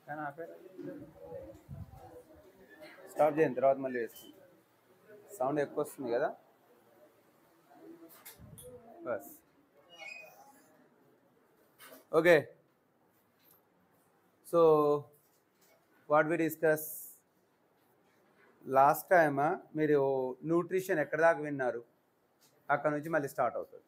కానీ ఆపేరా స్టాప్ చేయండి తర్వాత మళ్ళీ వేసుకుంటాం సౌండ్ ఎక్కువ వస్తుంది కదా బస్ okay so what we discuss last time మీరు న్యూట్రిషన్ ఎక్కడ దాకా విన్నారు అక్కడ నుంచి మళ్ళీ స్టార్ట్ అవుతుంది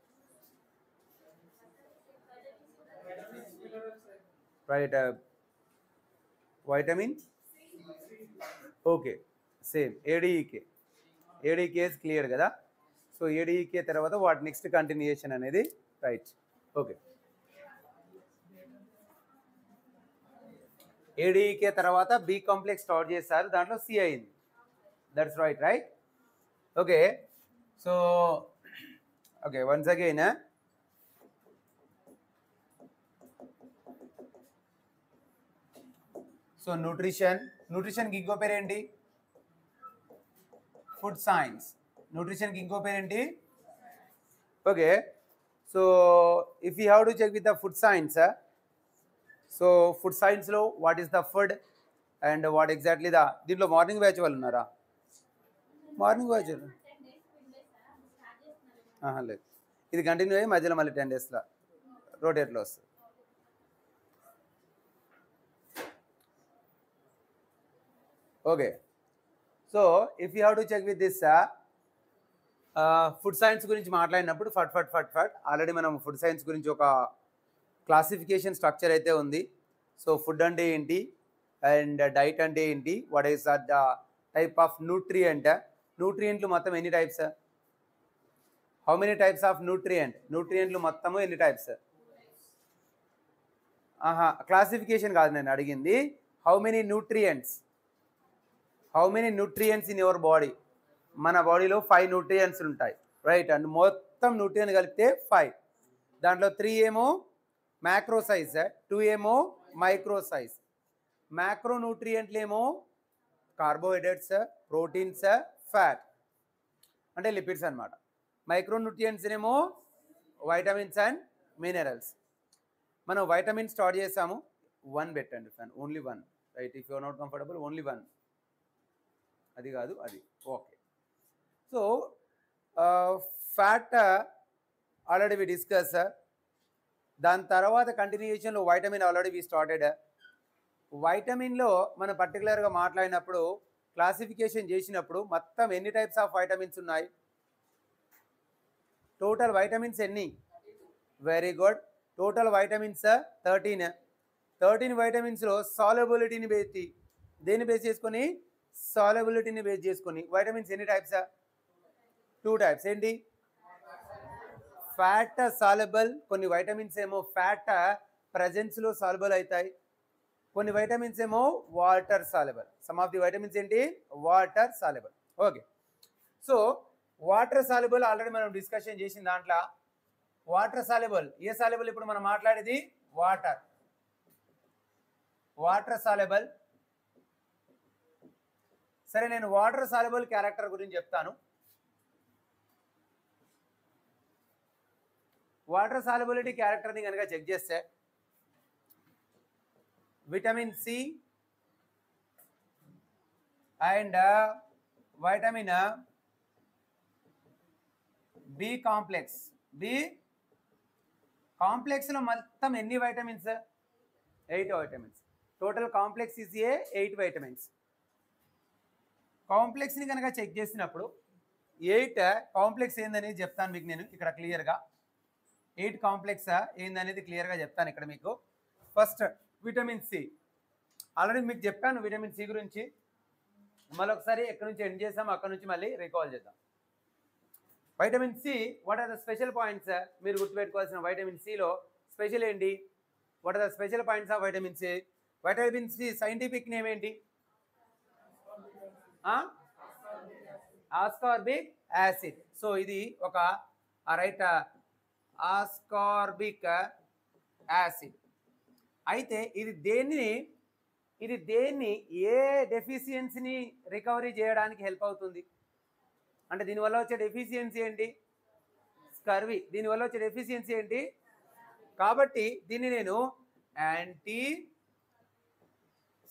right vitamin okay same ADEK ADEKs clear కదా సో ఏడీఈకే తర్వాత వాటి నెక్స్ట్ కంటిన్యూయేషన్ అనేది రైట్ ఓకే ఏడీఈకే తర్వాత బి కాంప్లెక్స్ స్టార్ట్ చేస్తారు దాంట్లో సి అయింది that's right right okay so okay once again so nutrition న్యూట్రిషన్కి ఇంకో పేరు ఏంటి ఫుడ్ సైన్స్ న్యూట్రిషన్కి ఇంకో పేరు ఏంటి okay so if you have to check with the food science so food సైన్స్లో what is the food and what exactly the దీంట్లో మార్నింగ్ బ్యాచ్ వాళ్ళు ఉన్నారా మార్నింగ్ బ్యాచ్ లేదు ఇది కంటిన్యూ అయ్యి మధ్యలో మళ్ళీ టెన్ డేస్లో రోటేట్లో వస్తుంది okay so if you have to check with this food science గురించి మాట్లాడినప్పుడు ఫట్ ఫట్ ఫట్ ఫట్ ఆల్రెడీ మనం ఫుడ్ సైన్స్ గురించి ఒక క్లాసిఫికేషన్ స్ట్రక్చర్ అయితే ఉంది సో ఫుడ్ అంటే ఏంటి అండ్ డైట్ అంటే ఏంటి what is the type of nutrient న్యూట్రియంట్లు మొత్తం ఎన్ని types how many types of nutrient న్యూట్రియంట్లు మొత్తము ఎన్ని టైప్స్ ఆహా క్లాసిఫికేషన్ కాదు నేను అడిగింది how many nutrients how many nutrients in your body మన బాడీలో ఫైవ్ న్యూట్రియంట్స్ ఉంటాయి రైట్ అండ్ మొత్తం న్యూట్రియన్ కలిపితే ఫైవ్ దాంట్లో త్రీ ఏమో మ్యాక్రో సైజ్ టూ ఏమో మైక్రో సైజ్ మ్యాక్రో న్యూట్రియంట్లు ఏమో కార్బోహైడ్రేట్స్ ప్రోటీన్స్ ఫ్యాట్ అంటే లిపిడ్స్ అనమాట మైక్రో న్యూట్రియంట్స్ ఏమో వైటమిన్స్ అండ్ మినరల్స్ మనం వైటమిన్ స్టార్ట్ చేసాము వన్ పెట్టండి fan only one right if you are not comfortable only one అది కాదు అది okay so fat already we discuss దాని తర్వాత కంటిన్యూషన్లో వైటమిన్ ఆల్రెడీ వి స్టార్టెడ్ వైటమిన్లో మనం పర్టికులర్గా మాట్లాడినప్పుడు క్లాసిఫికేషన్ చేసినప్పుడు మొత్తం ఎన్ని టైప్స్ ఆఫ్ వైటమిన్స్ ఉన్నాయి టోటల్ వైటమిన్స్ ఎన్ని very good total vitamins thirteen thirteen వైటమిన్స్లో సాలబిలిటీని బేసి దేన్ని బేస్ చేసుకొని సాలబిలిటీని బేస్ చేసుకొని వైటమిన్స్ ఎన్ని టైప్స్ టూ టైప్స్ ఏంటి ఫ్యాట్ సాలబుల్ కొన్ని వైటమిన్స్ ఏమో ఫ్యాట్ ప్రజెన్స్లో సాలబుల్ అవుతాయి కొన్ని వైటమిన్స్ ఏమో water soluble some of the vitamins ఏంటి water soluble okay so water soluble already మనం డిస్కషన్ చేసిన దాంట్లో వాటర్ సాలబుల్ ఏ సాలబుల్ ఇప్పుడు మనం మాట్లాడేది వాటర్ వాటర్ సాలబుల్ సరే నేను వాటర్ సాలబుల్ క్యారెక్టర్ గురించి చెప్తాను వాటర్ సాలబిలిటీ క్యారెక్టర్ని కనుక చెక్ చేస్తే vitamin C and vitamin B complex B కాంప్లెక్స్లో మొత్తం ఎన్ని vitamins eight vitamins total complex is a eight vitamins కాంప్లెక్స్ని కనుక చెక్ చేసినప్పుడు ఎయిట్ కాంప్లెక్స్ ఏందనేది చెప్తాను మీకు నేను ఇక్కడ క్లియర్గా ఎయిట్ కాంప్లెక్స్ ఏందనేది క్లియర్గా చెప్తాను ఇక్కడ మీకు ఫస్ట్ విటమిన్ సి ఆల్రెడీ మీకు చెప్పాను విటమిన్ సి గురించి మళ్ళీ ఒకసారి ఎక్కడి నుంచి ఎండ్ చేసాము అక్కడ నుంచి మళ్ళీ రికాల్ చేద్దాం vitamin C what are the special points మీరు గుర్తుపెట్టుకోవాల్సిన వైటమిన్ సిలో స్పెషల్ ఏంటి what are the special points of vitamin C vitamin C scientific name ఏంటి ఆస్కార్బిక్ యాసిడ్ సో ఇది ఒక రైట్ ఆస్కార్బిక్ యాసిడ్ అయితే ఇది దేన్ని ఇది దేన్ని ఏ డెఫిషియన్సీని రికవరీ చేయడానికి హెల్ప్ అవుతుంది అంటే దీనివల్ల వచ్చే డెఫిషియన్సీ ఏంటి స్కర్వి దీనివల్ల వచ్చే డెఫిషియన్సీ ఏంటి కాబట్టి దీన్ని నేను యాంటీ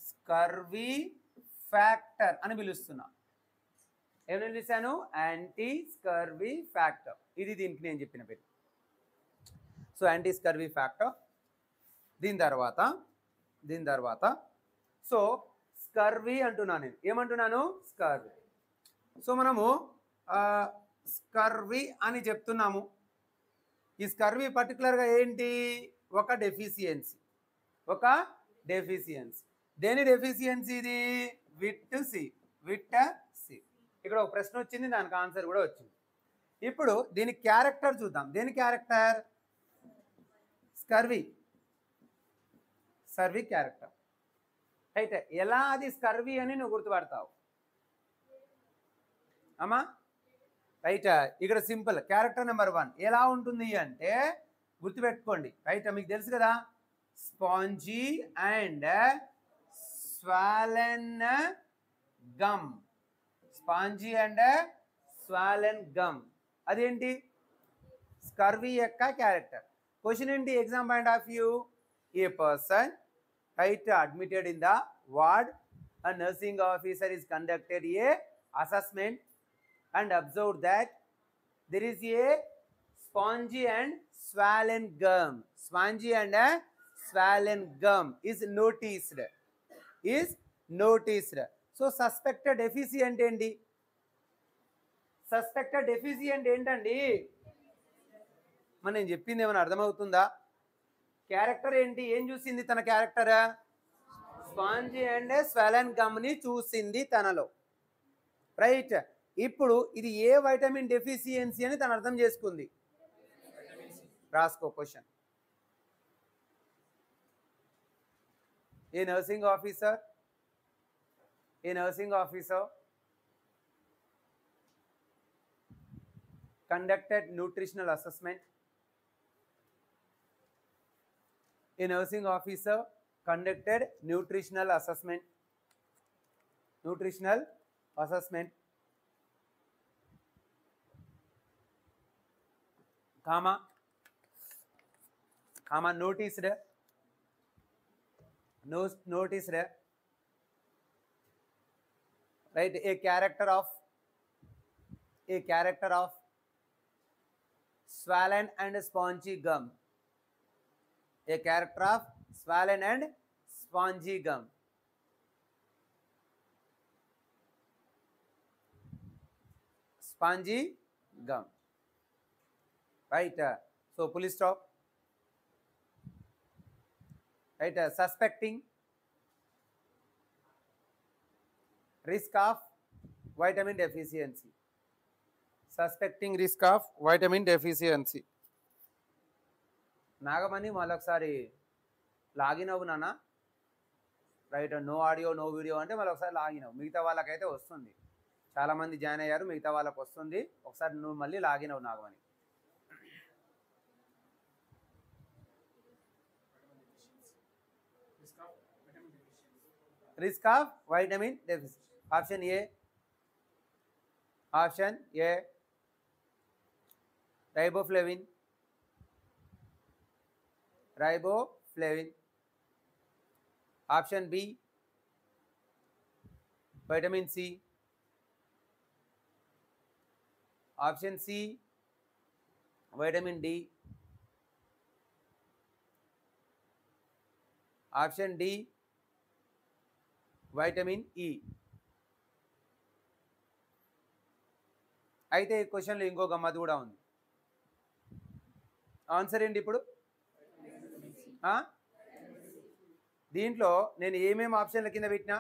స్కర్వీ ఫ్యాక్టర్ అని పిలుస్తున్నా ఏమని పిలిచాను యాంటీ స్కర్వీ ఫ్యాక్టర్ ఇది దీనికి నేను చెప్పిన పేరు సో యాంటీ స్కర్వీ ఫ్యాక్టర్ దీని తర్వాత దీని తర్వాత సో స్కర్వీ అంటున్నాను నేను ఏమంటున్నాను స్కర్వీ సో మనము స్కర్వీ అని చెప్తున్నాము ఈ స్కర్వీ పర్టికులర్గా ఏంటి ఒక డెఫిషియన్సీ ఒక డెఫిషియన్సీ దేని డెఫిషియన్సీ ఇది విట్ సి విట్ సి ఇక్కడ ఒక ప్రశ్న వచ్చింది దానికి ఆన్సర్ కూడా వచ్చింది ఇప్పుడు దీని క్యారెక్టర్ చూద్దాం దేని క్యారెక్టర్ స్కర్వీ సర్వీ క్యారెక్టర్ అయితే ఎలా అది స్కర్వీ అని నువ్వు గుర్తుపడతావు అమ్మా రైట్ ఇక్కడ సింపుల్ క్యారెక్టర్ నెంబర్ వన్ ఎలా ఉంటుంది అంటే గుర్తుపెట్టుకోండి రైట్ మీకు తెలుసు కదా spongy and swollen gum spongy and swollen gum అదేంటి స్కర్వీ యొక్క క్యారెక్టర్ క్వశ్చన్ ఏంటి exam point of view a person right admitted in the ward a nursing officer is conducted a assessment and observed that there is a spongy and swollen gum spongy and a swollen gum is noticed is noticed so suspected deficient ఏంటి suspected deficient ఏంటండి మరి నేను చెప్పింది ఏమైనా అర్థమవుతుందా character ఏంటి ఏం చూసింది తన క్యారెక్టర్ స్పాంజీ అండ్ స్వెలన్ గమ్ని చూసింది తనలో రైట్ ఇప్పుడు ఇది ఏ వైటమిన్ డెఫిషియన్సీ అని తను అర్థం చేసుకుంది రాసుకో question a nursing officer a nursing officer conducted nutritional assessment. A nursing officer conducted nutritional assessment. Nutritional assessment. Comma. Comma noticed. No, noticed. Right. A character of. A character of swollen and spongy gum. A character of swollen and spongy gum. Spongy gum. Right. uh, so, police stop. Right. uh, suspecting risk of vitamin deficiency. Suspecting risk of vitamin deficiency Nagamani మళ్ళొకసారి login అవ్వు నాన్న right no audio no video అంటే మళ్ళీ ఒకసారి login అవ్వు మిగతా వాళ్ళకైతే వస్తుంది చాలామంది జాయిన్ అయ్యారు మిగతా వాళ్ళకి వస్తుంది ఒకసారి నువ్వు మళ్ళీ లాగిన్ అవ్వు Nagamani risk of vitamin deficiency option A option A riboflavin riboflavin option B vitamin C option C vitamin D option D vitamin E అయితే ఈ క్వశ్చన్లో ఇంకో గమ్మత్ కూడా ఉంది ఆన్సర్ ఏంటి ఇప్పుడు ఆ? దీంట్లో నేను ఏమేమి ఆప్షన్ల కింద పెట్టినా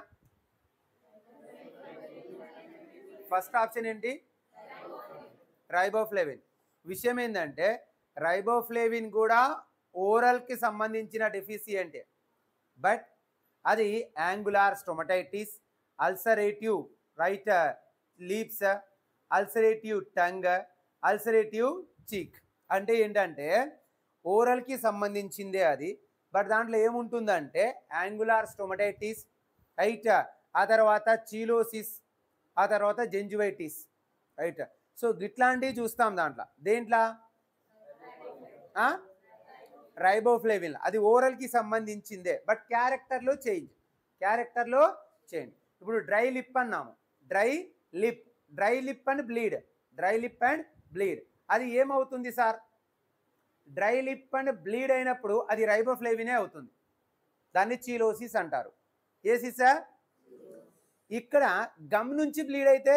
ఫస్ట్ ఆప్షన్ ఏంటి రైబోఫ్లేవిన్ విషయం ఏంటంటే రైబోఫ్లేవిన్ కూడా ఓరల్కి సంబంధించిన డెఫిసియంటే బట్ అది angular stomatitis ulcerative right lips ulcerative tongue ulcerative cheek అంటే ఏంటంటే ఓరల్కి సంబంధించిందే అది బట్ దాంట్లో ఏముంటుందంటే యాంగులార్ స్టొమటైటిస్ రైట్ ఆ తర్వాత చీలోసిస్ ఆ తర్వాత జెంజువైటిస్ రైట్ సో గిట్లాంటివి చూస్తాం దాంట్లో దేంట్లో రైబోఫ్లేవిన్ అది ఓరల్కి సంబంధించిందే బట్ క్యారెక్టర్లో చేంజ్ క్యారెక్టర్లో చేంజ్ ఇప్పుడు డ్రై లిప్ అన్నాము dry lip dry lip and bleed dry lip and bleed అది ఏమవుతుంది sir dry lip and bleed అయినప్పుడు అది రైబోఫ్లేవినే అవుతుంది దాన్ని చీలోసిస్ అంటారు ఏ సిసా ఇక్కడ గమ్ నుంచి బ్లీడ్ అయితే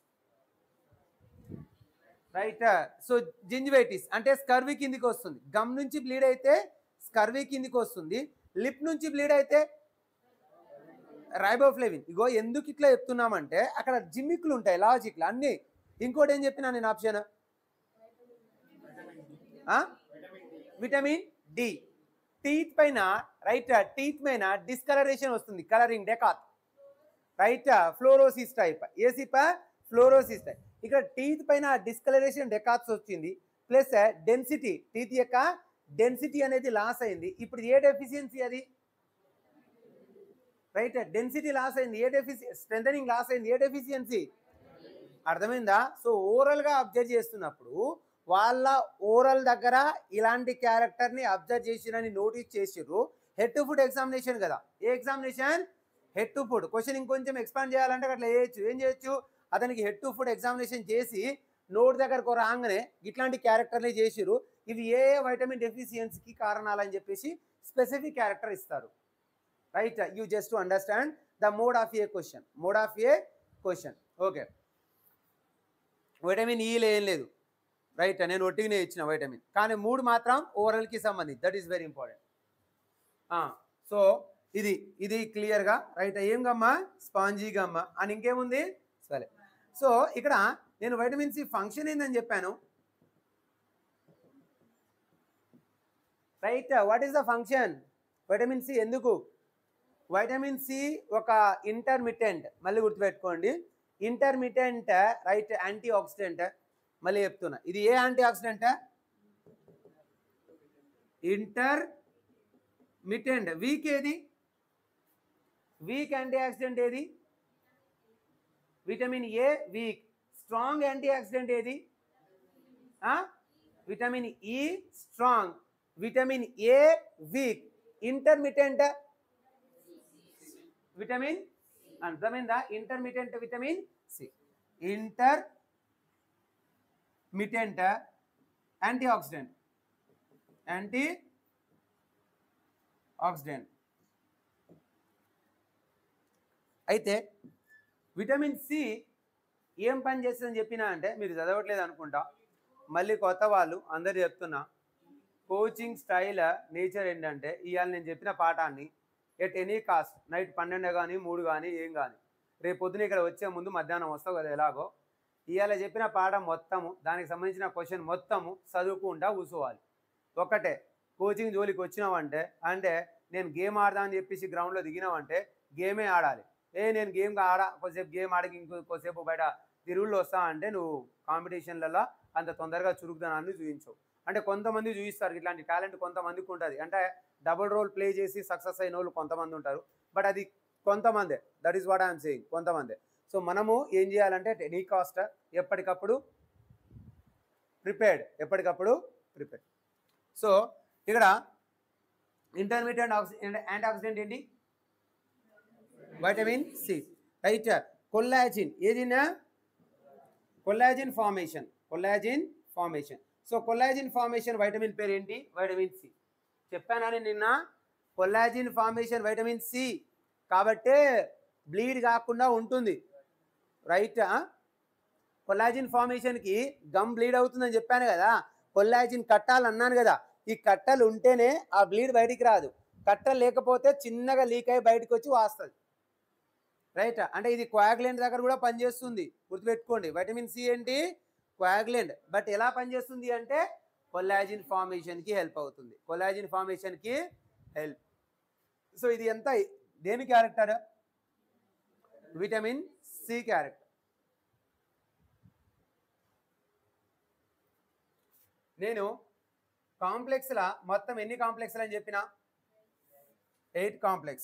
రైట్ సో జింజివైటిస్ అంటే స్కర్వీ కిందికి వస్తుంది గమ్ నుంచి బ్లీడ్ అయితే స్కర్వీ కిందికి వస్తుంది లిప్ నుంచి బ్లీడ్ అయితే రైబోఫ్లేవిన్ ఇగో ఎందుకు ఇట్లా చెప్తున్నామంటే అక్కడ జిమ్మిక్లు ఉంటాయి లాజిక్లు అన్నీ ఇంకోటి ఏం చెప్పినా నేను ఆప్షన్ విటమిన్ డి టీత్ పైన రైట్ టీత్ పైన డిస్కలరేషన్ వస్తుంది కలరింగ్ డెకాత్ రైట్ ఫ్లోరోసిస్ టైప్ ఏసిప ఫ్లోరోసిస్ టైప్ ఇక్కడ టీత్ పైన డిస్కలరేషన్ డెకాత్స్ వచ్చింది ప్లస్ డెన్సిటీ టీత్ యొక్క డెన్సిటీ అనేది లాస్ అయింది ఇప్పుడు ఏ డెఫిషియన్సీ అది రైట్ డెన్సిటీ లాస్ అయింది ఏ డెఫిసి స్ట్రెంథనింగ్ లాస్ అయింది ఏ డెఫిషియన్సీ అర్థమైందా సో ఓరల్గా అబ్జర్వ్ చేస్తున్నప్పుడు వాళ్ళ ఓరల్ దగ్గర ఇలాంటి క్యారెక్టర్ని అబ్జర్వ్ చేసిరని నోటీస్ చేసిర్రు హెడ్ టు ఫుడ్ ఎగ్జామినేషన్ కదా ఏ examination head to foot question ఇంకొంచెం ఎక్స్పాండ్ చేయాలంటే అట్లా చేయొచ్చు ఏం చేయొచ్చు అతనికి హెడ్ టు ఫుడ్ ఎగ్జామినేషన్ చేసి నోట్ దగ్గరకు రాగానే ఇట్లాంటి క్యారెక్టర్ని చేసిరు ఇవి ఏ ఏ వైటమిన్ డెఫిషియన్సీకి కారణాలని చెప్పేసి స్పెసిఫిక్ క్యారెక్టర్ ఇస్తారు right you just to understand the mode of a question mode of a question okay vitamin ఈలో ఏం లేదు రైట్ నేను ఒట్టిగానే ఇచ్చిన వైటమిన్ కానీ మూడు మాత్రం ఓరల్కి సంబంధించి that is very important so ఇది ఇది క్లియర్గా రైట్ ఏం గమ్మా స్పాంజీ గమ్మ అని ఇంకేముంది సరే సో ఇక్కడ నేను వైటమిన్ సి ఫంక్షన్ ఏందని చెప్పాను right what is the function vitamin C ఎందుకు వైటమిన్ సి ఒక ఇంటర్మిటెంట్ మళ్ళీ గుర్తుపెట్టుకోండి ఇంటర్మిటెంట్ రైట్ యాంటీ ఆక్సిడెంట్ మళ్ళీ చెప్తున్నా ఇది ఏ antioxidant intermittent weak ఏది వీక్ యాంటీ ఆక్సిడెంట్ ఏది vitamin A weak strong antioxidant ఏది vitamin E strong vitamin A weak intermittent vitamin అర్థమైందా intermittent vitamin C intermittent antioxidant antioxidant అయితే vitamin C ఏం పని చేస్తుందని చెప్పినా అంటే మీరు చదవట్లేదు అనుకుంటా మళ్ళీ కొత్త వాళ్ళు అందరు చెప్తున్నా కోచింగ్ స్టైల్ నేచర్ ఏంటంటే ఇవాళ నేను చెప్పిన పాఠాన్ని ఎట్ ఎనీ కాస్ట్ నైట్ పన్నెండు కానీ మూడు కానీ ఏం కానీ రేపు పొద్దున ఇక్కడ వచ్చే ముందు మధ్యాహ్నం వస్తావు కదా ఎలాగో ఇవాళ చెప్పిన పాఠం మొత్తము దానికి సంబంధించిన క్వశ్చన్ మొత్తము చదువుకుంటా కూర్చోవాలి ఒకటే కోచింగ్ జోలికి వచ్చినావంటే అంటే నేను గేమ్ ఆడదా అని చెప్పేసి గ్రౌండ్లో దిగినావంటే గేమే ఆడాలి ఏ నేను గేమ్ ఆడా కొద్దిసేపు గేమ్ ఆడికి ఇంకొద్దిసేపు బయట తిరుగుళ్ళు వస్తా అంటే నువ్వు కాంపిటీషన్లలో అంత తొందరగా చురుకుదనాన్ని చూపించవు అంటే కొంతమంది చూపిస్తారు ఇట్లాంటి టాలెంట్ కొంతమందికి ఉంటుంది అంటే డబుల్ రోల్ ప్లే చేసి సక్సెస్ అయిన వాళ్ళు కొంతమంది ఉంటారు బట్ అది కొంతమందే that is what I'm saying కొంతమందే సో మనము ఏం చేయాలంటే ఎనీ కాస్ట్ ఎప్పటికప్పుడు ప్రిపేర్డ్ ఎప్పటికప్పుడు ప్రిపేర్డ్ సో ఇక్కడ ఇంటర్మీడియట్ ఆక్సి యాంటీ ఆక్సిడెంట్ ఏంటి వైటమిన్ సి రైట్ కొల్లాజిన్ ఏదినా collagen formation collagen formation so collagen formation vitamin పేరు ఏంటి వైటమిన్ సి చెప్పానని నిన్న కొల్లాజిన్ ఫార్మేషన్ వైటమిన్ సి కాబట్టే బ్లీడ్ కాకుండా ఉంటుంది రైట్ కొల్లాజిన్ ఫార్మేషన్కి గమ్ బ్లీడ్ అవుతుందని చెప్పాను కదా కొల్లాజిన్ కట్టాలు అన్నాను కదా ఈ కట్టలు ఉంటేనే ఆ బ్లీడ్ బయటికి రాదు కట్టలు లేకపోతే చిన్నగా లీక్ అయ్యి బయటకు వచ్చి వాస్తుంది రైట్ అంటే ఇది కోయాగ్లెంట్ దగ్గర కూడా పనిచేస్తుంది గుర్తుపెట్టుకోండి వైటమిన్ సి ఏంటి కోయాగ్లెంట్ బట్ ఎలా పనిచేస్తుంది అంటే కొల్లాజిన్ ఫార్మేషన్కి హెల్ప్ అవుతుంది కొల్లాజిన్ ఫార్మేషన్కి హెల్ప్ సో ఇది ఎంత దేని క్యారెక్టర్ విటమిన్ సి క్యారెక్టర్ నేను కాంప్లెక్స్ల మొత్తం ఎన్ని కాంప్లెక్స్లు అని చెప్పిన eight complex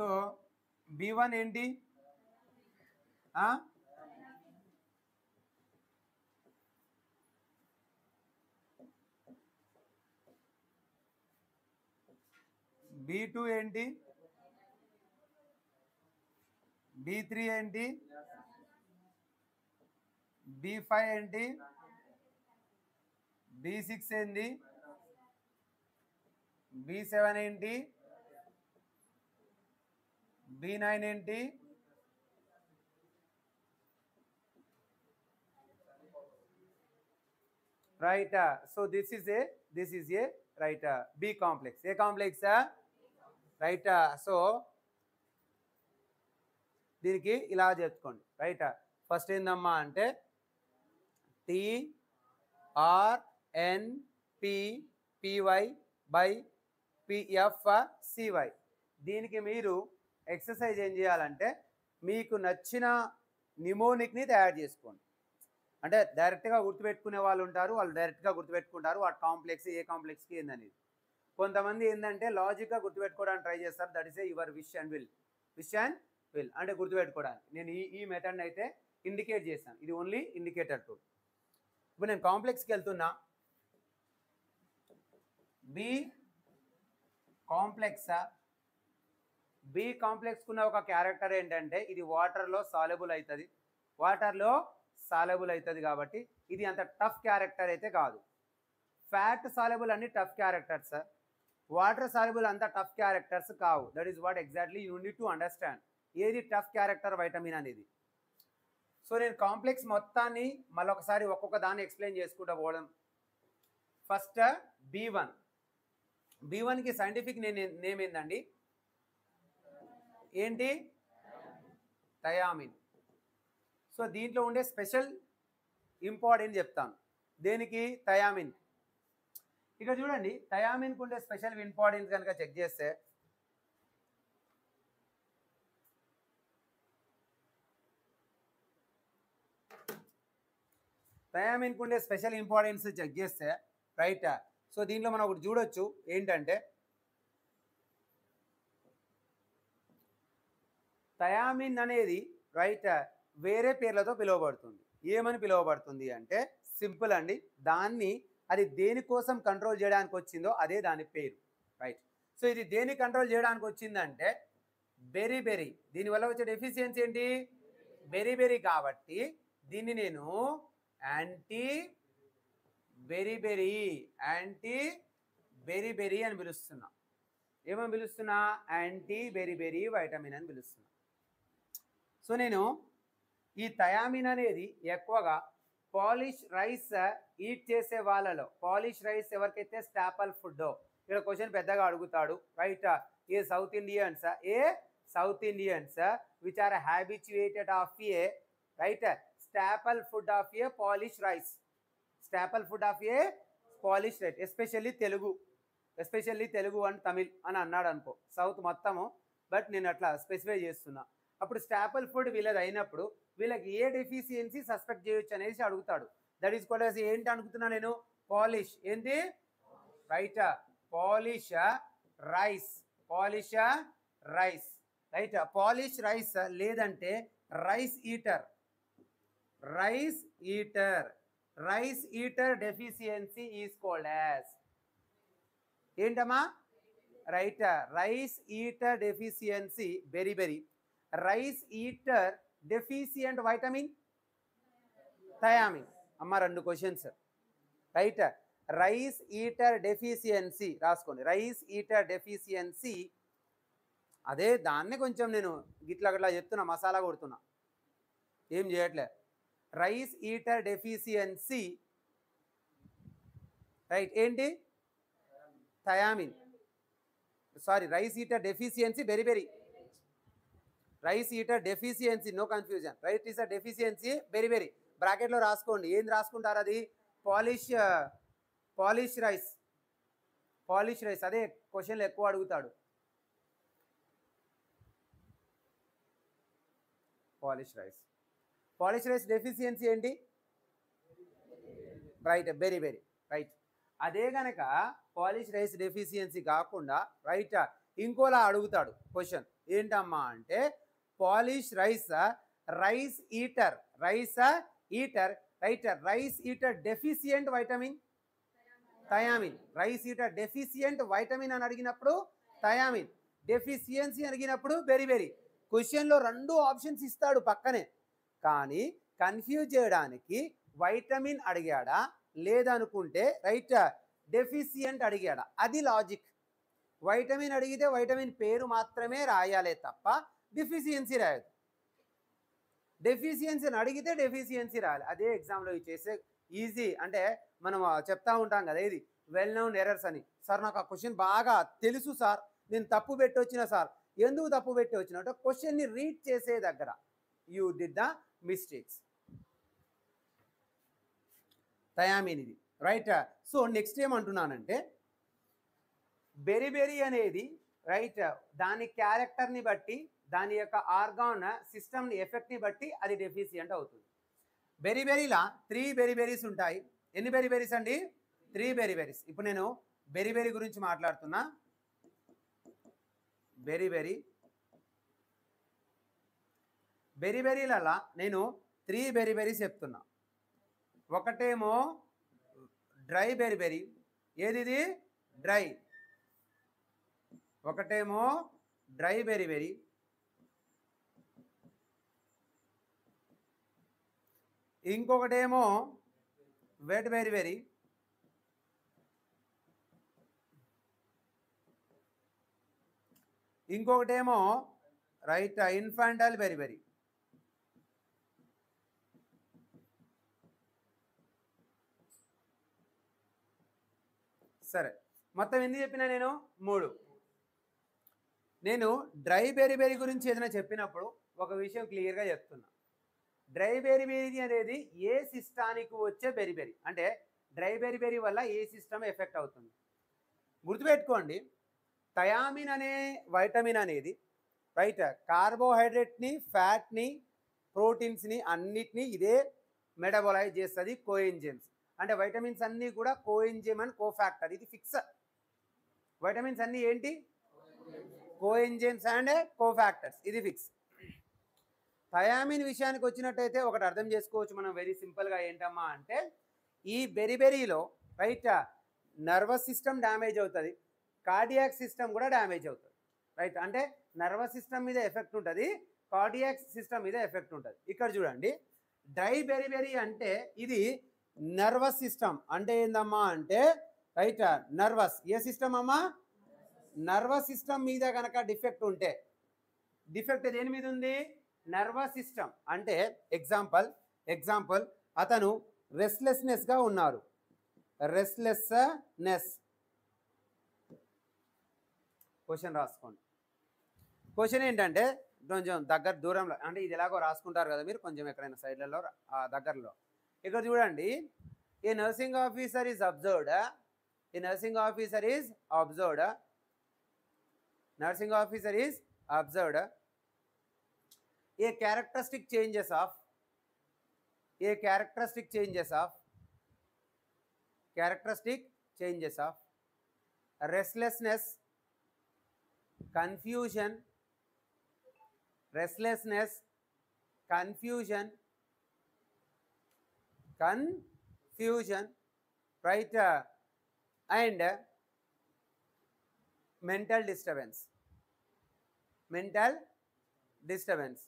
so B one ఏంటి బి టూ ఏంటి బి త్రీ ఏంటి బి ఫైవ్ ఏంటి బి సిక్స్ ఏంటి బి సెవెన్ ఏంటి బి నైన్ ఏంటి right so this is a this is a right B complex a complex right so దీనికి ఇలా చెప్పుకోండి రైట్ ఫస్ట్ ఏందమ్మా అంటే T R N P PY BI PF CY దీనికి మీరు ఎక్సర్సైజ్ ఏం చేయాలంటే మీకు నచ్చిన నిమోనిక్ని తయారు చేసుకోండి అంటే డైరెక్ట్గా గుర్తుపెట్టుకునే వాళ్ళు ఉంటారు వాళ్ళు డైరెక్ట్గా గుర్తుపెట్టుకుంటారు వాటి కాంప్లెక్స్ ఏ కాంప్లెక్స్కి ఏందనేది కొంతమంది ఏంటంటే లాజిక్గా గుర్తుపెట్టుకోవడానికి ట్రై చేస్తారు that is a your wish and will wish and will అంటే గుర్తుపెట్టుకోవడానికి నేను ఈ ఈ మెథడ్ని అయితే ఇండికేట్ చేశాను ఇది ఓన్లీ ఇండికేటర్ టూల్ ఇప్పుడు నేను కాంప్లెక్స్కి వెళ్తున్నా బి కాంప్లెక్సా బి కాంప్లెక్స్ కున్న ఒక క్యారెక్టర్ ఏంటంటే ఇది వాటర్లో సాలబుల్ అవుతుంది వాటర్లో సాలబుల్ అవుతుంది కాబట్టి ఇది అంత టఫ్ క్యారెక్టర్ అయితే కాదు ఫ్యాట్ సాలబుల్ అన్ని టఫ్ క్యారెక్టర్స్ వాటర్ సాలబుల్ అంత టఫ్ క్యారెక్టర్స్ కావు that is what exactly you need to understand ఏది టఫ్ క్యారెక్టర్ వైటమిన్ అనేది సో నేను కాంప్లెక్స్ మొత్తాన్ని మళ్ళొకసారి ఒక్కొక్క దాన్ని ఎక్స్ప్లెయిన్ చేసుకుంటూ పోవడం ఫస్ట్ బీ వన్ బీ వన్కి సైంటిఫిక్ నేమ్ ఏందండి ఏంటి థయామిన్ సో దీంట్లో ఉండే స్పెషల్ ఇంపార్టెంట్ చెప్తాను దేనికి థయామిన్ ఇక్కడ చూడండి థయామిన్కి ఉండే స్పెషల్ ఇంపార్టెన్స్ కనుక చెక్ చేస్తే థయామిన్కి ఉండే స్పెషల్ ఇంపార్టెన్స్ చెక్ చేస్తే రైట్ సో దీంట్లో మనం ఒకటి చూడొచ్చు ఏంటంటే థయామిన్ అనేది రైట్ వేరే పేర్లతో పిలువబడుతుంది ఏమని పిలువబడుతుంది అంటే సింపుల్ అండి దాన్ని అది దేనికోసం కంట్రోల్ చేయడానికి వచ్చిందో అదే దాని పేరు రైట్ సో ఇది దేని కంట్రోల్ చేయడానికి వచ్చిందంటే బెరీ బెరీ దీనివల్ల వచ్చే డెఫిషియన్సీ ఏంటి బెరీ బెరీ కాబట్టి దీన్ని నేను anti beriberi anti beriberi అని పిలుస్తున్నా ఏమని పిలుస్తున్నా యాంటీ బెరీ బెరీ వైటమిన్ అని పిలుస్తున్నా సో నేను ఈ థయామిన్ అనేది ఎక్కువగా పాలిష్ రైస్ ఈట్ చేసే వాళ్ళలో పాలిష్ రైస్ ఎవరికైతే స్టాపల్ ఫుడ్ ఇక్కడ క్వశ్చన్ పెద్దగా అడుగుతాడు right a South Indians a South Indians which are habituated of a right staple food of a polish rice staple food of a polish right especially Telugu especially Telugu and Tamil అని అన్నాడు అనుకో south మొత్తము but నేను అట్లా specify చేస్తున్నా అప్పుడు స్టాపల్ food వీళ్ళది అయినప్పుడు వీళ్ళకి ఏ డెఫిషియన్సీ సస్పెక్ట్ చేయొచ్చు అనేసి అడుగుతాడు దట్ ఈస్ కాల్డ్ ఏంటి అనుకుతున్నా నేను పాలిష్ ఏంటి right polish rice polish rice right polish rice లేదంటే rice eater rice eater rice eater deficiency is called as ఏంటమ్మా right rice eater deficiency beriberi rice eater deficient vitamin thiamine అమ్మ రెండు questions right rice eater deficiency రాసుకోండి rice eater deficiency అదే దాన్ని కొంచెం నేను గిట్లా గట్లా చెప్తున్నా మసాలా కొడుతున్నా ఏం చేయట్లే రైస్ ఈటర్ డెఫిషియన్సీ రైట్ ఏంటి thiamine sorry rice eater deficiency very very rice eater deficiency no confusion right is a deficiency very very బ్రాకెట్లో రాసుకోండి ఏం రాసుకుంటారు అది polish polish rice polish rice అదే క్వశ్చన్లు ఎక్కువ అడుగుతాడు polish rice polish rice deficiency ఏంటి రైట్ వెరీ వెరీ రైట్ అదే గనక పాలిష్ రైస్ డెఫిషియన్సీ కాకుండా రైట్ ఇంకోలా అడుగుతాడు క్వశ్చన్ ఏంటమ్మా అంటే polish rice rice eater rice eater writer rice eater deficient vitamin thiamine rice eater deficient vitamin అని అడిగినప్పుడు థయామిన్ డెఫిషియన్సీ అడిగినప్పుడు వెరీ వెరీ క్వశ్చన్లో రెండు ఆప్షన్స్ ఇస్తాడు పక్కనే కానీ కన్ఫ్యూజ్ చేయడానికి వైటమిన్ అడిగాడా లేదనుకుంటే రైట్ డెఫిషియంట్ అడిగాడా అది లాజిక్ వైటమిన్ అడిగితే వైటమిన్ పేరు మాత్రమే రాయాలే తప్ప డెఫిషియన్సీ రాయదు డెఫిషియన్సీని అడిగితే డెఫిషియన్సీ రాయాలి అదే ఎగ్జామ్లో చేసే ఈజీ అంటే మనం ఆ, చెప్తా ఉంటాం కదా ఇది వెల్ నౌన్ ఎర్రర్స్ అని సార్ నాకు ఆ క్వశ్చన్ బాగా తెలుసు సార్ నేను తప్పు పెట్టి వచ్చిన సార్ ఎందుకు తప్పు పెట్టి వచ్చిన అంటే క్వశ్చన్ని రీడ్ చేసే దగ్గర you did the mistakes thiamine ఇది రైట్ సో నెక్స్ట్ ఏమంటున్నానంటే బెరి బెరి అనేది రైట్ దాని క్యారెక్టర్ని బట్టి దాని యొక్క ఆర్గాన్ సిస్టమ్ని ఎఫెక్ట్ని బట్టి అది డెఫిషియంట్ అవుతుంది బెరి బెరీలా త్రీ బెరి బెరీస్ ఉంటాయి ఎన్ని బెరి బెరీస్ అండి త్రీ బెరి బెరీస్ ఇప్పుడు నేను బెరి బెరి గురించి మాట్లాడుతున్నా బెరి బెరి బెరి బెరీలలో నేను త్రీ బెరి బెరీస్ చెప్తున్నా ఒకటేమో డ్రై బెరి బెరీ ఏది ఇది డ్రై ఒకటేమో డ్రై బెరి బెరీ ఇంకొకటేమో వెట్ బెరి బెరీ ఇంకొకటేమో రైట్ ఇన్ఫాంటల్ బెరి బెరీ సరే మొత్తం ఎన్ని చెప్పినా నేను మూడు నేను డ్రై బెరీ బెరీ గురించి ఏదైనా చెప్పినప్పుడు ఒక విషయం క్లియర్గా చెప్తున్నా డ్రై బెరీ బెరీ అనేది ఏ సిస్టానికి వచ్చే బెరీ బెరీ అంటే డ్రై బెరీ బెరీ వల్ల ఏ సిస్టమ్ ఎఫెక్ట్ అవుతుంది గుర్తుపెట్టుకోండి థయామిన్ అనే వైటమిన్ అనేది రైట్ కార్బోహైడ్రేట్ని ఫ్యాట్ని ప్రోటీన్స్ని అన్నిటినీ ఇదే మెటబలైజ్ చేస్తుంది కోఎంజైమ్స్ అంటే వైటమిన్స్ అన్నీ కూడా కోఎంజైమ్ అండ్ కోఫాక్టర్ ఇది ఫిక్స్ వైటమిన్స్ అన్నీ ఏంటి కోఎంజైమ్స్ అండ్ కోఫాక్టర్స్ ఇది ఫిక్స్ థయామిన్ విషయానికి వచ్చినట్టయితే ఒకటి అర్థం చేసుకోవచ్చు మనం వెరీ సింపుల్గా ఏంటమ్మా అంటే ఈ బెరిబెరీలో రైట్ నర్వస్ సిస్టమ్ డ్యామేజ్ అవుతుంది కార్డియాక్ సిస్టమ్ కూడా డ్యామేజ్ అవుతుంది రైట్ అంటే నర్వస్ సిస్టమ్ మీద ఎఫెక్ట్ ఉంటుంది కార్డియాక్ సిస్టమ్ మీద ఎఫెక్ట్ ఉంటుంది ఇక్కడ చూడండి డ్రై బెరిబెరీ అంటే ఇది నర్వస్ సిస్టమ్ అంటే ఏందమ్మా అంటే రైట్ నర్వస్ ఏ సిస్టమ్ అమ్మా నర్వస్ సిస్టమ్ మీద కనుక డిఫెక్ట్ ఉంటే డిఫెక్ట్ దేని మీద ఉంది నర్వస్ సిస్టమ్ అంటే ఎగ్జాంపుల్ ఎగ్జాంపుల్ అతను రెస్ట్లెస్నెస్గా ఉన్నారు రెస్ట్లెస్నెస్ క్వశ్చన్ రాసుకోండి క్వశ్చన్ ఏంటంటే కొంచెం దగ్గర దూరంలో అంటే ఇది ఎలాగో రాసుకుంటారు కదా మీరు కొంచెం ఎక్కడైనా సైడ్లలో ఆ దగ్గరలో ఇక్కడ చూడండి a nursing officer is observed a nursing officer is observed nursing officer is observed a characteristic changes of a characteristic changes of characteristic changes of restlessness confusion restlessness confusion confusion right uh, and uh, mental disturbance mental disturbance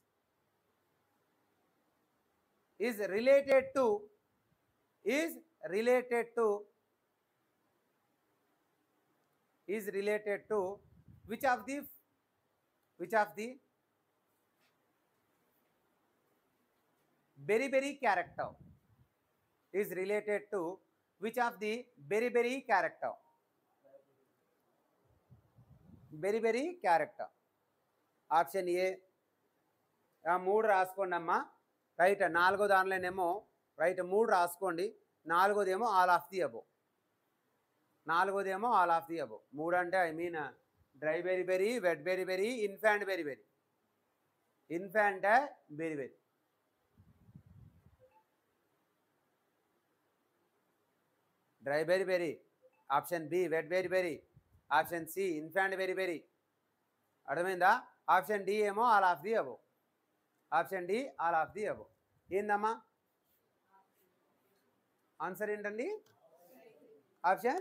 is related to is related to is related to which of the which of the very very character is related to which of the very very character వెరీ వెరీ character option A ఆ మూడు రాసుకోండి అమ్మా right నాలుగో దానిలోనేమో right మూడు రాసుకోండి నాలుగోదేమో ఆల్ ఆఫ్ ది అబో నాలుగోదేమో ఆల్ ఆఫ్ ది అబో మూడు అంటే I mean dry beriberi wet beriberi infant beriberi infant beriberi dry beriberi option B wet beriberi option C infant beriberi అర్థమైందా option D ఏమో all of the above option D all of the above ఏందమ్మా answer ఏంటండి option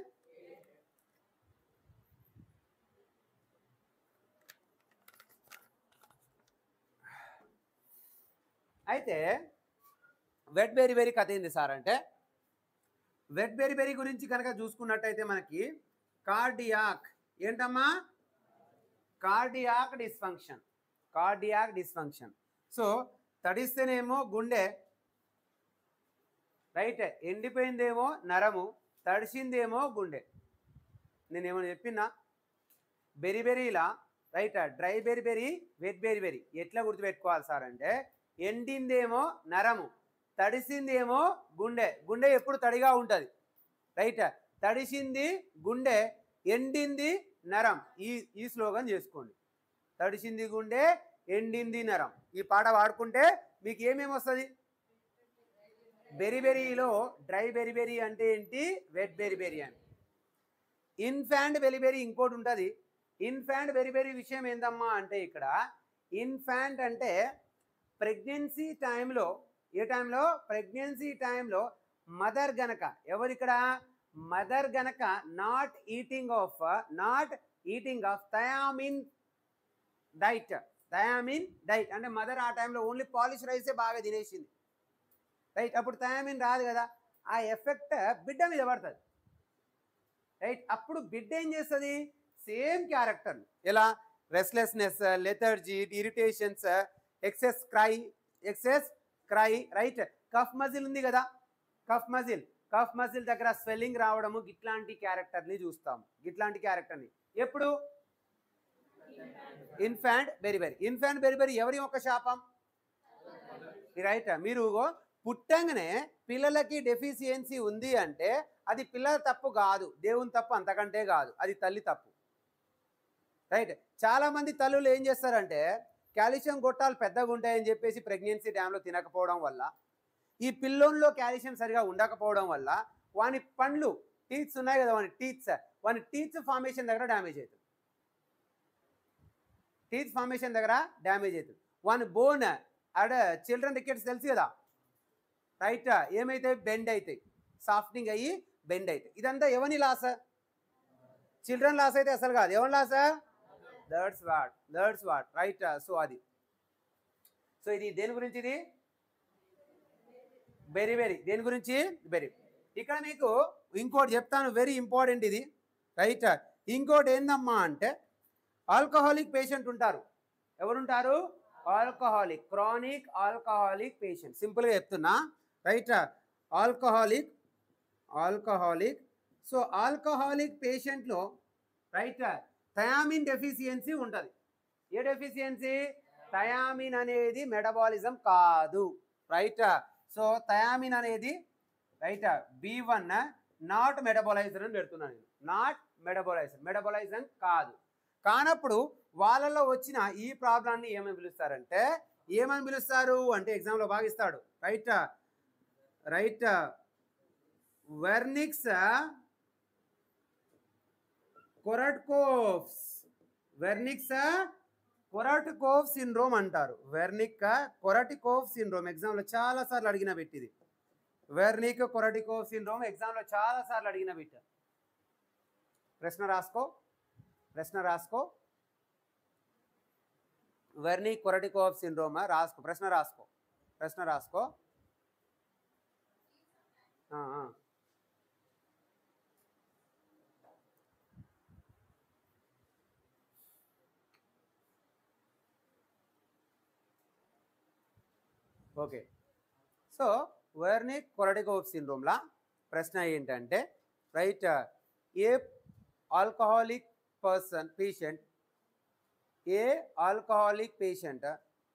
అయితే wet berry berry కథ ఏంది sir అంటే wet berry berry గురించి కనుక చూసుకున్నట్టయితే మనకి కార్డియాక్ ఏంటమ్మా cardiac dysfunction cardiac dysfunction so తడిస్తేనేమో గుండె రైట్ ఎండిపోయిందేమో నరము తడిసిందేమో గుండె నేనేమో చెప్పినా బెరీ బెరీలా right dry beriberi wet beriberi ఎట్లా గుర్తుపెట్టుకోవాలి సార్ అంటే ఎండిందేమో నరము తడిసిందేమో గుండె గుండె ఎప్పుడు తడిగా ఉంటుంది రైట్ తడిసింది గుండె ఎండింది నరం ఈ ఈ స్లోగన్ చేసుకోండి తడిసింది గుండె ఎండింది నరం ఈ పాట పాడుకుంటే మీకు ఏమేమి వస్తుంది బెరీ బెరీలో డ్రై బెరీ బెరీ అంటే ఏంటి వెట్ బెరీ బెరీ అని ఇన్ఫాంట్ బెరీ బెరీ ఇంకోటి ఉంటుంది ఇన్ఫాంట్ బెరీ బెరీ విషయం ఏందమ్మా అంటే ఇక్కడ ఇన్ఫాంట్ అంటే ప్రెగ్నెన్సీ టైంలో ఏ టైంలో ప్రెగ్నెన్సీ టైంలో మదర్ గనక ఎవరిక్కడ మదర్ గనక not eating of not eating of thiamine diet thiamine diet అంటే మదర్ ఆ టైంలో ఓన్లీ పాలిష్ రైసే బాగా తినేసింది రైట్ అప్పుడు థయామిన్ రాదు కదా ఆ ఎఫెక్ట్ బిడ్డ మీద పడుతుంది రైట్ అప్పుడు బిడ్డ ఏం చేస్తుంది సేమ్ క్యారెక్టర్ ఎలా restlessness lethargy irritations excess cry excess cry right calf muscle ఉంది కదా కఫ్ మజిల్ కఫ్ మజిల్ దగ్గర స్వెల్లింగ్ రావడము గిట్లాంటి క్యారెక్టర్ని చూస్తాము గిట్లాంటి క్యారెక్టర్ని ఎప్పుడు ఇన్ఫాంట్ బెరిబెరి ఇన్ఫాంట్ బెరిబెరి ఎవరి యొక్క శాపం రైట్ మీరు పుట్టంగానే పిల్లలకి డెఫిషియన్సీ ఉంది అంటే అది పిల్లల తప్పు కాదు దేవుని తప్పు అంతకంటే కాదు అది తల్లి తప్పు రైట్ చాలా మంది తల్లులు ఏం చేస్తారంటే కాల్షియం గొట్టాలు పెద్దగా ఉంటాయని చెప్పేసి ప్రెగ్నెన్సీ టైంలో తినకపోవడం వల్ల ఈ పిల్లోన్లో కాల్షియం సరిగా ఉండకపోవడం వల్ల వాని పండ్లు టీత్స్ ఉన్నాయి కదా వాని టీత్స్ వాని టీత్స్ ఫార్మేషన్ దగ్గర డ్యామేజ్ అవుతుంది టీత్ ఫార్మేషన్ దగ్గర డ్యామేజ్ అవుతుంది వాని బోన్ ఆడ చిల్డ్రన్ రికెట్స్ తెలుసు కదా రైట్ ఏమైతే బెండ్ అవుతాయి సాఫ్టింగ్ అయ్యి బెండ్ అవుతాయి ఇదంతా ఎవని లాస్ చిల్డ్రన్ లాస్ అయితే అసలు కాదు ఎవరి లాస్ దర్డ్స్ వాట్ దర్డ్స్ వాట్ రైట్ సో అది సో ఇది దేని గురించి ఇది వెరీ వెరీ దేని గురించి వెరీ ఇక్కడ మీకు ఇంకోటి చెప్తాను వెరీ ఇంపార్టెంట్ ఇది రైట్ ఇంకోటి ఏందమ్మా అంటే ఆల్కహాలిక్ పేషెంట్ ఉంటారు ఎవరుంటారు ఆల్కహాలిక్ క్రానిక్ ఆల్కహాలిక్ పేషెంట్ సింపుల్గా చెప్తున్నా right alcoholic alcoholic so alcoholic పేషెంట్లో రైట్ థయామిన్ డెఫిషియన్సీ ఉంటుంది ఏ డెఫిషియన్సీ థయామిన్ అనేది మెటబాలిజం కాదు రైట్ సో థయామిన్ అనేది right B one not metaboliser అని పెడుతున్నాను నేను నాట్ మెటబాలైజర్ మెటబాలైజర్ కాదు కానప్పుడు వాళ్ళలో వచ్చిన ఈ ప్రాబ్లాన్ని ఏమని పిలుస్తారంటే ఏమని పిలుస్తారు అంటే ఎగ్జామ్లో భాగిస్తాడు right right Wernicke's Korsakoff's Wernicke's Korsakoff syndrome అంటారు వెర్నిక్ కొరటికోఫ్ సిండ్రోమ్ ఎగ్జామ్లో చాలా సార్లు అడిగిన పెట్టిది వెర్నిక్ కొరటికోఫ్ సిండ్రోమ్ ఎగ్జామ్లో చాలా సార్లు అడిగిన బిట్ ప్రశ్న రాసుకో ప్రశ్న రాసుకో వెర్నీ కొరటికోఫ్ సిండ్రోమ్ రాసుకో ప్రశ్న రాసుకో ప్రశ్న రాసుకో ఆ, ఆ. ఓకే సో వెర్నీ కొరటికోఫ్ సిండ్రోమ్లా ప్రశ్న ఏంటంటే right a alcoholic person patient a alcoholic patient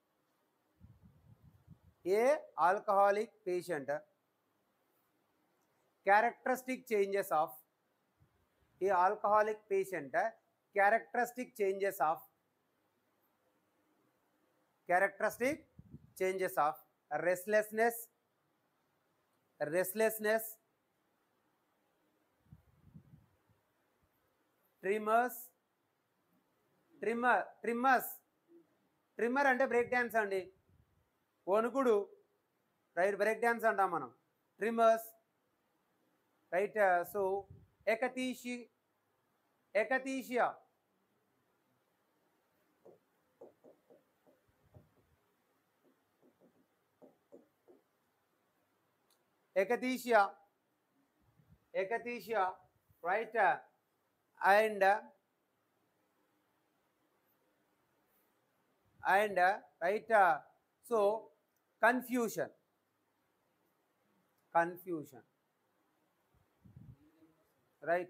a alcoholic patient characteristic changes of a alcoholic patient characteristic changes of characteristic changes of restlessness restlessness tremors tremor tremors tremor అంటే break dance అండి వణుకుడు right break dance అంటాం మనం tremors right so akathisia akathisia akathisia akathisia right and and right so confusion confusion right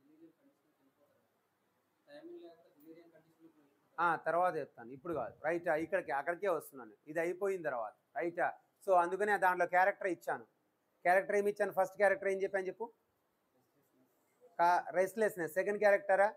తర్వాత చెప్తాను ఇప్పుడు కాదు right ఇక్కడికి అక్కడికే వస్తున్నాను ఇది అయిపోయిన తర్వాత రైట్ సో అందుకనే దాంట్లో క్యారెక్టర్ ఇచ్చాను క్యారెక్టర్ ఏమి ఇచ్చాను ఫస్ట్ క్యారెక్టర్ ఏం చెప్పాను చెప్పు రెస్ట్లెస్నెస్ సెకండ్ క్యారెక్టరా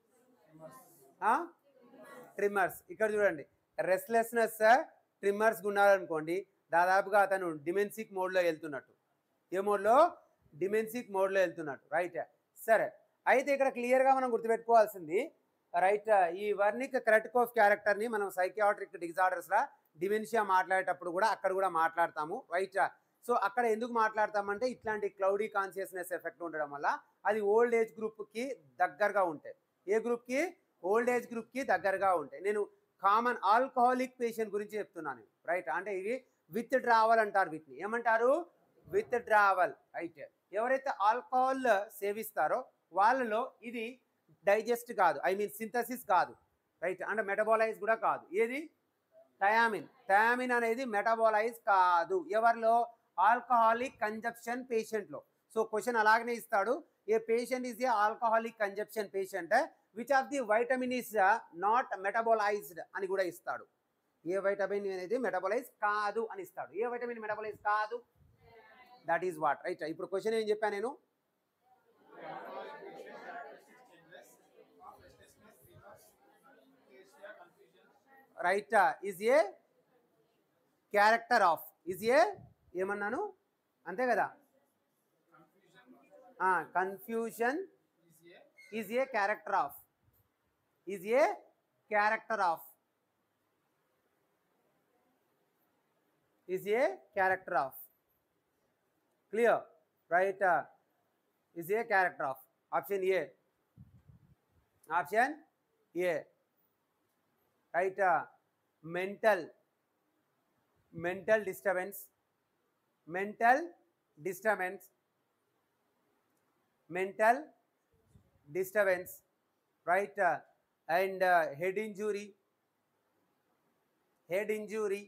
ట్రిమ్మర్స్ ఇక్కడ చూడండి రెస్ట్లెస్నెస్ ట్రిమ్మర్స్ ఉన్నారనుకోండి దాదాపుగా అతను డిమెన్సిక్ మోడ్లో వెళ్తున్నట్టు ఏ మోడ్లో డిమెన్సిక్ మోడ్లో వెళ్తున్నట్టు రైట్ సరే అయితే ఇక్కడ క్లియర్గా మనం గుర్తుపెట్టుకోవాల్సింది రైట్ ఈ వర్నిక్ క్రెట్కోఫ్ క్యారెక్టర్ని మనం సైకియాట్రిక్ డిజార్డర్స్లా డిమెన్షియా మాట్లాడేటప్పుడు కూడా అక్కడ కూడా మాట్లాడతాము రైట్ సో అక్కడ ఎందుకు మాట్లాడతామంటే ఇట్లాంటి క్లౌడీ కాన్షియస్నెస్ ఎఫెక్ట్ ఉండడం వల్ల అది ఓల్డ్ ఏజ్ గ్రూప్కి దగ్గరగా ఉంటాయి ఏ గ్రూప్కి ఓల్డ్ ఏజ్ గ్రూప్కి దగ్గరగా ఉంటాయి నేను కామన్ ఆల్కహాలిక్ పేషెంట్ గురించి చెప్తున్నాను రైట్ అంటే ఇవి విత్ డ్రావల్ అంటారు వీటిని ఏమంటారు విత్ డ్రావల్ రైట్ ఎవరైతే ఆల్కహాల్ సేవిస్తారో వాళ్ళలో ఇది డైజెస్ట్ కాదు ఐ మీన్ సింథసిస్ కాదు రైట్ అంటే మెటబాలైజ్ కూడా కాదు ఏది థయామిన్ థయామిన్ అనేది మెటబాలైజ్ కాదు ఎవరిలో ఆల్కహాలిక్ కన్జప్షన్ పేషెంట్లో సో క్వశ్చన్ అలాగనే ఇస్తాడు a patient is a alcoholic consumption patient which of the vitamin is not metabolised అని కూడా ఇస్తాడు ఏ వైటమిన్ అనేది మెటబాలైజ్ కాదు అని ఇస్తాడు ఏ వైటమిన్ మెటబాలైజ్ కాదు దట్ ఈస్ వాట్ రైట్ ఇప్పుడు క్వశ్చన్ ఏం చెప్పాను నేను right is a character of is a ఏమన్నాను అంతే కదా confusion is a character of is a character of is a character of clear right is a character of option A option A right mental mental disturbance mental disturbance mental disturbance right uh, and uh, head injury head injury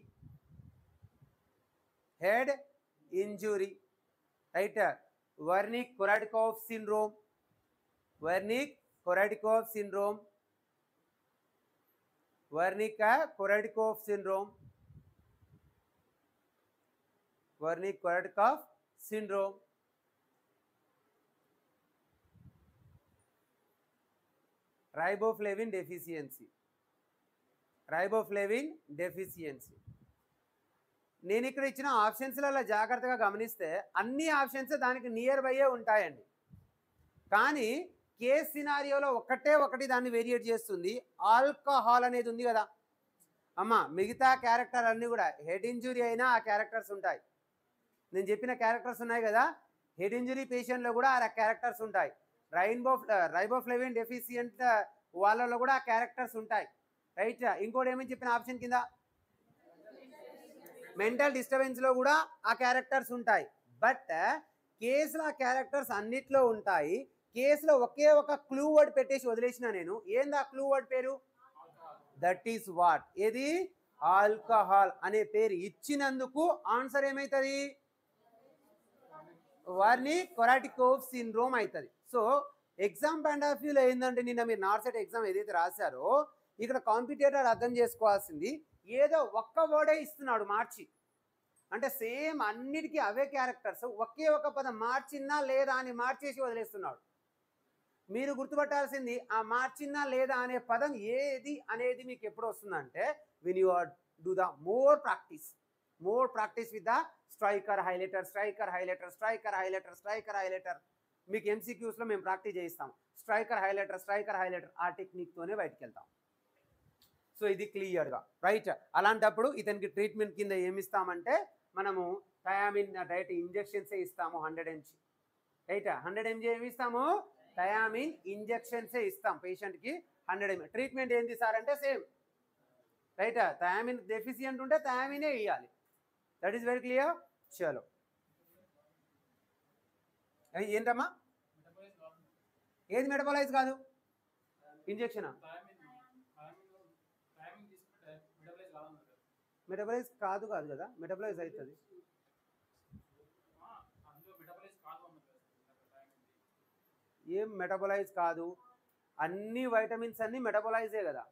head injury right uh, wernick korsakoff syndrome wernick korsakoff syndrome wernick korsakoff syndrome wernick korsakoff syndrome riboflavin deficiency riboflavin deficiency నేను ఇక్కడ ఇచ్చిన ఆప్షన్స్లలో జాగ్రత్తగా గమనిస్తే అన్ని options దానికి near బైయే ఉంటాయండి కానీ case సినారియోలో ఒకటే ఒకటి దాన్ని వేరియేట్ చేస్తుంది ఆల్కహాల్ అనేది ఉంది కదా అమ్మ మిగతా క్యారెక్టర్ అన్నీ కూడా హెడ్ ఇంజురీ అయినా ఆ క్యారెక్టర్స్ ఉంటాయి నేను చెప్పిన క్యారెక్టర్స్ ఉన్నాయి కదా హెడ్ ఇంజురీ పేషెంట్లో కూడా ఆ క్యారెక్టర్స్ ఉంటాయి రైన్బో రైబోఫ్లెవిన్ డెఫిషియంట్ వాళ్ళలో కూడా ఆ క్యారెక్టర్స్ ఉంటాయి రైట్ ఇంకోటి ఏమని చెప్పిన ఆప్షన్ కింద మెంటల్ డిస్టర్బెన్స్లో కూడా ఆ క్యారెక్టర్స్ ఉంటాయి బట్ కేసులో ఆ క్యారెక్టర్స్ అన్నిట్లో ఉంటాయి కేసులో ఒకే ఒక క్లూ వర్డ్ పెట్టేసి వదిలేసిన నేను ఏంది ఆ క్లూ వర్డ్ పేరు దట్ ఈస్ వాట్ ఏది ఆల్కహాల్ అనే పేరు ఇచ్చినందుకు ఆన్సర్ ఏమవుతుంది వారిని కొరాటికోవ్ సిండ్రోమ్ అవుతుంది సో ఎగ్జామ్ పాయింట్ ఆఫ్ వ్యూలో ఏంటంటే నిన్న మీరు నార్సెట్ ఎగ్జామ్ ఏదైతే రాశారో ఇక్కడ కాంపిటేటర్ అర్థం చేసుకోవాల్సింది ఏదో ఒక్క వర్డే ఇస్తున్నాడు మార్చి అంటే సేమ్ అన్నిటికీ అవే క్యారెక్టర్స్ ఒకే ఒక పదం మార్చినా లేదా అని మార్చేసి వదిలేస్తున్నాడు మీరు గుర్తుపట్టాల్సింది ఆ మార్చినా లేదా అనే పదం ఏది అనేది మీకు ఎప్పుడు వస్తుందంటే when you are do the more practice more practice with the striker highlighter striker highlighter striker highlighter striker highlighter మీకు ఎంసీక్యూస్లో మేము ప్రాక్టీస్ చేయిస్తాం స్ట్రైకర్ హైలైటర్ స్ట్రైకర్ హైలైటర్ ఆ టెక్నిక్తోనే బయటికి వెళ్తాం సో ఇది క్లియర్గా రైట్ అలాంటప్పుడు ఇతనికి ట్రీట్మెంట్ కింద ఏమి ఇస్తామంటే మనము థయామిన్ డైరెక్ట్ ఇంజెక్షన్సే ఇస్తాము hundred MG right hundred MG ఏమి ఇస్తాము థయామిన్ ఇంజెక్షన్సే ఇస్తాం పేషెంట్కి హండ్రెడ్ ఎంజీ ట్రీట్మెంట్ ఏంటి సార్ అంటే సేమ్ రైట్ థయామిన్ డెఫిషియంట్ ఉంటే థయామినే ఇవ్వాలి దట్ ఈస్ వెరీ క్లియర్ చలో అయ్ ఏంటమ్మా ఏది మెటబలైజ్ కాదు ఇంజెక్షన్ మెటబలైజ్ కాదు కాదు కదా మెటబలైజ్ అవుతుంది ఏం మెటబలైజ్ కాదు అన్ని వైటమిన్స్ అన్ని మెటబలైజే కదా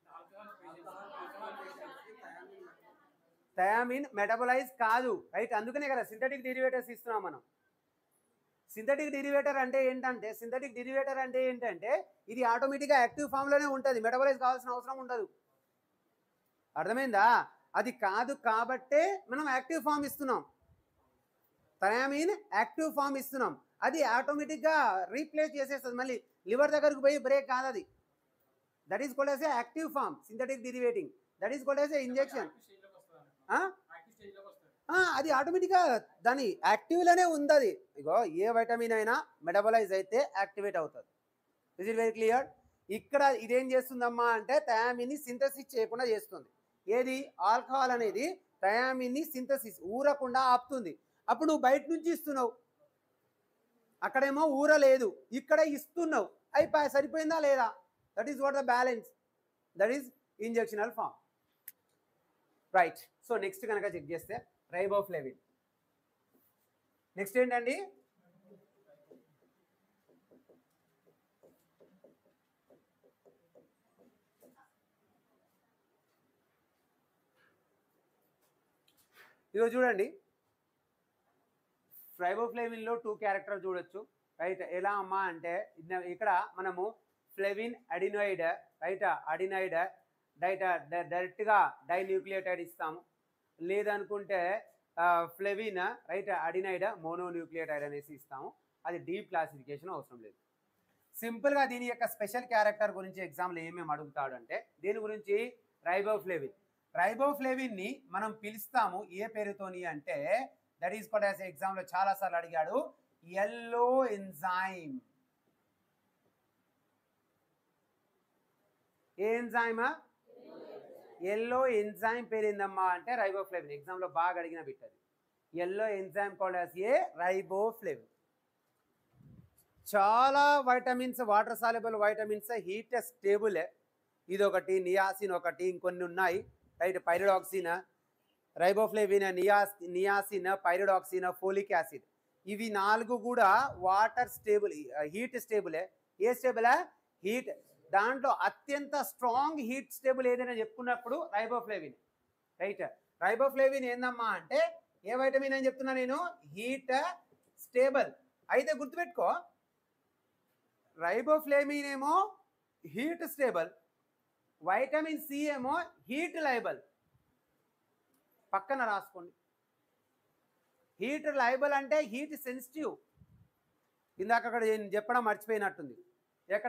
థయామిన్ మెటబలైజ్ కాదు రైట్ అందుకనే కదా సింథటిక్ డెరివేటర్స్ ఇస్తున్నాం మనం సింథటిక్ డెరివేటర్ అంటే ఏంటంటే సింథటిక్ డెరివేటర్ అంటే ఏంటంటే ఇది ఆటోమేటిక్గా యాక్టివ్ ఫామ్లోనే ఉంటుంది మెటబలైజ్ కావాల్సిన అవసరం ఉండదు అర్థమైందా అది కాదు కాబట్టే మనం యాక్టివ్ ఫామ్ ఇస్తున్నాం థయామిన్ యాక్టివ్ ఫామ్ ఇస్తున్నాం అది ఆటోమేటిక్గా రీప్లేస్ చేసేస్తుంది మళ్ళీ లివర్ దగ్గరకు పోయి బ్రేక్ కాదు అది that is called as a active form synthetic derivating that is called as a injection అది ఆటోమేటిక్గా దాని యాక్టివ్లోనే ఉంది అది ఇగో ఏ వైటమిన్ అయినా మెటబలైజ్ అయితే యాక్టివేట్ అవుతుంది ఇస్ ఇట్ వెరీ క్లియర్ ఇక్కడ ఇదేం చేస్తుందమ్మా అంటే థయామిన్ని సింథసిస్ చేయకుండా చేస్తుంది ఏది ఆల్కహాల్ అనేది థయామిన్ని సింథసిస్ ఊరకుండా ఆపుతుంది అప్పుడు నువ్వు బయట నుంచి ఇస్తున్నావు అక్కడేమో ఊరలేదు ఇక్కడ ఇస్తున్నావు అయిపోయి సరిపోయిందా లేదా that is what the balance that is injectional form right so next కనుక చెక్ చేస్తే రైబోఫ్లేవిన్ నెక్స్ట్ ఏంటండి ఇదిగో చూడండి ఫ్రైబోఫ్లేవిన్లో టూ క్యారెక్టర్ చూడొచ్చు రైట్ ఎలా అమ్మా అంటే ఇద్ద- ఇక్కడ మనము ఫ్లెవిన్ అడినాయిడ్ రైట్ అడినాయిడ్ డైట డైరెక్ట్గా డైన్యూక్లియోటైడ్ ఇస్తాము లేదనుకుంటే ఫ్లెవిన్ రైట్ అడినైడ్ మోనోన్యూక్లియోటైడ్ అనేసి ఇస్తాము అది డీప్ క్లాసిఫికేషన్ అవసరం లేదు సింపుల్గా దీని యొక్క స్పెషల్ క్యారెక్టర్ గురించి ఎగ్జామ్లో ఏమేమి అడుగుతాడు అంటే దీని గురించి రైబోఫ్లేవిన్ రైబోఫ్లేవిన్ని మనం పిలుస్తాము ఏ పేరుతోని అంటే దట్ ఈస్ కూడా ఎగ్జామ్లో చాలాసార్లు అడిగాడు ఎల్లో ఎంజైమ్ ఏ ఎంజైమా ఎల్లో ఎంజైమ్ పేరు ఏందమ్మా అంటే రైబోఫ్లేవిన్ ఎగ్జామ్లో బాగా అడిగిన బిట్ అది yellow enzyme called as a riboflavin చాలా vitamins water soluble vitamins heat stable ఇది ఒకటి నియాసిన్ ఒకటి ఇంకొన్ని ఉన్నాయి రైట్ పైరిడాక్సిన్ రైబోఫ్లేవిన్ నియాస్ నియాసిన్ పైరిడాక్సిన్ ఫోలిక్ యాసిడ్ ఇవి నాలుగు కూడా వాటర్ స్టేబుల్ హీట్ స్టేబులే ఏ స్టేబులా హీట్ దాంట్లో అత్యంత స్ట్రాంగ్ హీట్ స్టేబుల్ ఏదైనా చెప్పుకున్నప్పుడు రైబోఫ్లేవిన్ రైట్ రైబోఫ్లేవిన్ ఏందమ్మా అంటే ఏ వైటమిన్ అని చెప్తున్నా నేను హీట్ స్టేబుల్ అయితే గుర్తుపెట్టుకో రైబోఫ్లేమిన్ ఏమో హీట్ స్టేబుల్ వైటమిన్ సి ఏమో హీట్ లైబల్ పక్కన రాసుకోండి హీట్ లైబల్ అంటే హీట్ సెన్సిటివ్ ఇందాక అక్కడ నేను చెప్పడం మర్చిపోయినట్టుంది ఎక్కడ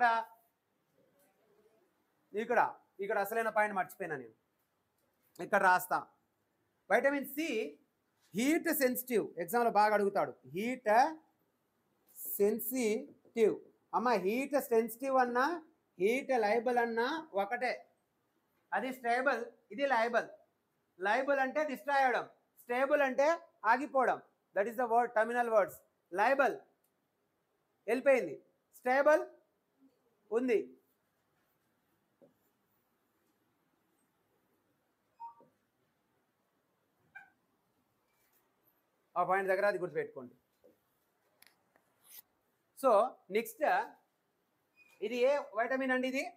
ఇక్కడ ఇక్కడ అసలైన పాయింట్ మర్చిపోయినా నేను ఇక్కడ రాస్తా వైటమిన్ సి హీట్ సెన్సిటివ్ ఎగ్జామ్లో బాగా అడుగుతాడు హీట్ సెన్సిటివ్ అమ్మ హీట్ సెన్సిటివ్ అన్నా హీట్ లైబల్ అన్నా ఒకటే అది స్టేబుల్ ఇది లైబల్ లైబుల్ అంటే డిస్ట్రాయ్ అవ్వడం స్టేబుల్ అంటే ఆగిపోవడం that is the word terminal words labile వెళ్ళిపోయింది స్టేబుల్ ఉంది ఆ పాయింట్ దగ్గర అది గుర్తుపెట్టుకోండి సో నెక్స్ట్ ఇది ఏ వైటమిన్ అండి ఇది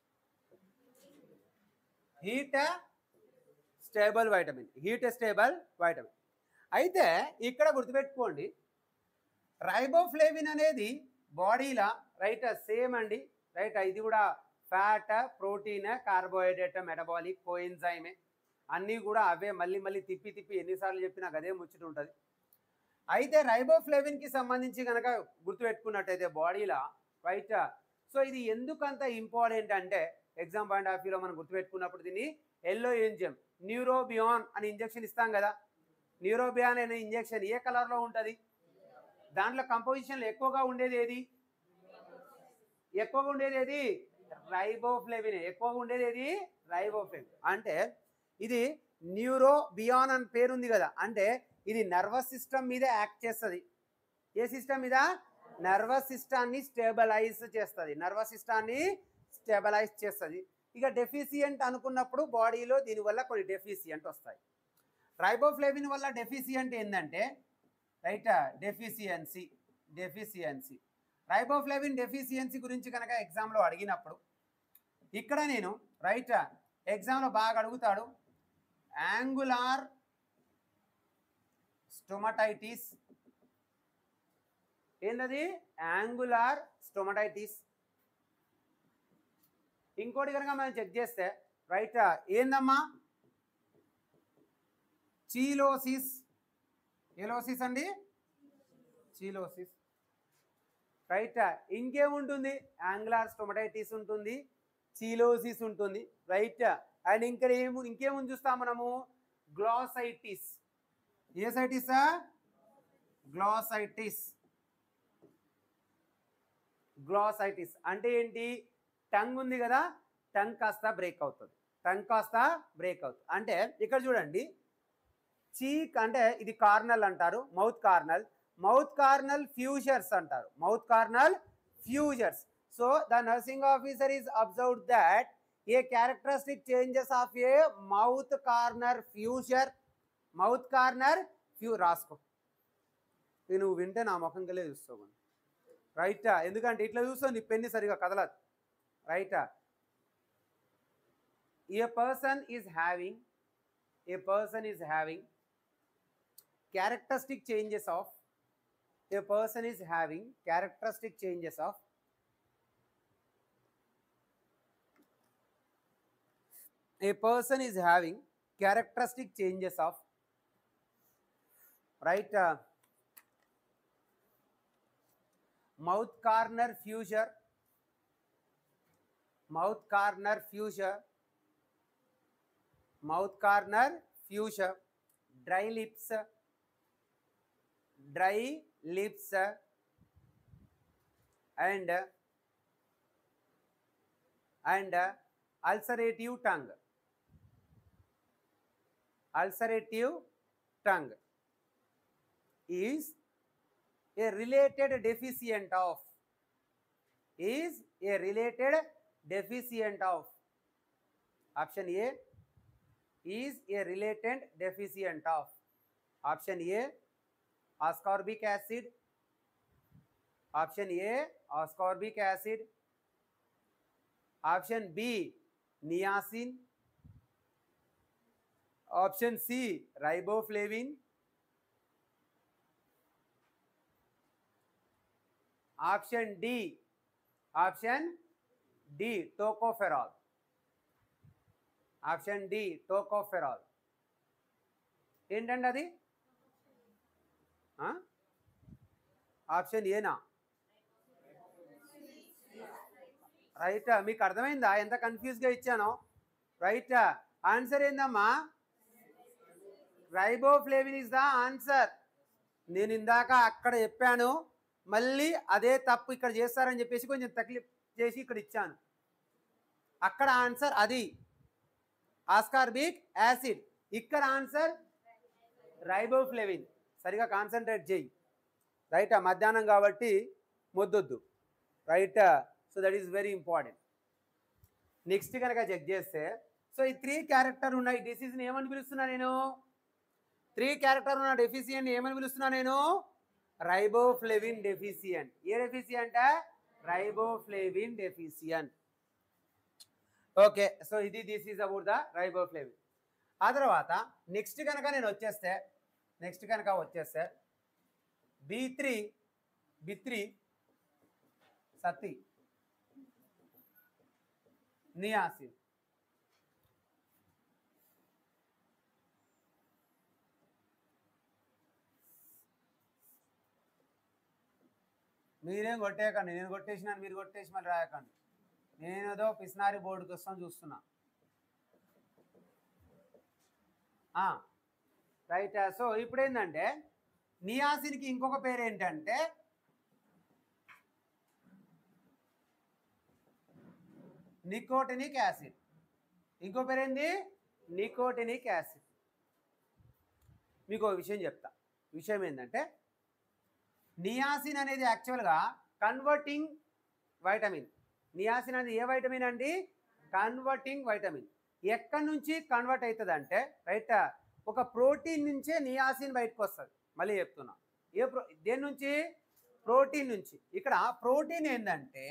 heat stable vitamin heat stable vitamin అయితే ఇక్కడ గుర్తుపెట్టుకోండి రైబోఫ్లేవిన్ అనేది బాడీలో రైట్ సేమ్ అండి రైట్ ఇది కూడా ఫ్యాట్ ప్రోటీన్ కార్బోహైడ్రేట్ మెటబాలిక్ కోఎన్జైమే అన్నీ కూడా అవే మళ్ళీ మళ్ళీ తిప్పి తిప్పి ఎన్నిసార్లు చెప్పినా అదే ముచ్చట ఉంటుంది అయితే రైబోఫ్లేవిన్కి సంబంధించి కనుక గుర్తుపెట్టుకున్నట్టయితే బాడీలో రైట్ సో ఇది ఎందుకంత ఇంపార్టెంట్ అంటే ఎగ్జామ్ పాయింట్ ఆఫ్ వ్యూలో మనం గుర్తుపెట్టుకున్నప్పుడు దీన్ని ఎల్లో ఎంజిఎం న్యూరోబియాన్ అని ఇంజెక్షన్ ఇస్తాం కదా న్యూరోబియాన్ అనే ఇంజెక్షన్ ఏ కలర్లో ఉంటుంది దాంట్లో కంపోజిషన్లో ఎక్కువగా ఉండేది ఏది ఎక్కువగా ఉండేది ఏది రైబోఫ్లేవిన్ ఎక్కువగా ఉండేది ఏది రైబోఫ్లేవిన్ అంటే ఇది న్యూరో బియాన్ అని పేరుంది కదా అంటే ఇది నర్వస్ సిస్టమ్ మీద యాక్ట్ చేస్తుంది ఏ సిస్టమ్ మీద నర్వస్ సిస్టాన్ని స్టేబలైజ్ చేస్తుంది నర్వస్ సిస్టాన్ని స్టెబలైజ్ చేస్తుంది ఇక డెఫిసియంట్ అనుకున్నప్పుడు బాడీలో దీనివల్ల కొన్ని డెఫిసియంట్ వస్తాయి రైబోఫ్లేవిన్ వల్ల డెఫిసియంట్ ఏంటంటే రైట్ డెఫిసియన్సీ డెఫిసియన్సీ రైబోఫ్లేవిన్ డెఫిసియన్సీ గురించి కనుక ఎగ్జామ్లో అడిగినప్పుడు ఇక్కడ నేను రైట్ ఎగ్జామ్లో బాగా అడుగుతాడు యాంగులార్ స్టొమటైటిస్ ఏంటది యాంగులార్ స్టొమటైటిస్ ఇంకోటి కనుక మనం చెక్ చేస్తే రైట్ ఏందమ్మా చీలోసిస్ ఎలోసిస్ అండి చీలోసిస్ రైట్ ఇంకేముంటుంది యాంగులార్ స్టొమటైటిస్ ఉంటుంది చీలోసిస్ ఉంటుంది రైట్ అండ్ ఇంకా ఏము ఇంకేముంది చూస్తాం మనము గ్లాసైటిస్ ఏ సైటిసా గ్లాసైటిస్ గ్లాసైటిస్ అంటే ఏంటి టంగ్ ఉంది కదా టంగ్ కాస్త బ్రేక్ అవుతుంది టంగ్ కాస్త బ్రేక్ అవుతుంది అంటే ఇక్కడ చూడండి చీక్ అంటే ఇది కార్నల్ అంటారు mouth corner mouth corner fissures అంటారు mouth corner fissures so the nursing officer is observe that a characteristic changes of a mouth corner fissure mouth corner ఫ్యూ రాసుకో ఇది నువ్వు వింటే నా ముఖంకెళ్ళే చూస్తావు రైటా ఎందుకంటే ఇట్లా చూస్తావు నీ పెన్ని సరిగా కదలదు రైటా a person is having a person is having characteristic changes of a person is having characteristic changes of a person is having characteristic changes of right uh, mouth corner fissure mouth corner fissure mouth corner fissure dry lips dry lips and and ulcerative tongue ulcerative tongue is a related deficient of is a related deficient of option a is a related deficient of option a ascorbic acid option a ascorbic acid option b niacin option c riboflavin option d option d tocopherol option d tocopherol ఏంటండి అది ఆ? Option ఏనా right మీకు అర్థమైందా ఎంత కన్ఫ్యూజ్గా ఇచ్చానో right answer ఏందమ్మా రైబోఫ్లేవిన్ ఇస్ ద ఆన్సర్ నేను ఇందాక అక్కడ చెప్పాను మళ్ళీ అదే తప్పు ఇక్కడ చేస్తారని చెప్పేసి కొంచెం తక్లీఫ్ చేసి ఇక్కడ ఇచ్చాను అక్కడ ఆన్సర్ అది ఆస్కార్బిక్ యాసిడ్ ఇక్కడ ఆన్సర్ రైబోఫ్లేవిన్ సరిగా కాన్సన్ట్రేట్ చేయి రైట్ మధ్యాహ్నం కాబట్టి మొద్దొద్దు right so that is very important next కనుక చెక్ చేస్తే సో ఈ త్రీ క్యారెక్టర్ ఉన్న ఈ డిసీజ్ని ఏమని పిలుస్తున్నా నేను త్రీ క్యారెక్టర్ ఉన్న డెఫిసియెంట్ ఏమని పిలుస్తున్నా నేను రైబోఫ్లేవిన్ డెఫిసియంట్ ఏ deficient riboflavin deficient okay so ఇది this is about the riboflavin ఆ తర్వాత నెక్స్ట్ కనుక నేను వచ్చేస్తే నెక్స్ట్ కనుక వచ్చేస్తే బి త్రీ బి త్రీ సత్తి నియాసిన్ మీరేం కొట్టేయకండి నేను కొట్టేసినాను మీరు కొట్టేసి మళ్ళీ రాయకండి నేనేదో పిస్నారి బోర్డు కోసం చూస్తున్నా రైట్ సో ఇప్పుడు ఏంటంటే నియాసిన్కి ఇంకొక పేరు ఏంటంటే నికోటినిక్ యాసిడ్ ఇంకో పేరు ఏంది నికోటినిక్ యాసిడ్ మీకు ఒక విషయం చెప్తా విషయం ఏంటంటే నియాసిన్ అనేది యాక్చువల్గా కన్వర్టింగ్ వైటమిన్ నియాసిన్ అనేది ఏ వైటమిన్ అండి కన్వర్టింగ్ వైటమిన్ ఎక్కడి నుంచి కన్వర్ట్ అవుతుంది అంటే రైట్ ఒక ప్రోటీన్ నుంచే నియాసిన్ బయటకు వస్తుంది మళ్ళీ చెప్తున్నా ఏ ప్రో దేని నుంచి ప్రోటీన్ నుంచి ఇక్కడ ప్రోటీన్ ఏంటంటే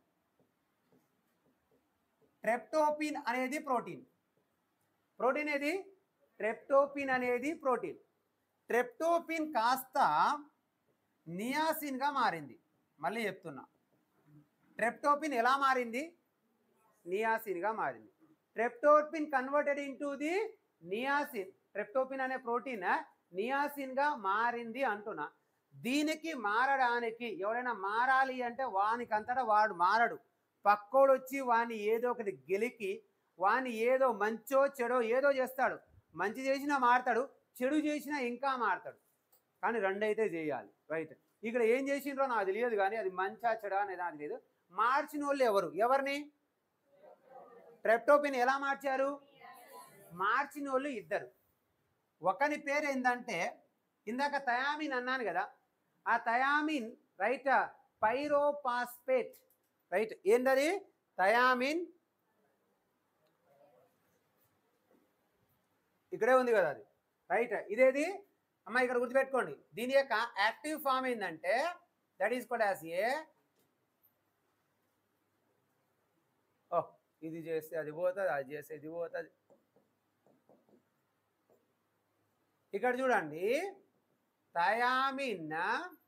ట్రెప్టోపిన్ అనేది ప్రోటీన్ ప్రోటీన్ ఏది ట్రెప్టోపిన్ అనేది ప్రోటీన్ ట్రెప్టోపిన్ కాస్త నియాసిన్గా మారింది మళ్ళీ చెప్తున్నా ట్రెప్టోపిన్ ఎలా మారింది నియాసిన్గా మారింది tryptophan converted into the niacin tryptophan అనే ప్రోటీన్ నియాసిన్గా మారింది అంటున్నా దీనికి మారడానికి ఎవరైనా మారాలి అంటే వానికంతటా వాడు మారడు పక్కోడు వచ్చి వాని ఏదో ఒకటి గెలికి వాని ఏదో మంచో చెడో ఏదో చేస్తాడు మంచి చేసినా మారతాడు చెడు చేసినా ఇంకా మారతాడు కానీ రెండైతే చేయాలి రైట్ ఇక్కడ ఏం చేసిండ్రో నాకు తెలియదు కానీ అది మంచా చెడా అనేది నాకు తెలియదు మార్చిన వాళ్ళు ఎవరు ఎవరిని ట్రెప్టోపిన్ ఎలా మార్చారు మార్చిన వాళ్ళు ఇద్దరు ఒకని పేరు ఏంటంటే ఇందాక థయామిన్ అన్నాను కదా ఆ థయామిన్ రైట్ పైరోపాస్పేట్ రైట్ ఏంటది థయామిన్ ఇక్కడే ఉంది కదా అది రైట్ ఇదేది అమ్మ ఇక్కడ గుర్తుపెట్టుకోండి దీని యొక్క యాక్టివ్ ఫామ్ ఏంటంటే దట్ ఈస్ కూడా యాజ్ ఏ ఓ ఇది చేస్తే అది పోతుంది అది చేస్తే ఇది పోతుంది ఇక్కడ చూడండి థయామిన్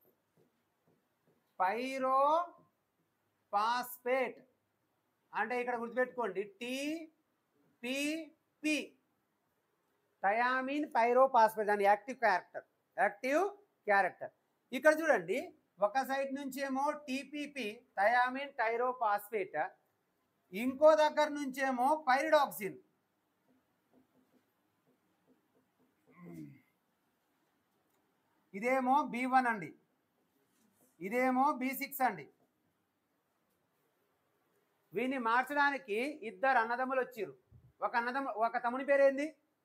పైరో పాస్పేట్ అంటే ఇక్కడ గుర్తుపెట్టుకోండి T P P thiamine pyrophosphate దాని యాక్టివ్ క్యారెక్టర్ యాక్టివ్ క్యారెక్టర్ ఇక్కడ చూడండి ఒక సైడ్ నుంచి ఏమో టీపీపీ థయామిన్ టైరోపాస్పేట్ ఇంకో దగ్గర నుంచేమో పైరిడాక్సిన్ ఇదేమో బి వన్ అండి ఇదేమో బి సిక్స్ అండి వీన్ని మార్చడానికి ఇద్దరు అన్నదమ్ములు వచ్చిర్రు ఒక అన్నదమ్ము ఒక తమ్ముని పేరేంది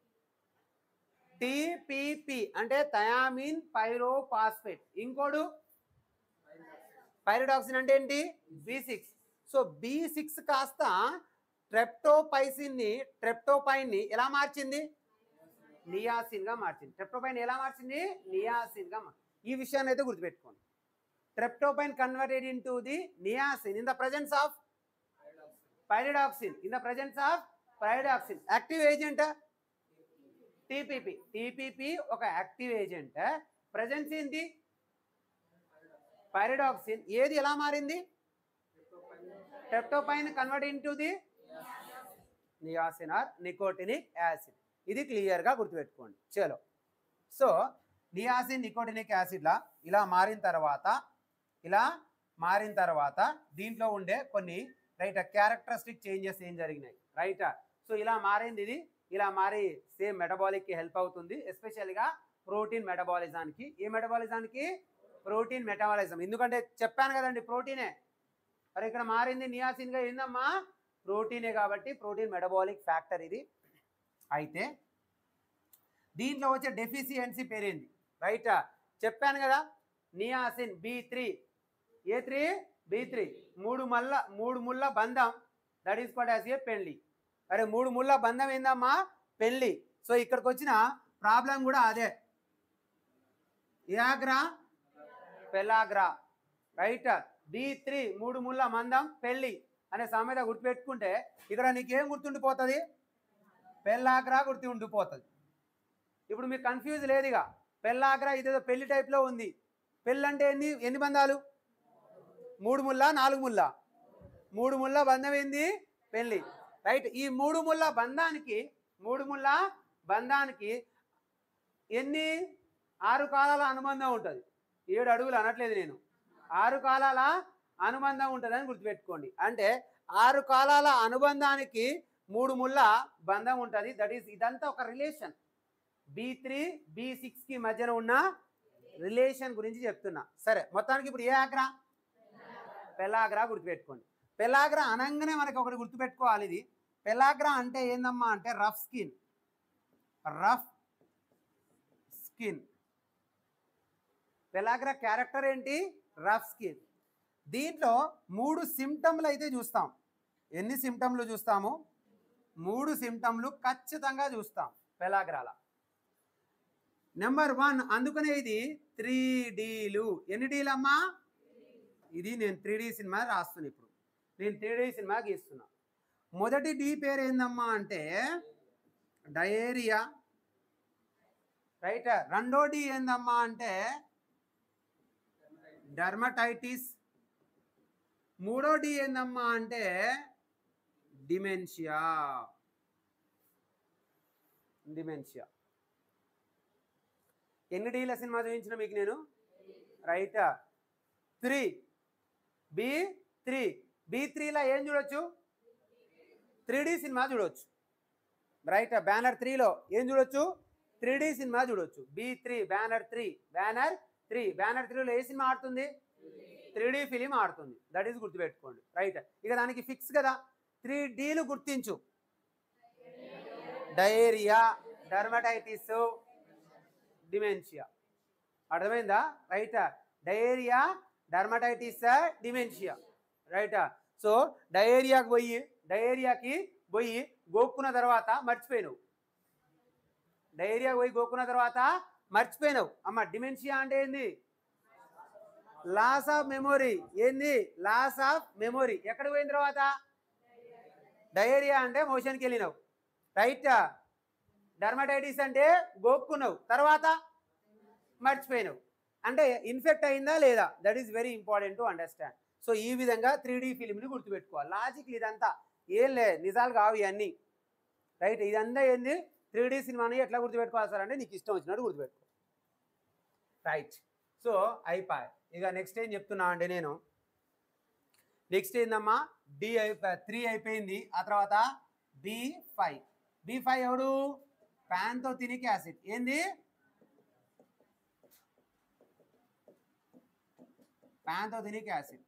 టిపిపి అంటే థయామిన్ పైరోపాస్పేట్ ఇంకోడు పైరిడాక్సిన్ అంటే ఏంటి B six so B six కాస్త ట్రెప్టోపైసిన్ని ట్రెప్టోపైన్ని ఎలా మార్చింది నియాసిన్ గా మార్చింది ట్రెప్టోపైన్ ఎలా మార్చింది నియాసిన్ గా మార్- ఈ విషయాన్ని అయితే గుర్తుపెట్టుకోండి tryptophan converted in to the niacin in the presence of pyridoxine in the presence of pyridoxine active agent TPP TPP ఒక యాక్టివ్ ఏజెంట్ ప్రజెన్స్ ఏంటి పైరిడాక్సిన్ ఏది ఎలా మారింది tryptophan convert in to the niacin or nicotinic acid ఇది క్లియర్గా గుర్తుపెట్టుకోండి చలో so niacin nicotinic యాసిడ్లా ఇలా మారిన తర్వాత ఇలా మారిన తర్వాత దీంట్లో ఉండే కొన్ని రైట్ క్యారెక్టరిస్టిక్ చేంజెస్ ఏం జరిగినాయి రైట్ సో ఇలా మారింది ఇది ఇలా మారి సేమ్ మెటబాలిక్కి హెల్ప్ అవుతుంది ఎస్పెషల్గా ప్రోటీన్ మెటబాలిజానికి ఏ మెటబాలిజానికి ప్రోటీన్ మెటబాలిజం ఎందుకంటే చెప్పాను కదండి ప్రోటీనే మరి ఇక్కడ మారింది నియాసిన్గా ఏందమ్మా ప్రోటీనే కాబట్టి ప్రోటీన్ మెటబాలిక్ ఫ్యాక్టర్ ఇది అయితే దీంట్లో వచ్చే డెఫిషియన్సీ పేరేంది రైట్ చెప్పాను కదా నియాసిన్ బి త్రీ ఏ త్రీ బి త్రీ మూడు మల్ల మూడు ముళ్ళ బంధం that is called as a పెళ్లి అరే మూడు ముళ్ళ బంధం ఏందమ్మా పెళ్లి సో ఇక్కడికి వచ్చిన ప్రాబ్లం కూడా అదే యాగ్రా పెలాగ్రా రైట్ బి త్రీ మూడు ముళ్ళ మందం పెళ్లి అనే సామెత గుర్తుపెట్టుకుంటే ఇక్కడ నీకేం గుర్తుండిపోతుంది పెళ్ళాగ్రా గుర్తు ఉండిపోతుంది ఇప్పుడు మీకు కన్ఫ్యూజ్ లేదు ఇక పెళ్ళాగ్రా ఇదేదో పెళ్లి టైప్లో ఉంది పెళ్ళి అంటే ఎన్ని ఎన్ని బంధాలు మూడు ముళ్ళ నాలుగు ముళ్ళ మూడు ముళ్ళ బంధం ఏంది పెళ్ళి రైట్ ఈ మూడు ముళ్ళ బంధానికి మూడు ముళ్ళ బంధానికి ఎన్ని ఆరు కాలాల అనుబంధం ఉంటుంది ఏడు అడుగులు అనట్లేదు నేను ఆరు కాలాల అనుబంధం ఉంటుందని గుర్తుపెట్టుకోండి అంటే ఆరు కాలాల అనుబంధానికి మూడు ముళ్ళ బంధం ఉంటుంది దట్ ఈస్ ఇదంతా ఒక రిలేషన్ బి త్రీ బి సిక్స్కి మధ్యన ఉన్న రిలేషన్ గురించి చెప్తున్నా సరే మొత్తానికి ఇప్పుడు ఏ ఆగ్రా పెలాగ్రా గుర్తుపెట్టుకోండి పెలాగ్రా అనగానే మనకి ఒకటి గుర్తుపెట్టుకోవాలి ఇది పెలాగ్రా అంటే ఏందమ్మా అంటే rough skin rough skin pellagra character ఏంటి రఫ్ స్కిన్ దీంట్లో మూడు సిమ్టమ్లు అయితే చూస్తాం ఎన్ని సిమ్టమ్లు చూస్తాము మూడు సిమ్టమ్లు ఖచ్చితంగా చూస్తాం పెలాగ్రాల నెంబర్ వన్ అందుకనే ఇది త్రీ డీలు ఎన్ని డీలు అమ్మా ఇది నేను త్రీ డీ సినిమా రాస్తున్నా ఇప్పుడు నేను త్రీ డీ సినిమా గీస్తున్నా మొదటి డి పేరు ఏందమ్మా అంటే డయేరియా రైట్ రెండో డి ఏందమ్మా అంటే డర్మటైటిస్ మూడో డి ఏందమ్మా అంటే డిమెన్షియా డిమెన్షియా ఎన్ని డీల సినిమా చూపించిన మీకు నేను right three B three B త్రీలో ఏం చూడొచ్చు త్రీ డి సినిమా చూడొచ్చు రైట్ బ్యానర్ త్రీలో ఏం చూడొచ్చు త్రీ డి సినిమా చూడొచ్చు B three banner three banner three banner త్రీలో ఏ సినిమా ఆడుతుంది త్రీ డి ఫిలిం ఆడుతుంది దట్ ఈస్ గుర్తుపెట్టుకోండి రైట్ ఇక దానికి ఫిక్స్ కదా త్రీ డీలు గుర్తించు డయేరియా డర్మటైటిస్ డిమెన్షియా అర్థమైందా right diarrhoea dermatitis dementia right so డయేరియాకి పోయి డయేరియాకి పోయి గోక్కున్న తర్వాత మర్చిపోయినావు డయేరియాకి పోయి గోక్కున్న తర్వాత మర్చిపోయినావు అమ్మ డిమెన్షియా అంటే ఏంది లాస్ ఆఫ్ మెమొరీ ఏంది లాస్ ఆఫ్ మెమొరీ ఎక్కడ పోయిన తర్వాత డయేరియా అంటే మోషన్కి వెళ్ళినావు రైట్ డర్మటైటిస్ అంటే గోక్కున్నావు తర్వాత మర్చిపోయినావు అంటే ఇన్ఫెక్ట్ అయిందా లేదా that is very important to understand so ఈ విధంగా త్రీ డీ ఫిలింని గుర్తుపెట్టుకోవాలి లాజిక్ ఇదంతా ఏం లే నిజాలు కావు ఇవన్నీ రైట్ ఇదంతా ఏంది త్రీ డీ సినిమాని ఎట్లా గుర్తుపెట్టుకోవాలి సార్ అంటే నీకు ఇష్టం వచ్చినట్టు గుర్తుపెట్టుకో రైట్ సో అయిపోయి ఇక నెక్స్ట్ ఏం చెప్తున్నా అంటే నేను నెక్స్ట్ ఏందమ్మా డి అయిపోయి త్రీ అయిపోయింది ఆ తర్వాత బి ఫైవ్ బి ఫైవ్ ఎవడు ప్యాంతోథినిక్ యాసిడ్ ఏంది ప్యాంతోథినిక్ యాసిడ్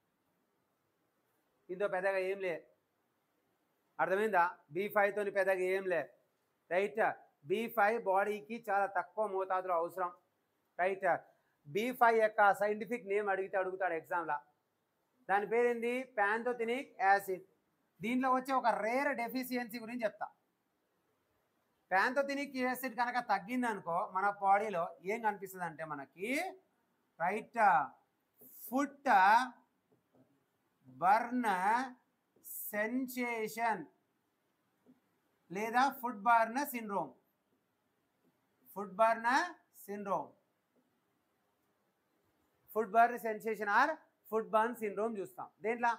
ఇంతో పెద్దగా ఏం లే అర్థమైందా బి తోని పెద్దగా ఏం లే రైట్ బి ఫైవ్ బాడీకి చాలా తక్కువ మోతాదులో అవసరం రైట్ బి ఫైవ్ యొక్క సైంటిఫిక్ నేమ్ అడిగితే అడుగుతాడు ఎగ్జామ్లో దాని పేరేంది ప్యాంతోథినిక్ యాసిడ్ దీంట్లో వచ్చే ఒక రేర్ డెఫిషియన్సీ గురించి చెప్తా ప్యాంతోథినిక్ యాసిడ్ కనుక తగ్గింది అనుకో మన బాడీలో ఏం కనిపిస్తుంది అంటే మనకి రైట్ ఫుట్ బర్న్ సెన్సేషన్ లేదా food burn syndrome food burn syndrome food burn sensation or food burn syndrome చూస్తాం దేంట్లో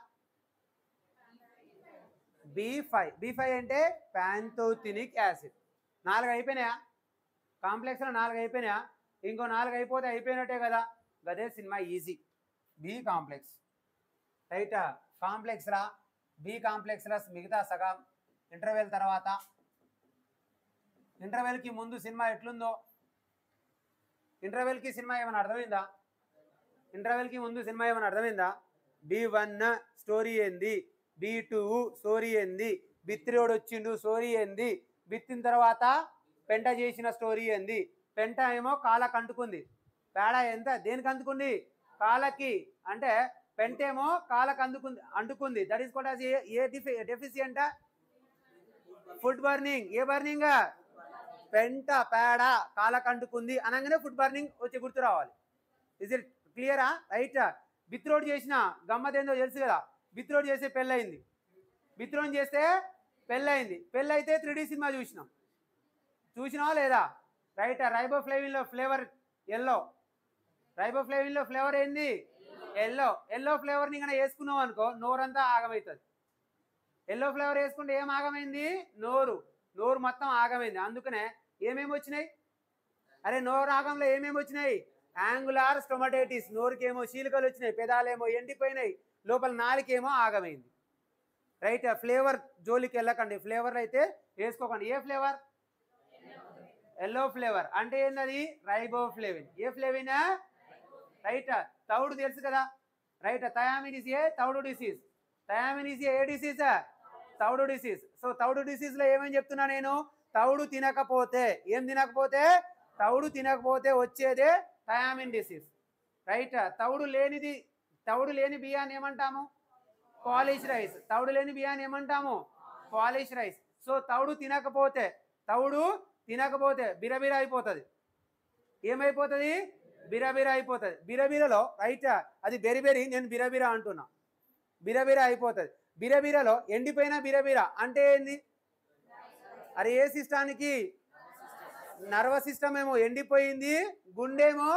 బి ఫైవ్ బి ఫైవ్ అంటే ప్యాంతోథినిక్ యాసిడ్ నాలుగు అయిపోయినాయా కాంప్లెక్స్లో నాలుగు అయిపోయినాయా ఇంకో నాలుగు అయిపోతే అయిపోయినట్టే కదా గదే cinema is B complex right కాంప్లెక్స్లా బి కాంప్లెక్స్లా మిగతా సగం ఇంటర్వెల్ తర్వాత ఇంటర్వెల్కి ముందు సినిమా ఎట్లుందో ఇంటర్వెల్కి సినిమా ఏమైనా అర్థమైందా ఇంటర్వెల్కి ముందు సినిమా ఏమైనా అర్థమైందా బి వన్ స్టోరీ ఏంది బి టూ స్టోరీ ఏంది బిత్తిరోడు వచ్చిండు స్టోరీ ఏంది బిత్తిన తర్వాత పెంట చేసిన స్టోరీ ఏంది పెంట ఏమో కాళ్ళకు అంటుకుంది పేడ ఎంత దేనికి అందుకుంది కాళ్ళకి అంటే పెంట ఏమో కాళ్ళకు అందుకుంది అంటుకుంది దట్ ఈస్ కూడా ఏ ఏ డిఫి డెఫిసియంట్ ఫుడ్ బర్నింగ్ ఏ బర్నింగ్ పెంట పేడ కాళ్ళకు అంటుకుంది అనగానే ఫుడ్ బర్నింగ్ వచ్చి గుర్తు రావాలి ఇస్ ఇట్ క్లియరా రైట్ బిత్రోడ్ చేసిన గమ్మతేందో తెలుసు కదా బిత్రోడ్ చేస్తే పెళ్ళయింది బిత్రోడ్ చేస్తే పెళ్ళయింది పెళ్ళైతే త్రీ డీ సినిమా చూసినాం చూసినావా లేదా రైట్ రైబో ఫ్లేవిన్లో ఫ్లేవర్ ఎల్లో రైబో ఫ్లేవిన్లో ఫ్లేవర్ ఏంది ఎల్లో ఎల్లో ఫ్లేవర్ని ఇంకా వేసుకున్నావు అనుకో నోరంతా ఆగమవుతుంది ఎల్లో ఫ్లేవర్ వేసుకుంటే ఏం ఆగమైంది నోరు నోరు మొత్తం ఆగమైంది అందుకనే ఏమేమి వచ్చినాయి అరే నోరు ఆగంలో ఏమేమి వచ్చినాయి యాంగులార్ స్టొమటైటిస్ నోరుకేమో చీలికలు వచ్చినాయి పెదాలేమో ఎండిపోయినాయి లోపల నాలుకేమో ఆగమైంది రైట్ ఫ్లేవర్ జోలికి వెళ్ళకండి ఫ్లేవర్ అయితే వేసుకోకండి ఏ ఫ్లేవర్ ఎల్లో ఫ్లేవర్ అంటే ఏంటది రైబో ఫ్లేవిన్ ఏ ఫ్లేవినా రైట్ తౌడు తెలుసు కదా రైట్ థయామిన్ ఇస్ ఏ తౌడు disease thiamine is a disease తౌడు డిసీజ్ సో తౌడు డిసీజ్ లో ఏమని చెప్తున్నా నేను తౌడు తినకపోతే ఏం తినకపోతే తౌడు తినకపోతే వచ్చేదే థయామిన్ డిసీజ్ రైట్ తౌడు లేనిది తౌడు లేని బియ్యాన్ని ఏమంటాము పాలిష్ రైస్ తౌడు లేని బియ్యాన్ని ఏమంటాము పాలిష్ రైస్ సో తౌడు తినకపోతే తౌడు తినకపోతే బిరబిర అయిపోతుంది ఏమైపోతుంది బిరబిర అయిపోతుంది బిరబిరలో రైట్ అది బెరిబెరి నేను బిరబిర అంటున్నా బిరబిర అయిపోతుంది బిరబిరలో ఎండిపోయిన బిరబిర అంటే ఏంది అరే ఏ సిస్టానికి నర్వస్ సిస్టమ్ ఏమో ఎండిపోయింది గుండేమో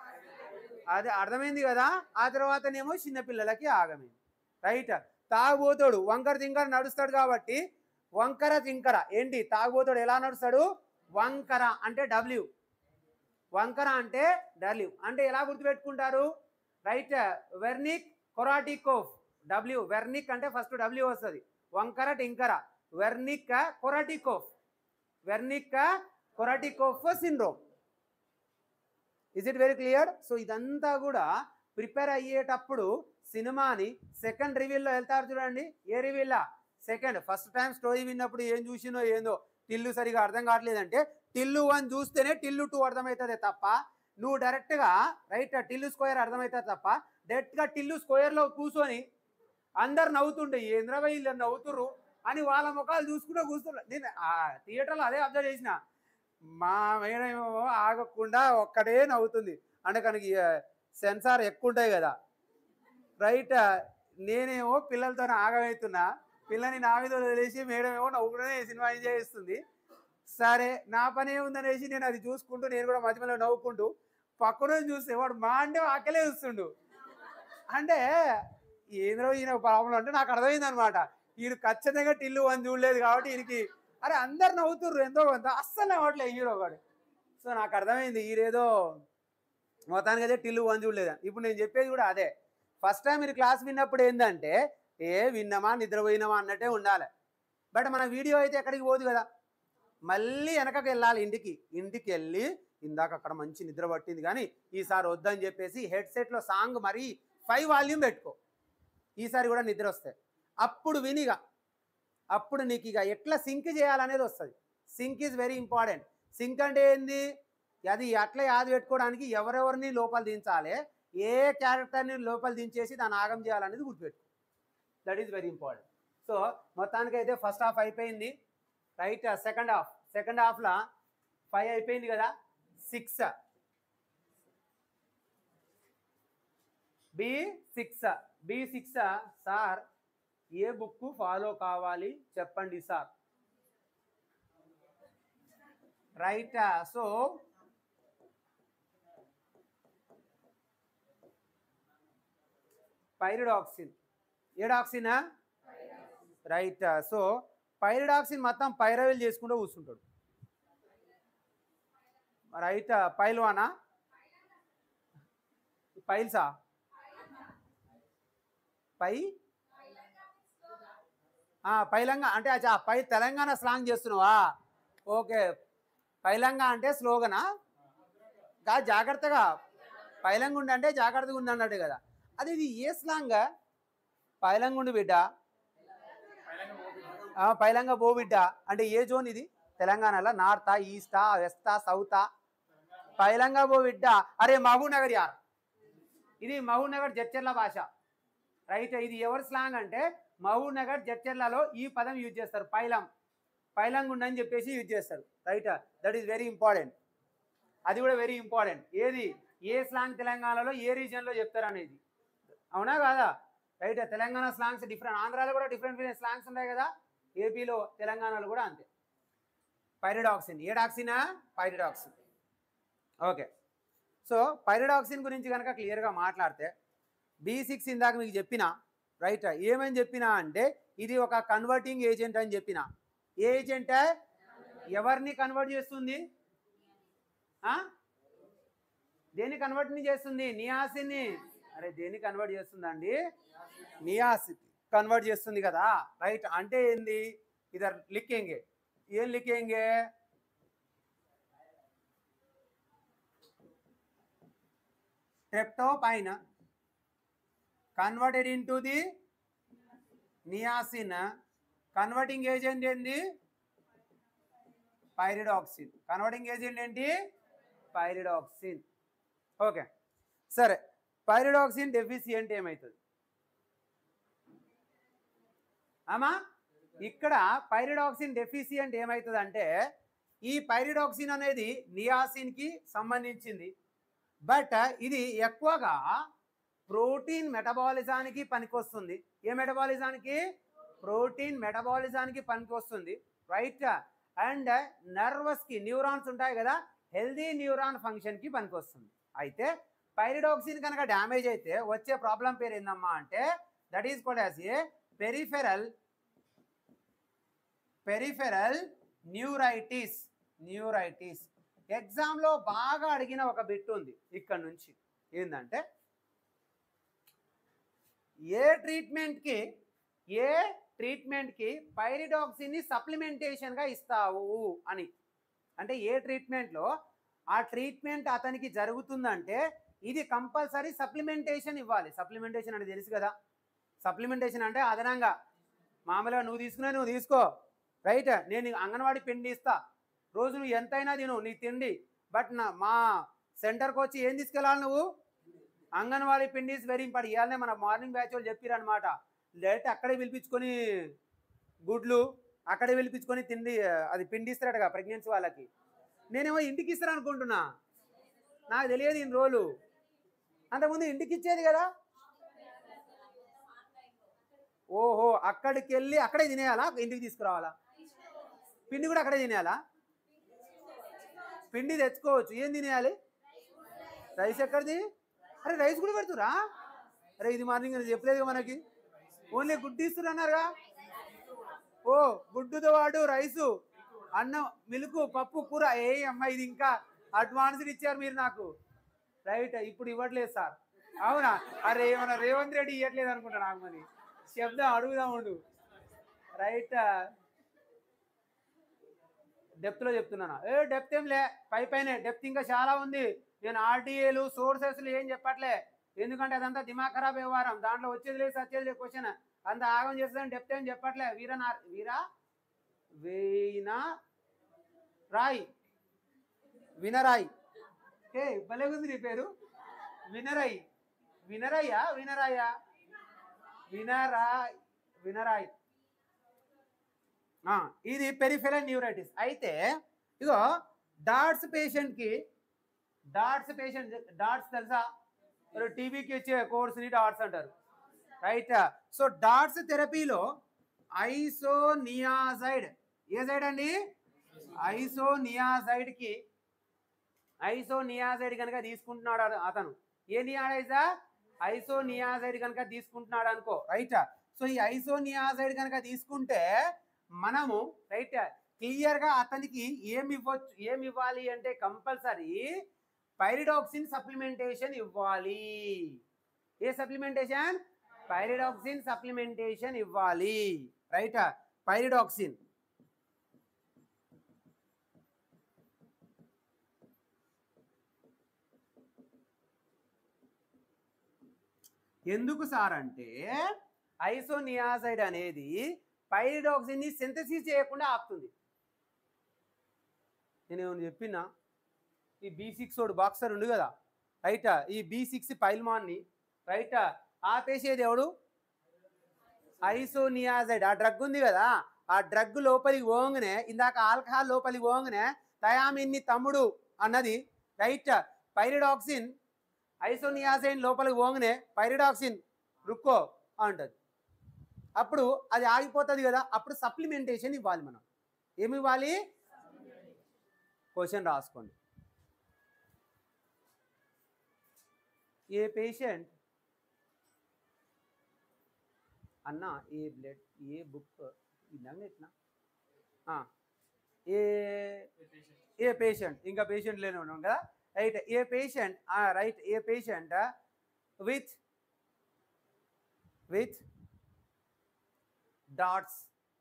అది అర్థమైంది కదా ఆ తర్వాతనేమో చిన్నపిల్లలకి ఆగమైంది రైట్ తాగుబోతాడు వంకర తింకర నడుస్తాడు కాబట్టి వంకర తింకర ఏంటి తాగుబోతాడు ఎలా నడుస్తాడు వంకర అంటే డబ్ల్యూ వంకర అంటే డబ్ల్యూ అంటే ఎలా గుర్తుపెట్టుకుంటారు రైట్ వెర్నిక్ కొరాటికోఫ్ డబ్ల్యూ వెర్నిక్ అంటే ఫస్ట్ డబ్ల్యూ వస్తుంది వంకర టింకర Wernicke Korsakoff Wernicke Korsakoff syndrome is it very clear so ఇదంతా కూడా ప్రిపేర్ అయ్యేటప్పుడు సినిమాని సెకండ్ రివీల్లో వెళ్తారు చూడండి ఏ రివీల్లా సెకండ్ ఫస్ట్ టైం స్టోరీ విన్నప్పుడు ఏం చూసినో ఏందో టిల్లు సరిగా అర్థం కావట్లేదంటే టిల్లు వన్ చూస్తేనే టిల్లు టూ అర్థమవుతుంది తప్ప నువ్వు డైరెక్ట్గా రైట్ టిల్లు స్క్వేర్ అర్థమవుతుంది తప్ప డైరెక్ట్గా టిల్లు స్క్వేర్లో కూర్చొని అందరు నవ్వుతుండే ఏంద్రవై వీళ్ళు నవ్వుతుర్రు అని వాళ్ళ ముఖాలు చూసుకుంటూ కూర్చున్నారు నేను ఆ థియేటర్లో అదే అబ్జర్వ్ చేసిన మా మేడం ఏమో ఆగకుండా ఒక్కడే నవ్వుతుంది అంటే కనుక సెన్సార్ ఎక్కువ ఉంటాయి కదా రైట్ నేనేమో పిల్లలతో ఆగమవుతున్నా పిల్లని నా మీద వదిలేసి మేడం ఏమో నవ్వుకుంటూనే సినిమా ఎంజాయ్ చేస్తుంది సరే నా పని ఏముందనేసి నేను అది చూసుకుంటూ నేను కూడా మధ్య మధ్యలో నవ్వుకుంటూ పక్కన చూస్తే వాడు మా అంటే ఆకలే చూస్తుండు అంటే ఏంద్రో ఈయన ప్రాబ్లం అంటే నాకు అర్థమైంది అనమాట ఈయన ఖచ్చితంగా టిల్లు అని చూడలేదు కాబట్టి ఈయనకి అరే అందరు నవ్వుతుర్రు ఎంతో కొంత అస్సలు నవ్వట్లేదు హీరో గాడు సో నాకు అర్థమైంది ఈరేదో మొత్తానికి అయితే టిల్లు వన్ చూడలేదు ఇప్పుడు నేను చెప్పేది కూడా అదే ఫస్ట్ టైం మీరు క్లాస్ విన్నప్పుడు ఏంటంటే ఏ విన్నామా నిద్రపోయినామా అన్నట్టే ఉండాలి బట్ మన వీడియో అయితే ఎక్కడికి పోదు కదా మళ్ళీ వెనకకి వెళ్ళాలి ఇంటికి ఇంటికి వెళ్ళి ఇందాక అక్కడ మంచి నిద్ర పట్టింది కానీ ఈసారి వద్దని చెప్పేసి హెడ్సెట్లో సాంగ్ మరీ ఫైవ్ వాల్యూమ్ పెట్టుకో ఈసారి కూడా నిద్ర వస్తాయి అప్పుడు వినిగా అప్పుడు నీకు ఇక ఎట్లా సింక్ చేయాలనేది వస్తుంది sync is very important sync అంటే ఏంది అది అట్లా యాది పెట్టుకోవడానికి ఎవరెవరిని లోపల దించాలి ఏ క్యారెక్టర్ని లోపల దించేసి దాన్ని ఆగం చేయాలనేది గుర్తుపెట్టు that is very important so మొత్తానికైతే ఫస్ట్ హాఫ్ అయిపోయింది రైట్ సెకండ్ హాఫ్ సెకండ్ హాఫ్లో ఫైవ్ అయిపోయింది కదా six B six B six sir ఏ బుక్ ఫాలో కావాలి చెప్పండి సార్ రైట్ సో పైరిడాక్సిన్ ఏడాక్సినా రైట్ సో పైరిడాక్సిన్ మొత్తం పైరవిల్ చేసుకుంటూ కూర్చుంటాడు రైట్ పైల్వానా పైల్సా పై ఆ, పైలంగా అంటే అచ్చా పై తెలంగాణ స్లాంగ్ చేస్తున్నావా ఓకే పైలంగా అంటే స్లోగనా కా జాగ్రత్తగా పైలంగా ఉండి అంటే జాగ్రత్తగా ఉంది అన్నట్టు కదా అది ఇది ఏ స్లాంగ్ పైలంగా ఉండి బిడ్డ ఆ, పైలంగా పో బిడ్డ అంటే ఏ జోన్ ఇది తెలంగాణలో నార్తా ఈస్టా వెస్టా సౌతా పైలంగా పో బిడ్డ అరే మహబూబ్ నగర్ యార్ ఇది మహబూబ్ నగర్ జడ్చర్ల భాష రైట్ ఇది ఎవరి స్లాంగ్ అంటే మహబూబ్ నగర్ జడ్చర్లలో ఈ పదం యూజ్ చేస్తారు పైలం పైలంగా ఉండని చెప్పేసి యూజ్ చేస్తారు right that is very important అది కూడా వెరీ ఇంపార్టెంట్ ఏది ఏ స్లాంగ్ తెలంగాణలో ఏ రీజియన్లో చెప్తారు అనేది అవునా కాదా రైట్ తెలంగాణ స్లాంగ్స్ డిఫరెంట్ ఆంధ్రాలో కూడా డిఫరెంట్ డిఫరెంట్ స్లాంగ్స్ ఉన్నాయి కదా ఏపీలో తెలంగాణలో కూడా అంతే పైరిడాక్సిన్ ఏ డాక్సినా పైరిడాక్సిన్ ఓకే సో పైరిడాక్సిన్ గురించి కనుక క్లియర్గా మాట్లాడితే బి సిక్స్ ఇందాక మీకు చెప్పిన రైట్ ఏమని చెప్పినా అంటే ఇది ఒక కన్వర్టింగ్ ఏజెంట్ అని చెప్పిన ఏ ఏజెంట్ ఎవరిని కన్వర్ట్ చేస్తుంది ఆ? దేన్ని కన్వర్ట్ని చేస్తుంది నియాసిన్ని అరే దేన్ని కన్వర్ట్ చేస్తుందండి నియాసితి కన్వర్ట్ చేస్తుంది కదా రైట్ అంటే ఏంది ఇదర్ లిక్కింగే ఏం లిక్కింగే tryptophan converted into the niacin converting agent ఏంది పైరిడాక్సిన్ కన్వర్టింగ్ ఏజెంట్ ఏంటి పైరిడాక్సిన్ ఓకే సరే పైరిడాక్సిన్ డెఫిషియంట్ ఏమవుతుంది ఆమా ఇక్కడ పైరిడాక్సిన్ డెఫిషియంట్ ఏమవుతుంది అంటే ఈ పైరిడాక్సిన్ అనేది నియాసిన్కి సంబంధించింది బట్ ఇది ఎక్కువగా ప్రోటీన్ మెటబాలిజానికి పనికొస్తుంది ఏ మెటబాలిజానికి ప్రోటీన్ మెటబాలిజానికి పనికొస్తుంది రైట్ అండ్ నర్వస్కి న్యూరాన్స్ ఉంటాయి కదా హెల్దీ న్యూరాన్ ఫంక్షన్కి పనికొస్తుంది అయితే పైరిడాక్సిన్ కనుక డ్యామేజ్ అయితే వచ్చే ప్రాబ్లం పేరు ఏందమ్మా అంటే that is called as a peripheral peripheral neuritis neuritis ఎగ్జామ్లో బాగా అడిగిన ఒక బిట్ ఉంది ఇక్కడ నుంచి ఏంటంటే ఏ ట్రీట్మెంట్కి ఏ ట్రీట్మెంట్కి పైరిడాక్సిన్ని సప్లిమెంటేషన్గా ఇస్తావు అని అంటే ఏ ట్రీట్మెంట్లో ఆ ట్రీట్మెంట్ అతనికి జరుగుతుందంటే ఇది కంపల్సరీ సప్లిమెంటేషన్ ఇవ్వాలి సప్లిమెంటేషన్ అంటే తెలుసు కదా సప్లిమెంటేషన్ అంటే అదనంగా మామూలుగా నువ్వు తీసుకునే నువ్వు తీసుకో రైట్ నేను నీకు అంగన్వాడీ పిండి ఇస్తా రోజు నువ్వు ఎంతైనా తిను నీ తిండి బట్ నా మా సెంటర్కి వచ్చి ఏం తీసుకెళ్ళాలి నువ్వు అంగన్వాడీ పిండి ఇస్ వెరీ ఇంపార్టెంట్ ఇవాళనే మన మార్నింగ్ బ్యాచ్ వాళ్ళు చెప్పారనమాట లేకపోతే అక్కడే పిలిపించుకొని గుడ్లు అక్కడే పిలిపించుకొని తిండి అది పిండి ఇస్తారటగా ప్రెగ్నెన్సీ వాళ్ళకి నేనేమో ఇంటికి ఇస్తారు అనుకుంటున్నా నాకు తెలియదు ఇన్ని రోజులు అంతకుముందు ఇంటికి ఇచ్చేది కదా ఓహో అక్కడికి వెళ్ళి అక్కడే తినేయాలా ఇంటికి తీసుకురావాలా పిండి కూడా అక్కడే తినేయాలా పిండి తెచ్చుకోవచ్చు ఏం తినేయాలి రైస్ ఎక్కడిది అరే రైస్ కూడా పెడుతురా అరే ఇది మార్నింగ్ చెప్పలేదు మనకి ఓన్లీ గుడ్డు ఇస్తున్నారు అన్నారుగా ఓ గుడ్డుతో వాడు రైసు అన్నం మిలుకు పప్పు కూర ఏ అమ్మ ఇది ఇంకా అడ్వాన్స్డ్ ఇచ్చారు మీరు నాకు రైట్ ఇప్పుడు ఇవ్వట్లేదు సార్ అవునా అరే ఏమన్నా రేవంత్ రెడ్డి ఇవ్వట్లేదు అనుకుంటా నాకు మరి శబ్దం అడుగుదాం ఉండు రైట్ డెప్త్లో చెప్తున్నాను ఏ డెప్త్ ఏం లే పై పైనే డెప్త్ ఇంకా చాలా ఉంది నేను ఆర్టీఏలు సోర్సెస్లు ఏం చెప్పట్లే ఎందుకంటే అదంతా దిమాగ్ ఖరాబ్ వ్యవహారం దాంట్లో వచ్చేది లేదు సచ్చేది లేదు క్వశ్చన్ అంత ఆగం చేస్తుందని డెప్త్ ఏం చెప్పట్లే వీరనా వీరా వీనా రాయ్ వినరాయ్ ఏ భలేగుంది నీ పేరు వినరాయ్ వినరయ్యా వినరాయ్యా వినరాయ్ వినరాయ్ ఆ, ఇది పెరిఫెరల్ న్యూరైటిస్ అయితే ఇగో డాట్స్ పేషెంట్కి డాట్స్ పేషెంట్ డాట్స్ తెలుసా టీవీకి వచ్చే కోర్స్ని డాట్స్ అంటారు రైట్ సో డాట్స్ థెరపీలో ఐసోనియాజైడ్ ఏ సైడ్ అండి ఐసోనియాజైడ్కి ఐసోనియాజైడ్ కనుక తీసుకుంటున్నాడు అత- అతను ఏ నియాడైజా ఐసోనియాజైడ్ కనుక తీసుకుంటున్నాడు అనుకో రైట్ సో ఈ ఐసోనియాజైడ్ కనుక తీసుకుంటే మనము రైట్ క్లియర్ గా అతనికి ఏమి ఇవ్వచ్చు ఏమి ఇవ్వాలి అంటే కంపల్సరీ పైరిడాక్సిన్ సప్లిమెంటేషన్ ఇవ్వాలి ఏ సప్లిమెంటేషన్ పైరిడాక్సిన్ సప్లిమెంటేషన్ ఇవ్వాలి రైట్ పైరిడాక్సిన్ ఎందుకు సార్ అంటే ఐసోనియాసైడ్ అనేది పైరిడాక్సిన్ ని సింథసిస్ చేయకుండా ఆపుతుంది నేను ఏమైనా చెప్పినా ఈ బీ సిక్స్ ఓడు బాక్సర్ ఉండు కదా రైట్ ఈ బీ సిక్స్ పైల్మాన్ని రైట్ ఆపేసేది ఎవడు ఐసోనియాజైడ్ ఆ డ్రగ్ ఉంది కదా ఆ డ్రగ్ లోపలికి పోగానే ఇందాక ఆల్కహాల్ లోపలికి పోగానే థయామిన్ని తమ్ముడు అన్నది రైట్ పైరిడాక్సిన్ ఐసోనియాజైన్ లోపలికి పోగానే పైరిడాక్సిన్ రుక్కో అంటది అప్పుడు అది ఆగిపోతుంది కదా అప్పుడు సప్లిమెంటేషన్ ఇవ్వాలి మనం ఏమి ఇవ్వాలి క్వశ్చన్ రాసుకోండి ఏ పేషెంట్ అన్న ఏ బ్లడ్ ఏ బుక్ ఇందాక ఎట్లా ఏ ఏ పేషెంట్ ఇంకా పేషెంట్ లేని ఉన్నాం కదా right a patient right a patient with with DOTS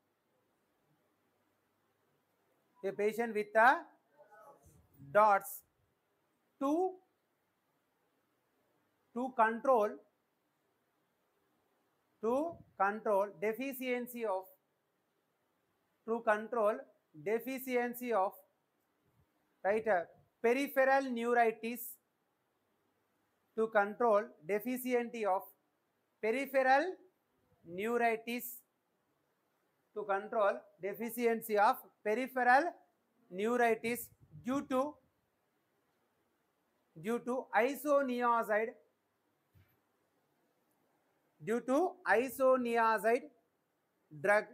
a patient with the dots to to control to control deficiency of to control deficiency of right uh, peripheral neuritis to control deficiency of peripheral neuritis to control deficiency of peripheral neuritis due to due to isoniazide due to isoniazide drug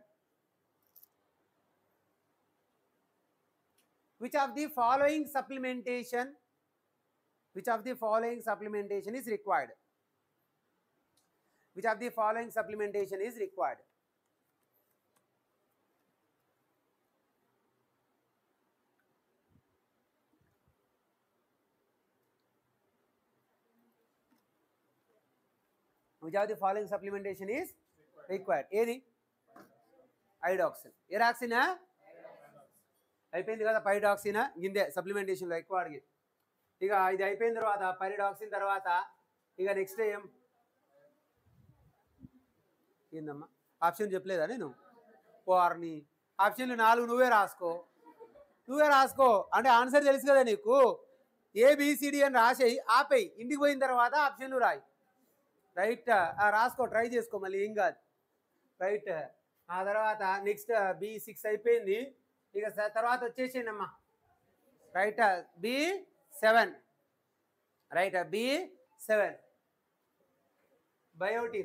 which of the following supplementation which of the following supplementation is required which of the following supplementation is required which of the following supplementation is required ఏది ఐడాక్సిన్ ఏ రాక్సినా అయిపోయింది కదా పైడాక్సిన్ గిందే సప్లిమెంటేషన్లో ఎక్కువ అడిగి ఇక ఇది అయిపోయిన తర్వాత పైడాక్సిన్ తర్వాత ఇక నెక్స్ట్ ఏం ఏందమ్మా ఆప్షన్ చెప్పలేదా నేను వారిని ఆప్షన్లు నాలుగు నువ్వే రాసుకో నువ్వే రాసుకో అంటే ఆన్సర్ తెలుసు కదా నీకు ఏబిసిడి అని రాసేయి ఆపేయి ఇంటికి పోయిన తర్వాత ఆప్షన్లు రాయి రైట్ రాసుకో ట్రై చేసుకో మళ్ళీ ఏం కాదు రైట్ ఆ తర్వాత నెక్స్ట్ బి సిక్స్ అయిపోయింది ఇక స- తర్వాత వచ్చేసేయండి అమ్మా right B seven right B seven biotin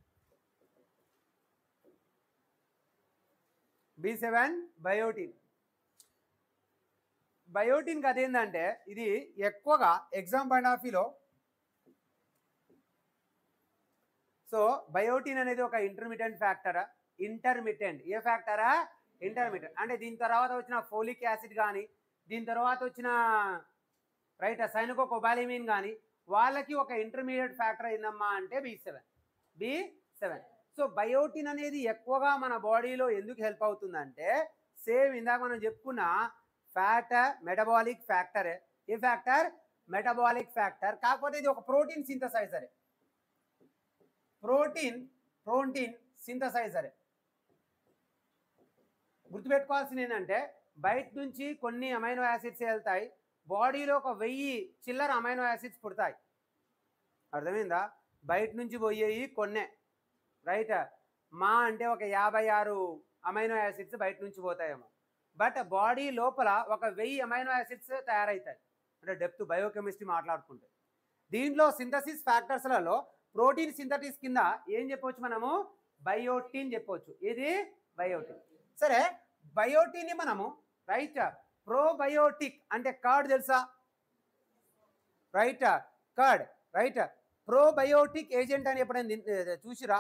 B seven biotin biotin కథ ఏంటంటే ఇది ఎక్కువగా ఎగ్జామ్ పాయింట్ ఆఫ్ వ్యూలో సో బయోటిన్ అనేది ఒక ఇంటర్మీడియట్ ఫ్యాక్టరా ఇంటర్మీడియట్ ఏ ఫ్యాక్టరా ఇంటర్మీడియట్ అంటే దీని తర్వాత వచ్చిన ఫోలిక్ యాసిడ్ కానీ దీని తర్వాత వచ్చిన రైట్ సైనికో కొబాలిమిన్ కానీ వాళ్ళకి ఒక ఇంటర్మీడియట్ ఫ్యాక్టర్ ఏందమ్మా అంటే B seven B seven so biotin అనేది ఎక్కువగా మన బాడీలో ఎందుకు హెల్ప్ అవుతుందంటే సేమ్ ఇందాక మనం చెప్పుకున్న ఫ్యాట్ మెటబాలిక్ ఫ్యాక్టర్ ఏ ఫ్యాక్టర్ మెటబాలిక్ ఫ్యాక్టర్ కాకపోతే ఇది ఒక ప్రోటీన్ సింథసైజరే ప్రోటీన్ ప్రోటీన్ సింథసైజర్ గుర్తుపెట్టుకోవాల్సింది ఏంటంటే బయట నుంచి కొన్ని అమైనో యాసిడ్స్ వెళ్తాయి బాడీలో ఒక వెయ్యి చిల్లర అమైనో యాసిడ్స్ పుడతాయి అర్థమైందా బయట నుంచి పోయేవి కొన్నే రైట్ మా అంటే ఒక యాభై ఆరు అమైనో యాసిడ్స్ బయట నుంచి పోతాయేమో బట్ బాడీ లోపల ఒక వెయ్యి అమైనో యాసిడ్స్ తయారవుతాయి అంటే డెప్త్ బయోకెమిస్ట్రీ మాట్లాడుకుంటే దీంట్లో సింథసిస్ ఫ్యాక్టర్స్లలో ప్రోటీన్ సింథటిస్ కింద ఏం చెప్పొచ్చు మనము బయోటిన్ చెప్పొచ్చు ఇది బయోటిన్ సరే బయోటిన్ ని మనము రైట్ ప్రోబయోటిక్ అంటే కర్డ్ తెలుసా right curd right probiotic agent అని ఎప్పుడైనా తిన్- చూసిరా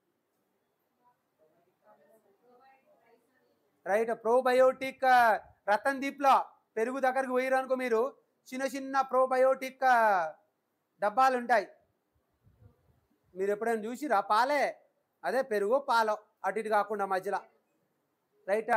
రైట్ ప్రోబయోటిక్ రతన్ దీప్లో పెరుగు దగ్గరకు పోయిరు అనుకో మీరు చిన్న చిన్న ప్రోబయోటిక్ డబ్బాలు ఉంటాయి మీరు ఎప్పుడైనా చూసిరా పాలే అదే పెరుగు పాలో అటు ఇటు కాకుండా మధ్యలో రైట్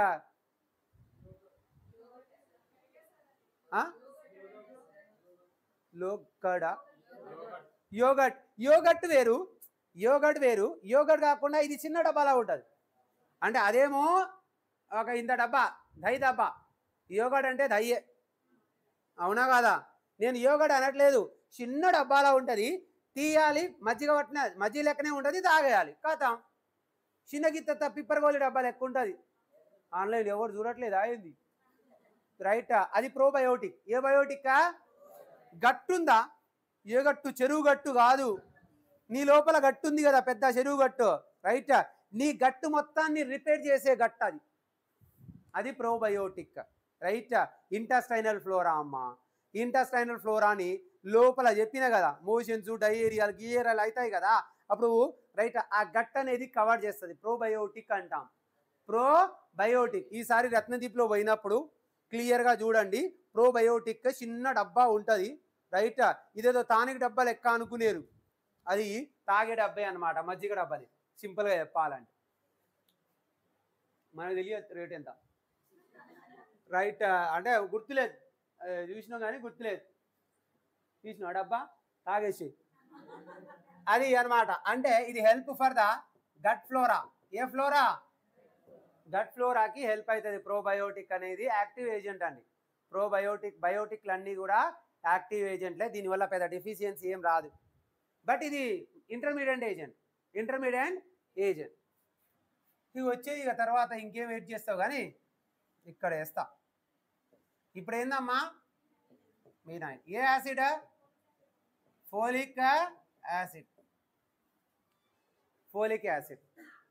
లోకడ యోగట్ యోగట్ వేరు యోగట్ వేరు యోగట్ కాకుండా ఇది చిన్న డబ్బాలా ఉంటుంది అంటే అదేమో ఒక ఇంత డబ్బా దహి డబ్బా యోగడ్ అంటే దయ్యే అవునా కాదా నేను యోగడ్ అనట్లేదు చిన్న డబ్బాలా ఉంటుంది తీయాలి మజ్జిగ పట్టిన మజ్జిగ లెక్కనే ఉంటుంది తాగేయాలి కథం చిన్న గిత్త పిప్పరగోలి డబ్బా లెక్క ఉంటుంది ఆన్లైన్ ఎవరు చూడట్లేదు అయింది రైట్ అది ప్రోబయోటిక్ ఏ బయోటిక్కా గట్టుందా ఏ గట్టు చెరువు గట్టు కాదు నీ లోపల గట్టు ఉంది కదా పెద్ద చెరువు గట్టు రైట్ నీ గట్టు మొత్తాన్ని రిపేర్ చేసే గట్టు అది అది ప్రోబయోటిక్ రైట్ ఇంటస్టైనల్ ఫ్లోరా అమ్మ ఇంటస్టైనల్ ఫ్లోరాని లోపల చెప్పిన కదా మోషన్స్ డయేరియాలు గియేరియాలు అవుతాయి కదా అప్పుడు రైట్ ఆ గట్ అనేది కవర్ చేస్తుంది ప్రోబయోటిక్ అంటాం ప్రోబయోటిక్ ఈసారి రత్నదీప్లో పోయినప్పుడు క్లియర్గా చూడండి ప్రోబయోటిక్ చిన్న డబ్బా ఉంటుంది రైట్ ఇదేదో తానిక డబ్బా లెక్క అనుకునేరు అది తాగే డబ్బే అనమాట మజ్జిగ డబ్బాది సింపుల్గా చెప్పాలంటే మనకు తెలియదు రేట్ ఎంత రైట్ అంటే గుర్తులేదు ఆ, చూసినాం కానీ గుర్తులేదు చూసినావు డబ్బా తాగేసి అది అన్నమాట అంటే ఇది help for the gut flora ఏ ఫ్లోరా గట్ ఫ్లోరాకి హెల్ప్ అవుతుంది ప్రోబయోటిక్ అనేది యాక్టివ్ ఏజెంట్ అండి ప్రోబయోటిక్ బయోటిక్లు అన్నీ కూడా యాక్టివ్ ఏజెంట్లే దీనివల్ల పెద్ద డెఫిషియన్సీ ఏం రాదు బట్ ఇది ఇంటర్మీడియట్ ఏజెంట్ ఇంటర్మీడియట్ ఏజెంట్ ఇవి వచ్చేది ఇక తర్వాత ఇంకేం వెయిట్ చేస్తావు కానీ ఇక్కడ వేస్తా ఇప్పుడు ఏందమ్మా మీ నాయన ఏ acid folic acid folic acid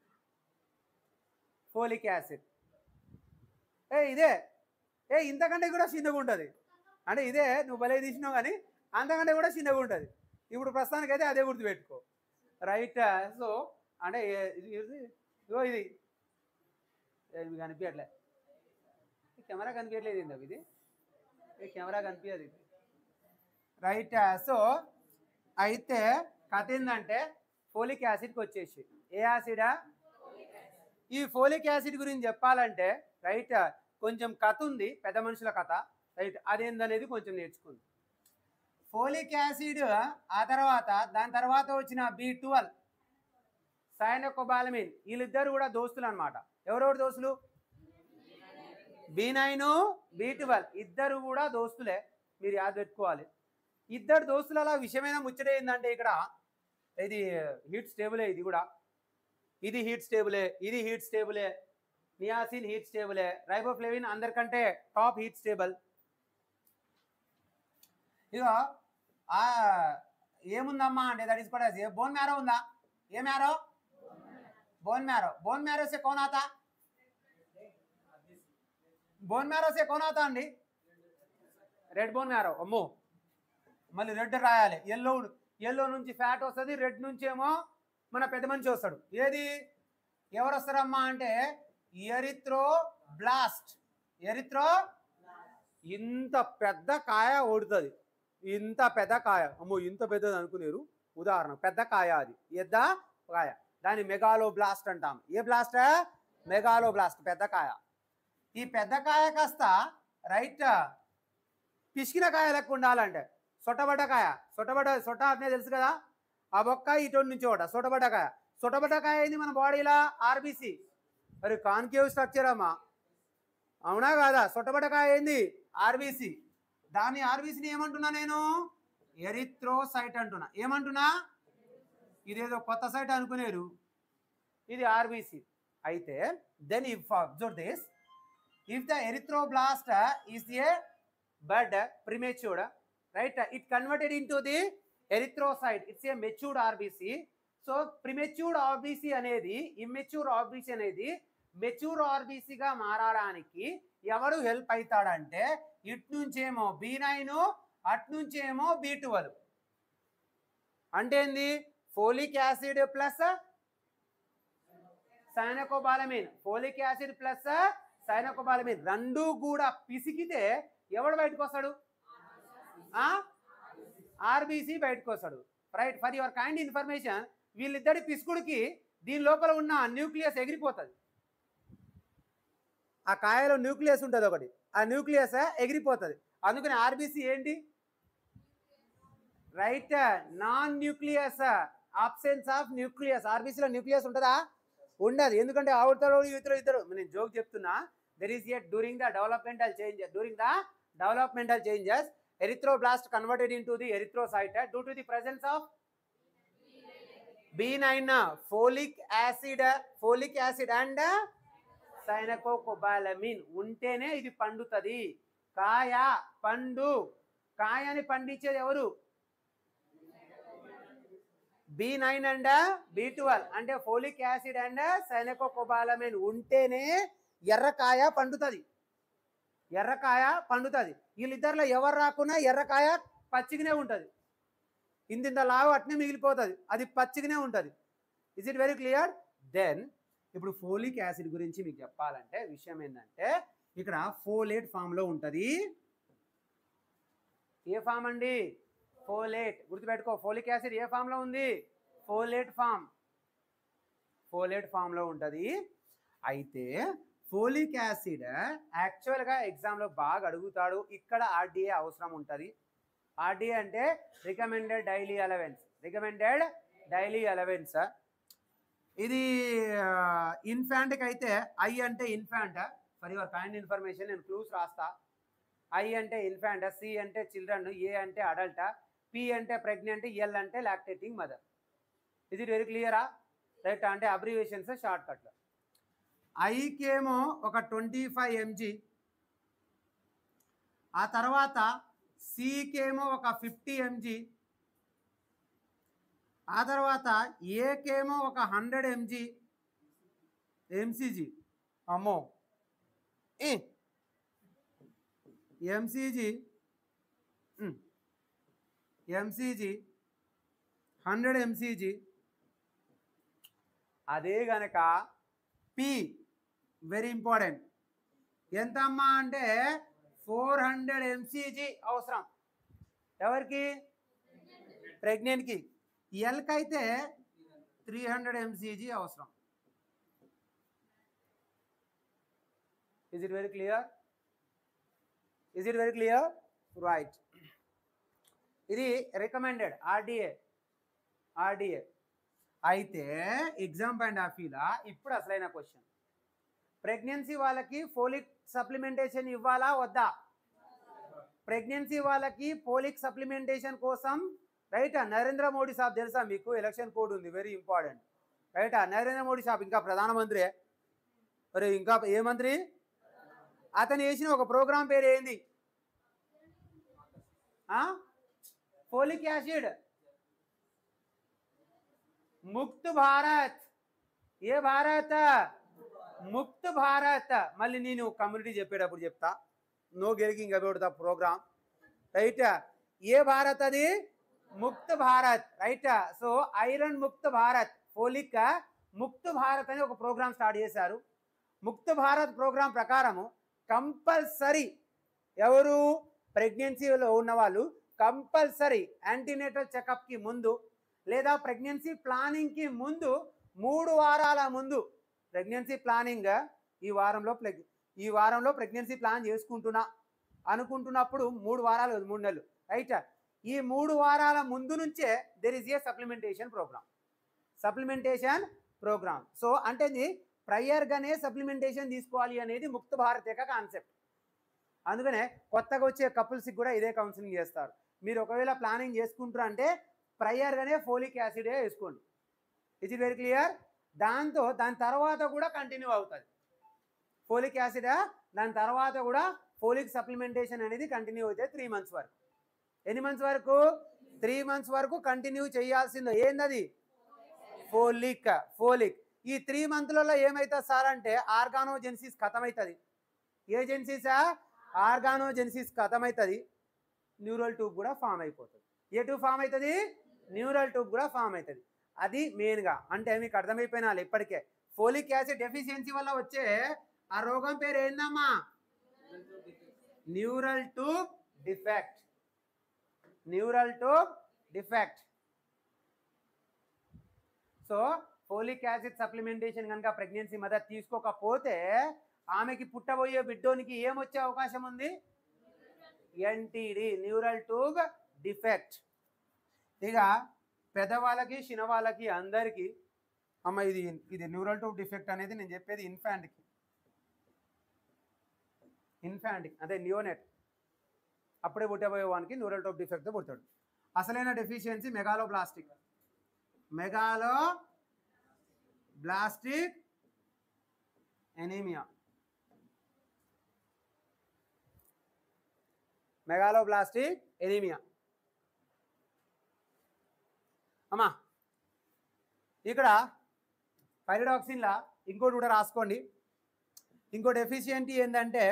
folic acid ఏ ఇదే ఏ ఇంతకంటే కూడా చిన్నగా ఉంటుంది అంటే ఇదే నువ్వు భలే తీసినావు కానీ అంతకంటే కూడా చిన్నగా ఉంటుంది ఇప్పుడు ప్రస్తుతానికి అయితే అదే గుర్తుపెట్టుకో రైట్ సో అంటే ఏ- ఇది ఇది- ఇగో ఇది ఇది కనిపించట్లే ఈ కెమెరా కనిపించట్లేదు ఏంది ఇది ఈ కెమెరా కనిపించదు ఇది రైట్ సో అయితే కథ ఏంటంటే ఫోలిక్ యాసిడ్కి వచ్చేసి ఏ యాసిడా ఈ ఫోలిక్ యాసిడ్ గురించి చెప్పాలంటే రైట్ కొంచెం కథ ఉంది పెద్ద మనుషుల కథ రైట్ అదేందనేది కొంచెం నేర్చుకుంది ఫోలిక్ యాసిడ్ ఆ తర్వాత దాని తర్వాత వచ్చిన బి ట్వెల్వ్ సైనకోబాలమిన్ వీళ్ళిద్దరు కూడా దోస్తులు అనమాట ఎవరెవరు దోస్తులు బి నైన్ బి ట్వెల్వ్ ఇద్దరు కూడా దోస్తులే మీరు యాద పెట్టుకోవాలి ఇద్దరు దోస్తుల విషయమైన ముచ్చట ఏంటంటే ఇక్కడ ఇది హీట్ స్టేబులే ఇది కూడా ఇది హీట్ స్టేబులే ఇది హీట్ స్టేబులే నియాసిన్ హీట్ స్టేబులే రైబోఫ్లేవిన్ అందరికంటే టాప్ హీట్ స్టేబుల్ ఇక ఆ ఏముందమ్మా అంటే దట్ ఇస్ పడేసి బోన్ మ్యారో ఉందా ఏ marrow bone marrow bone marrow సే కౌన్ ఆతా బోన్ మ్యారో సే కౌన్ ఆతా అండి రెడ్ బోన్ మ్యారో అమ్మో మళ్ళీ రెడ్ రాయాలి ఎల్లో ఎల్లో నుంచి ఫ్యాట్ వస్తుంది రెడ్ నుంచి ఏమో మన పెద్ద మనిషి వస్తాడు ఏది ఎవరు వస్తారమ్మా అంటే ఎరిత్రో బ్లాస్ట్ ఎరిత్రో ఇంత పెద్ద కాయ ఓడుతుంది ఇంత పెద్ద కాయ అమ్మో ఇంత పెద్దది అనుకునేరు ఉదాహరణ పెద్ద కాయ అది ఎద్ద కాయ దాన్ని మెగాలో బ్లాస్ట్ అంటాం ఏ బ్లాస్ట్ మెగాలో బ్లాస్ట్ పెద్ద కాయ ఈ పెద్ద కాయ కాస్త రైట్ పిసికిన కాయ లెక్క ఉండాలంటే సొట్టబడ్డ కాయ సొట్టబడ్డ సొట్ట అంటే తెలుసు కదా ఆ బొక్క ఇటు నుంచి ఒకట సొట్టబడ్డ కాయ సొట్టబడ్డ కాయ ఏంది మన బాడీలో ఆర్బీసీ మరి కాన్కేవ్ స్ట్రక్చర్ అమ్మా అవునా కాదా సొట్టబడ్డ కాయ ఏంది ఆర్బీసీ దాన్ని ఆర్బీసీని ఏమంటున్నా నేను ఎరిత్రోసైట్ అంటున్నా ఏమంటున్నా ఇదేదో కొత్త సైట్ అనుకునేరు ఇది ఆర్బీసీ అయితే then if observe this if the erythroblast uh, is a bud uh, premature right uh, it converted into the erythrocyte it's a matured rbc so prematured RBC అనేది ఇమ్మెచ్యూర్ ఆర్బీసీ అనేది mature ఆర్బీసీగా మారడానికి ఎవరు help అవుతాడంటే ఇటు నుంచేమో B nine అటు నుంచేమో B twelve అంటే ఏంది folic acid plus cyanocobalamin folic acid plus cyanocobalamin రెండు కూడా పిసికితే ఎవడు బయటకు వస్తాడు ఆర్బీసీ బయటకు వస్తాడు right for your kind information వీళ్ళిద్దరి పిసుకుడికి దీని లోపల ఉన్న న్యూక్లియస్ ఎగిరిపోతుంది ఆ కాయలో న్యూక్లియస్ ఉంటుంది ఒకటి ఆ న్యూక్లియస్ ఎగిరిపోతుంది అందుకని ఆర్బీసీ ఏంటి right non nucleus absence of nucleus ఆర్బీసీలో న్యూక్లియస్ ఉంటుందా ఉండదు ఎందుకంటే అవతల ఇతరు ఇద్దరు నేను జోక్ చెప్తున్నా there is at during the developmental changes during the developmental changes erythroblast converted in to the erythrocyte due to the presence of B nine folic acid folic acid and cyanocobalamin ఉంటేనే ఇది పండుతుంది కాయ పండు కాయని పండించేది ఎవరు B nine and B twelve అంటే folic acid and cyanocobalamin ఉంటేనే ఎర్రకాయ పండుతుంది ఎర్రకాయ పండుతుంది వీళ్ళిద్దరిలో ఎవరు రాకున్నా ఎర్రకాయ పచ్చిగానే ఉంటుంది ఇంత లావు అట్నే మిగిలిపోతుంది అది పచ్చిగానే ఉంటుంది is it very clear then ఇప్పుడు ఫోలిక్ యాసిడ్ గురించి మీకు చెప్పాలంటే విషయం ఏంటంటే ఇక్కడ ఫోలేట్ ఫామ్లో ఉంటుంది ఏ ఫామ్ అండి ఫోలేట్ గుర్తుపెట్టుకో ఫోలిక్ యాసిడ్ ఏ ఫామ్లో ఉంది ఫోలేట్ ఫామ్ ఫోలేట్ ఫామ్లో ఉంటుంది అయితే ఫోలిక్ యాసిడ్ యాక్చువల్గా ఎగ్జామ్లో బాగా అడుగుతాడు ఇక్కడ ఆర్డీఏ అవసరం ఉంటుంది ఆర్డీఏ అంటే recommended daily allowance recommended daily allowance ఇది ఇన్ఫాంట్కి అయితే ఐ అంటే infant for your kind information నేను క్లూస్ రాస్తా ఐ అంటే ఇన్ఫాంట్ సి అంటే చిల్డ్రన్ ఏ అంటే అడల్ట్ పి అంటే ప్రెగ్నెంట్ ఎల్ అంటే లాక్టేటింగ్ మదర్ ఇది వెరీ క్లియరా రైట్ అంటే అబ్రివేషన్స్ షార్ట్ కట్లో ఐకేమో ఒక ట్వంటీ ఫైవ్ ఎంజీ ఆ తర్వాత సికేమో ఒక ఫిఫ్టీ ఎంజీ ఆ తర్వాత ఏకేమో ఒక హండ్రెడ్ ఎంజీ ఎంసీజీ అమ్మో ఏ ఎంసీజీ ఎంసీజీ హండ్రెడ్ ఎంసీజీ అదే గనక పి వెరీ ఇంపార్టెంట్ ఎంత అమ్మా అంటే ఫోర్ హండ్రెడ్ ఎంసీజీ అవసరం ఎవరికి ప్రెగ్నెంట్కి ఎల్కి అయితే త్రీ హండ్రెడ్ ఎంసీజీ అవసరం is it very clear is it very clear right ఇది రికమెండెడ్ ఆర్డిఏ ఆర్డిఏ అయితే ఎగ్జామ్ పాయింట్ ఆఫ్ వ్యూలా ఇప్పుడు అసలైన క్వశ్చన్ ప్రెగ్నెన్సీ వాళ్ళకి ఫోలిక్ సప్లిమెంటేషన్ ఇవ్వాలా వద్దా ప్రెగ్నెన్సీ వాళ్ళకి పోలిక్ సప్లిమెంటేషన్ కోసం రైట్ నరేంద్ర మోడీ సాబ్ తెలుసా మీకు ఎలక్షన్ కోడ్ ఉంది very important right Narendra Modi సాబ్ ఇంకా ప్రధానమంత్రి మరి ఇంకా ఏ మంత్రి అతను వేసిన ఒక ప్రోగ్రాం పేరు ఏంది ఫోలిక్ యాసిడ్ ముక్త్ భారత్ ఏ భారత్ ముక్త్ భారత్ మళ్ళీ నేను కమ్యూనిటీ చెప్పేటప్పుడు చెప్తా నో గెలికింగ్ అబౌట్ ద ప్రోగ్రామ్ రైట్ ఏ భారత్ అది Mukt Bharat right so iron Mukt Bharat folic Mukt Bharat అని ఒక ప్రోగ్రామ్ స్టార్ట్ చేశారు ముక్త్ భారత్ ప్రోగ్రాం ప్రకారము కంపల్సరీ ఎవరు ప్రెగ్నెన్సీలో ఉన్న వాళ్ళు కంపల్సరీ యాంటీనేటల్ చెకప్కి ముందు లేదా ప్రెగ్నెన్సీ ప్లానింగ్కి ముందు మూడు వారాల ముందు ప్రెగ్నెన్సీ ప్లానింగ్ ఈ వారంలో ప్రెగ్ ఈ వారంలో ప్రెగ్నెన్సీ ప్లాన్ చేసుకుంటున్నా అనుకుంటున్నప్పుడు మూడు వారాలు కాదు, మూడు నెలలు రైట్ ఈ మూడు వారాల ముందు నుంచే there is a supplementation program supplementation program so అంటే ఇది ప్రయర్గానే సప్లిమెంటేషన్ తీసుకోవాలి అనేది ముక్త భారత్ యొక్క కాన్సెప్ట్ అందుకనే కొత్తగా వచ్చే కపుల్స్కి కూడా ఇదే కౌన్సిలింగ్ చేస్తారు మీరు ఒకవేళ ప్లానింగ్ చేసుకుంటారు అంటే ప్రయర్గానే ఫోలిక్ యాసిడే వేసుకోండి ఇట్ ఇస్ వెరీ క్లియర్ దాంతో దాని తర్వాత కూడా కంటిన్యూ అవుతుంది ఫోలిక్ యాసిడ్ దాని తర్వాత కూడా ఫోలిక్ సప్లిమెంటేషన్ అనేది కంటిన్యూ అవుతుంది త్రీ మంత్స్ వరకు ఎన్ని మంత్స్ వరకు త్రీ మంత్స్ వరకు కంటిన్యూ చేయాల్సిందో ఏందది ఫోలిక్ ఫోలిక్ ఈ త్రీ మంత్లలో ఏమవుతుంది సార్ అంటే ఆర్గానోజెన్సిస్ ఖతమవుతుంది ఏ జెన్సిసా ఆర్గానోజెన్సిస్ ఖతమవుతుంది న్యూరల్ ట్యూబ్ కూడా ఫామ్ అయిపోతుంది ఏ ట్యూబ్ ఫామ్ అవుతుంది న్యూరల్ ట్యూబ్ కూడా ఫామ్ అవుతుంది అది మెయిన్గా అంటే మీకు అర్థమైపోయినాలి ఇప్పటికే ఫోలిక్ యాసిడ్ డెఫిషియన్సీ వల్ల వచ్చే ఆ రోగం పేరు ఏందమ్మా neural tube defect neural tube defect so folic acid supplementation కనుక ప్రెగ్నెన్సీ మదర్ తీసుకోకపోతే ఆమెకి పుట్టబోయే బిడ్డోనికి ఏమొచ్చే అవకాశం ఉంది ఎన్టీడి న్యూరల్ ట్యూబ్ డిఫెక్ట్ ఇక పెద్దవాళ్ళకి చిన్నవాళ్ళకి అందరికీ అమ్మ ఇది ఇది న్యూరల్ ట్యూబ్ డిఫెక్ట్ అనేది నేను చెప్పేది ఇన్ఫాంట్కి ఇన్ఫాంట్కి అదే న్యూనెట్ అప్పుడే పుట్టబోయే వానికి న్యూరల్ ట్యూబ్ డిఫెక్ట్తో పుడతాడు అసలైన deficiency మెగాలో plastic మెగాలో ballistic anaemia megaloblastic anaemia అమ్మా ఇక్కడ పైరిడాక్సిన్లా ఇంకోటి కూడా రాసుకోండి ఇంకో డెఫిషియంటీ ఏంటంటే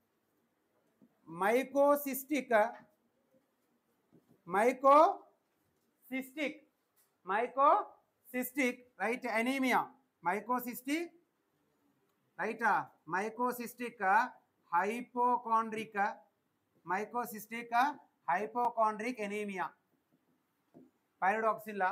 మైకోసిస్టిక్ మైకోసిస్టిక్ మైకోసిస్టిక్ right anaemia మైకోసిస్టిక్ right మైకోసిస్టిక్ హైపోకాండ్రిక్ మైకోసిస్టిక్ హైపోకాండ్రిక్ anaemia పైరోడాక్సిల్లా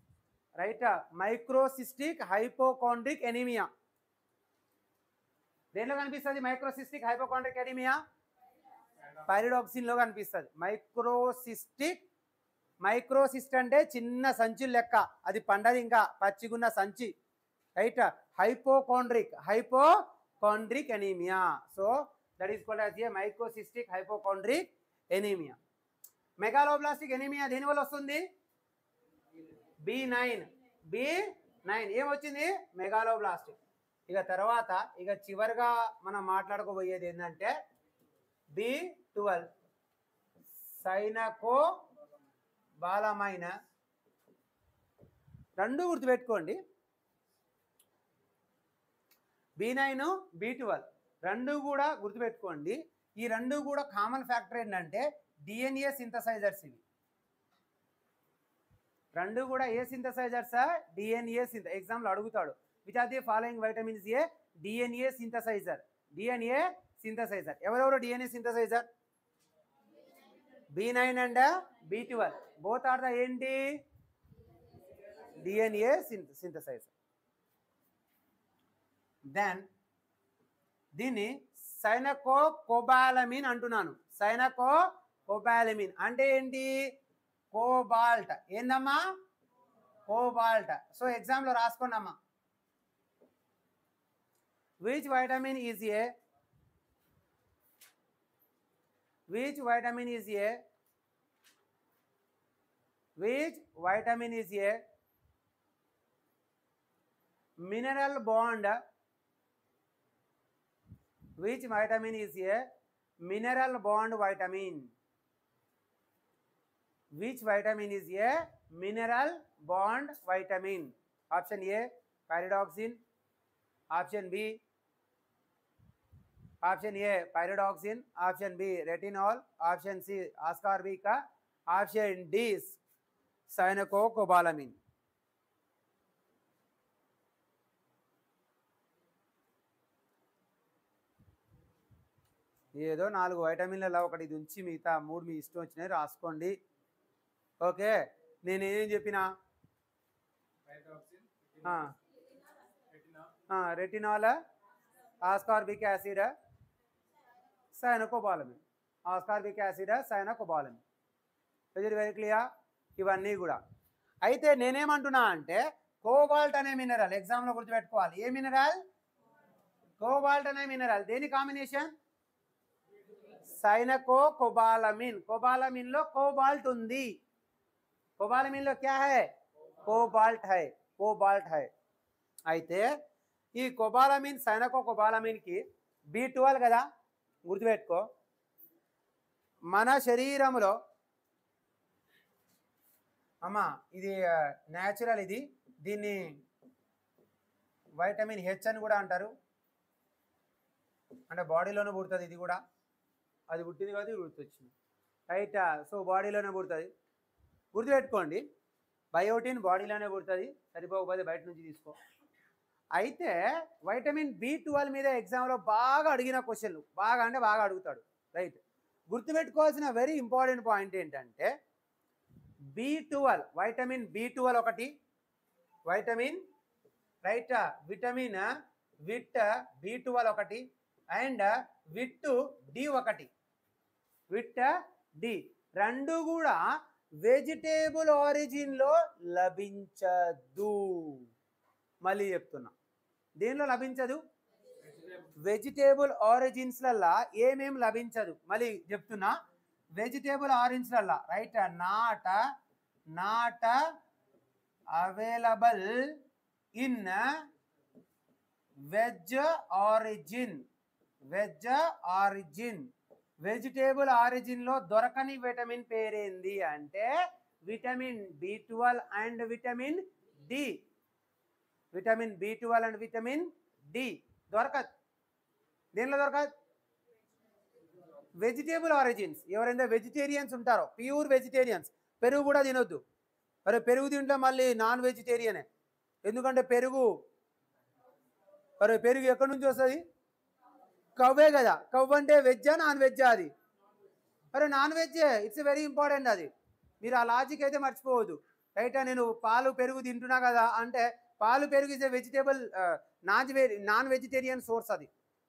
right మైక్రోసిస్టిక్ హైపోకాండ్రిక్ anaemia దేనిలో కనిపిస్తుంది మైక్రోసిస్టిక్ హైపోకాండ్రిక్ ఎనీమియా పైరిడాక్సిన్ లో కనిపిస్తుంది మైక్రోసిస్టిక్ మైక్రోసిస్ట్ అంటే చిన్న సంచులు లెక్క అది పండది ఇంకా పచ్చిగున్న సంచి right హైపోకాండ్రిక్ హైపోకాండ్రిక్ anaemia so that is called as A మైక్రోసిస్టిక్ హైపోకాండ్రిక్ anaemia megaloblastic anaemia దేని వల్ల వస్తుంది బి నైన్ బి నైన్ ఏమొచ్చింది మెగాలోబ్లాస్టిక్ ఇక తర్వాత ఇక చివరిగా మనం మాట్లాడుకోబోయేది ఏంటంటే బి ట్వెల్వ్ సైనకో బాలమైన రెండు గుర్తుపెట్టుకోండి బి నైన్ బి ట్వెల్వ్ రెండు కూడా గుర్తుపెట్టుకోండి ఈ రెండు కూడా కామన్ ఫ్యాక్టర్ ఏంటంటే డిఎన్ఏ సింథసైజర్స్ ఇవి రెండు కూడా ఏ సింథసైజర్స్ డిఎన్ఏ సింథ ఎగ్జామ్లో అడుగుతాడు which are the following vitamins ఏ డిఎన్ఏ సింథసైజర్ డిఎన్ఏ సింథసైజర్ ఎవరెవరు DNA synthesizer B nine and B twelve both are the ఏంటి డిఎన్ఏ సింథసైజర్ దెన్ దీన్ని సైనకో కోబాలమిన్ అంటున్నాను సైనకో కోబాలమిన్ అంటే ఏంటి కోబాల్ట్ ఏందమ్మా కోబాల్ట్ సో ఎగ్జామ్లో రాసుకోండి అమ్మా which vitamin is a which vitamin is a which vitamin is a mineral bond which vitamin is a mineral bond vitamin which vitamin is a mineral bond vitamin option a pyridoxine option b option A pyridoxine option B retinol option C ఆస్కార్బికా option D cyanocobalamin ఏదో నాలుగు వైటమిన్లలో ఒకటి ఇది ఉంచి మిగతా మూడు మీ ఇష్టం వచ్చినాయి రాసుకోండి ఓకే నేను ఏం చెప్పినా retinol ascorbic acid cyanocobalamin ascorbic acid cyanocobalamin ఇది వెరీ క్లియర్ ఇవన్నీ కూడా అయితే నేనేమంటున్నా అంటే కోబాల్ట్ అనే మినరల్ ఎగ్జామ్లో గుర్తుపెట్టుకోవాలి ఏ మినరల్ కోబాల్ట్ అనే మినరల్ దేని కాంబినేషన్ సైనకో కోబాలమిన్ కోబాలమిన్ లో కోబాల్ట్ ఉంది కోబాలమిన్ లో క్యా హై కోబాల్ట్ హై కోబాల్ట్ హై అయితే ఈ కొబాలమిన్ సైనకో కొబాలమిన్కి బి ట్వెల్వ్ కదా గుర్తుపెట్టుకో మన శరీరంలో అమ్మా ఇది న్యాచురల్ ఇది దీన్ని వైటమిన్ హెచ్ అని కూడా అంటారు అంటే బాడీలోనే పుడుతుంది ఇది కూడా అది పుట్టింది కాబట్టి ఇది గుర్తొచ్చింది రైట్ సో బాడీలోనే పుడుతుంది గుర్తుపెట్టుకోండి బయోటిన్ బాడీలోనే పుడుతుంది సరిపోకపోతే బయట నుంచి తీసుకో అయితే వైటమిన్ బి ట్వెల్వ్ మీద ఎగ్జామ్లో బాగా అడిగిన క్వశ్చన్లు బాగా అంటే బాగా అడుగుతాడు రైట్ గుర్తుపెట్టుకోవాల్సిన వెరీ ఇంపార్టెంట్ పాయింట్ ఏంటంటే B twelve vitamin B twelve ఒకటి vitamin right vitamin vit B twelve ఒకటి అండ్ విట్ డి ఒకటి విట్ డి రెండు కూడా వెజిటేబుల్ ఆరిజిన్లో లభించదు మళ్ళీ చెప్తున్నా దేనిలో లభించదు వెజిటేబుల్ ఆరిజిన్స్లల్లా ఏమేం లభించదు మళ్ళీ చెప్తున్నా వెజిటేబుల్ ఆరిజిన్స్లల్లా right not not available in veg origin veg origin vegetable ఆరిజిన్లో దొరకని విటమిన్ పేరేంది అంటే vitamin B twelve and vitamin D vitamin B twelve and vitamin D దొరకదు దేనిలో దొరకదు వెజిటేబుల్ ఆరిజిన్స్ ఎవరైనా వెజిటేరియన్స్ ఉంటారో ప్యూర్ వెజిటేరియన్స్ పెరుగు కూడా తినొద్దు మరి పెరుగు తింటే మళ్ళీ నాన్ వెజిటేరియనే ఎందుకంటే పెరుగు మరి పెరుగు ఎక్కడి నుంచి వస్తుంది కవ్వే కదా కవ్వు అంటే వెజ్జా నాన్ వెజ్జా అది అరే నాన్ వెజ్జే ఇట్స్ వెరీ ఇంపార్టెంట్ అది మీరు ఆ లాజిక్ అయితే మర్చిపోవద్దు రైట్ నేను పాలు పెరుగు తింటున్నా కదా అంటే పాలు పెరుగు ఇస్ ఏ వెజిటేబుల్ నాన్ వె నాన్ వెజిటేరియన్ సోర్స్ అది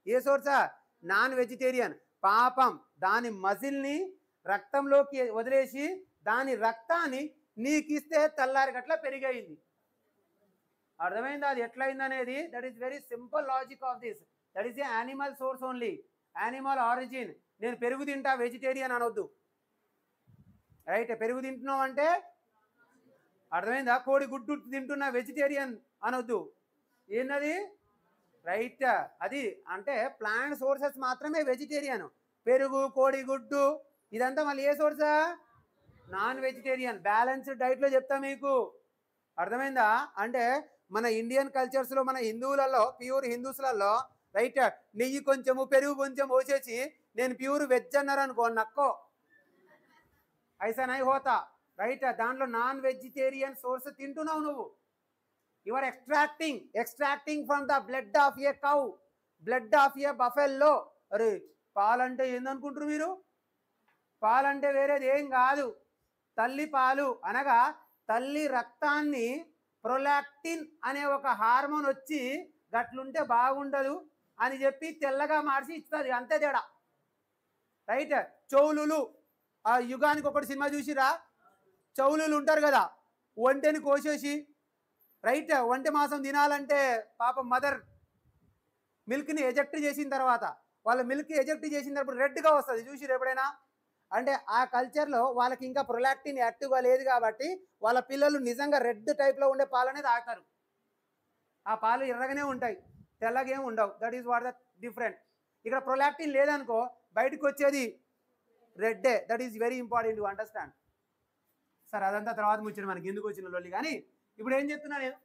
ఏ సోర్సా నాన్ వెజిటేరియన్ పాపం దాని మజిల్ని రక్తంలోకి వదిలేసి దాని రక్తాన్ని నీకు ఇస్తే తెల్లారి గట్ల పెరిగయింది అర్థమైందా అది ఎట్లయింది అనేది that is very simple logic of this that is a animal source only animal origin నేను పెరుగు తింటా వెజిటేరియన్ అనొద్దు రైట్ పెరుగు తింటున్నావు అంటే అర్థమైందా కోడి గుడ్డు తింటున్నా వెజిటేరియన్ అనొద్దు ఏందది రైట్ అది అంటే ప్లాంట్ సోర్సెస్ మాత్రమే వెజిటేరియన్ పెరుగు కోడి గుడ్డు ఇదంతా మళ్ళీ ఏ సోర్సా నాన్ వెజిటేరియన్ బ్యాలెన్స్డ్ డైట్లో చెప్తా మీకు అర్థమైందా అంటే మన ఇండియన్ కల్చర్స్లో మన హిందువులలో ప్యూర్ హిందూస్లలో రైట్ నెయ్యి కొంచెము పెరుగు కొంచెం పోసేసి నేను ప్యూర్ వెజ్ అన్నారు అనుకో నక్కో ఐసా నై హోతా రైట్ దాంట్లో నాన్ వెజిటేరియన్ సోర్స్ తింటున్నావు నువ్వు you are extracting extracting from the blood of a cow blood of a buffalo అరే పాలంటే ఏందనుకుంటారు మీరు పాలంటే వేరేది ఏం కాదు తల్లి పాలు అనగా తల్లి రక్తాన్ని ప్రొలాక్టిన్ అనే ఒక హార్మోన్ వచ్చి గట్లుంటే బాగుండదు అని చెప్పి తెల్లగా మార్చి ఇస్తుంది అంతే తేడా రైట్ చౌలులు ఆ యుగానికి ఒకటి సినిమా చూసిరా చౌలులు ఉంటారు కదా ఒంటెని కోసేసి రైట్ ఒంటె మాసం తినాలంటే పాపం మదర్ మిల్క్ని ఎజెక్ట్ చేసిన తర్వాత వాళ్ళ మిల్క్ ఎజెక్ట్ చేసిన తర్వాత రెడ్గా వస్తుంది చూసి ఎప్పుడైనా అంటే ఆ కల్చర్లో వాళ్ళకి ఇంకా ప్రొలాక్టిన్ యాక్టివ్గా లేదు కాబట్టి వాళ్ళ పిల్లలు నిజంగా రెడ్ టైప్లో ఉండే పాలనే తాగుతారు ఆ పాలు ఎర్రగానే ఉంటాయి తెల్లగా ఏమి ఉండవు that is what the different ఇక్కడ ప్రొలాక్టిన్ లేదనుకో బయటకు వచ్చేది రెడ్డే that is very important to understand సరే అదంతా తర్వాత ముచ్చిన మనకి ఎందుకు వచ్చిన లొల్లి కానీ ఇప్పుడు ఏం చెప్తున్నా నేను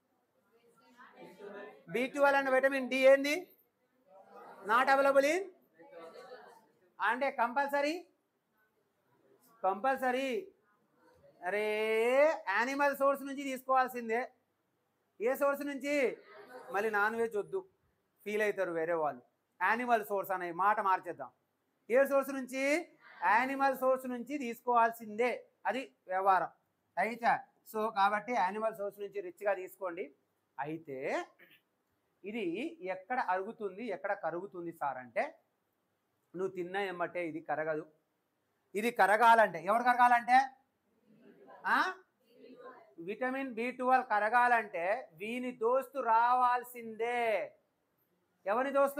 B twelve and vitamin D ఏంది నాట్ అవైలబుల్ ఇన్ అంటే కంపల్సరీ కంపల్సరీ అరే యానిమల్ సోర్స్ నుంచి తీసుకోవాల్సిందే ఏ సోర్స్ నుంచి మళ్ళీ నాన్ వెజ్ వద్దు ఫీల్ అవుతారు వేరే వాళ్ళు యానిమల్ సోర్స్ అనే మాట మార్చేద్దాం ఏ సోర్స్ నుంచి యానిమల్ సోర్స్ నుంచి తీసుకోవాల్సిందే అది వ్యవహారం అయితే సో కాబట్టి యానిమల్ సోర్స్ నుంచి రిచ్గా తీసుకోండి అయితే ఇది ఎక్కడ అరుగుతుంది ఎక్కడ కరుగుతుంది సార్ అంటే నువ్వు తిన్న ఎమ్మటే ఇది కరగదు ఇది కరగాలంటే ఎవరు కరగాలంటే ఆ? విటమిన్ బి ట్వెల్వ్ కరగాలంటే వీని దోస్తు రావాల్సిందే ఎవరి దోస్తు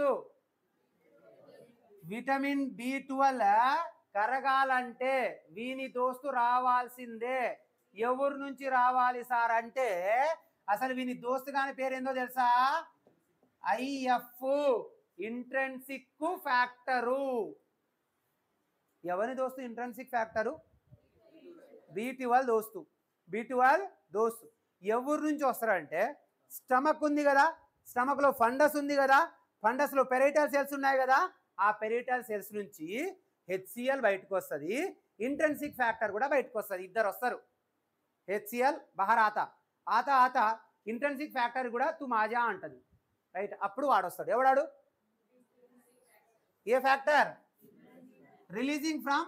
విటమిన్ బి ట్వెల్వ్ కరగాలంటే వీని దోస్తు రావాల్సిందే ఎవరి నుంచి రావాలి సార్ అంటే అసలు వీని దోస్తు కాని పేరు ఏందో తెలుసా ఐఎఫ్ ఇంట్రెన్సిక్ ఫ్యాక్టరు ఎవరి దోస్తు ఇంట్రెన్సిక్ ఫ్యాక్టరు బి ట్వెల్వ్ దోస్తు బి ట్వెల్వ్ దోస్తు ఎవరి నుంచి వస్తారంటే స్టమక్ ఉంది కదా స్టమక్లో ఫండస్ ఉంది కదా ఫండస్లో పెరైటల్ సెల్స్ ఉన్నాయి కదా ఆ పెరైటల్ సెల్స్ నుంచి హెచ్సిఎల్ బయటకు వస్తుంది ఇంట్రెన్సిక్ ఫ్యాక్టర్ కూడా బయటకు వస్తుంది ఇద్దరు వస్తారు హెచ్సిఎల్ బహర్ ఆత ఆత ఆత ఇంట్రెన్సిక్ ఫ్యాక్టర్ కూడా తు మాజా అంటది రైట్ అప్పుడు వాడొస్తాడు ఎవడాడు ఏ factor releasing from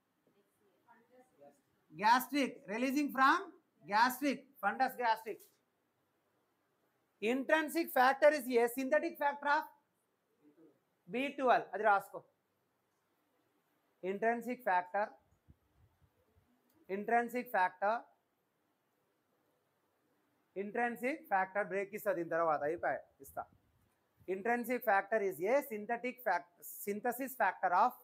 gastric releasing from gastric fundus gastric intrinsic factor is a synthetic factor of B twelve అది రాసుకో intrinsic factor intrinsic factor intrinsic factor break ఇస్తా దీని తర్వాత అయిపోయి ఇస్తా intrinsic factor is a synthetic factor synthesis factor of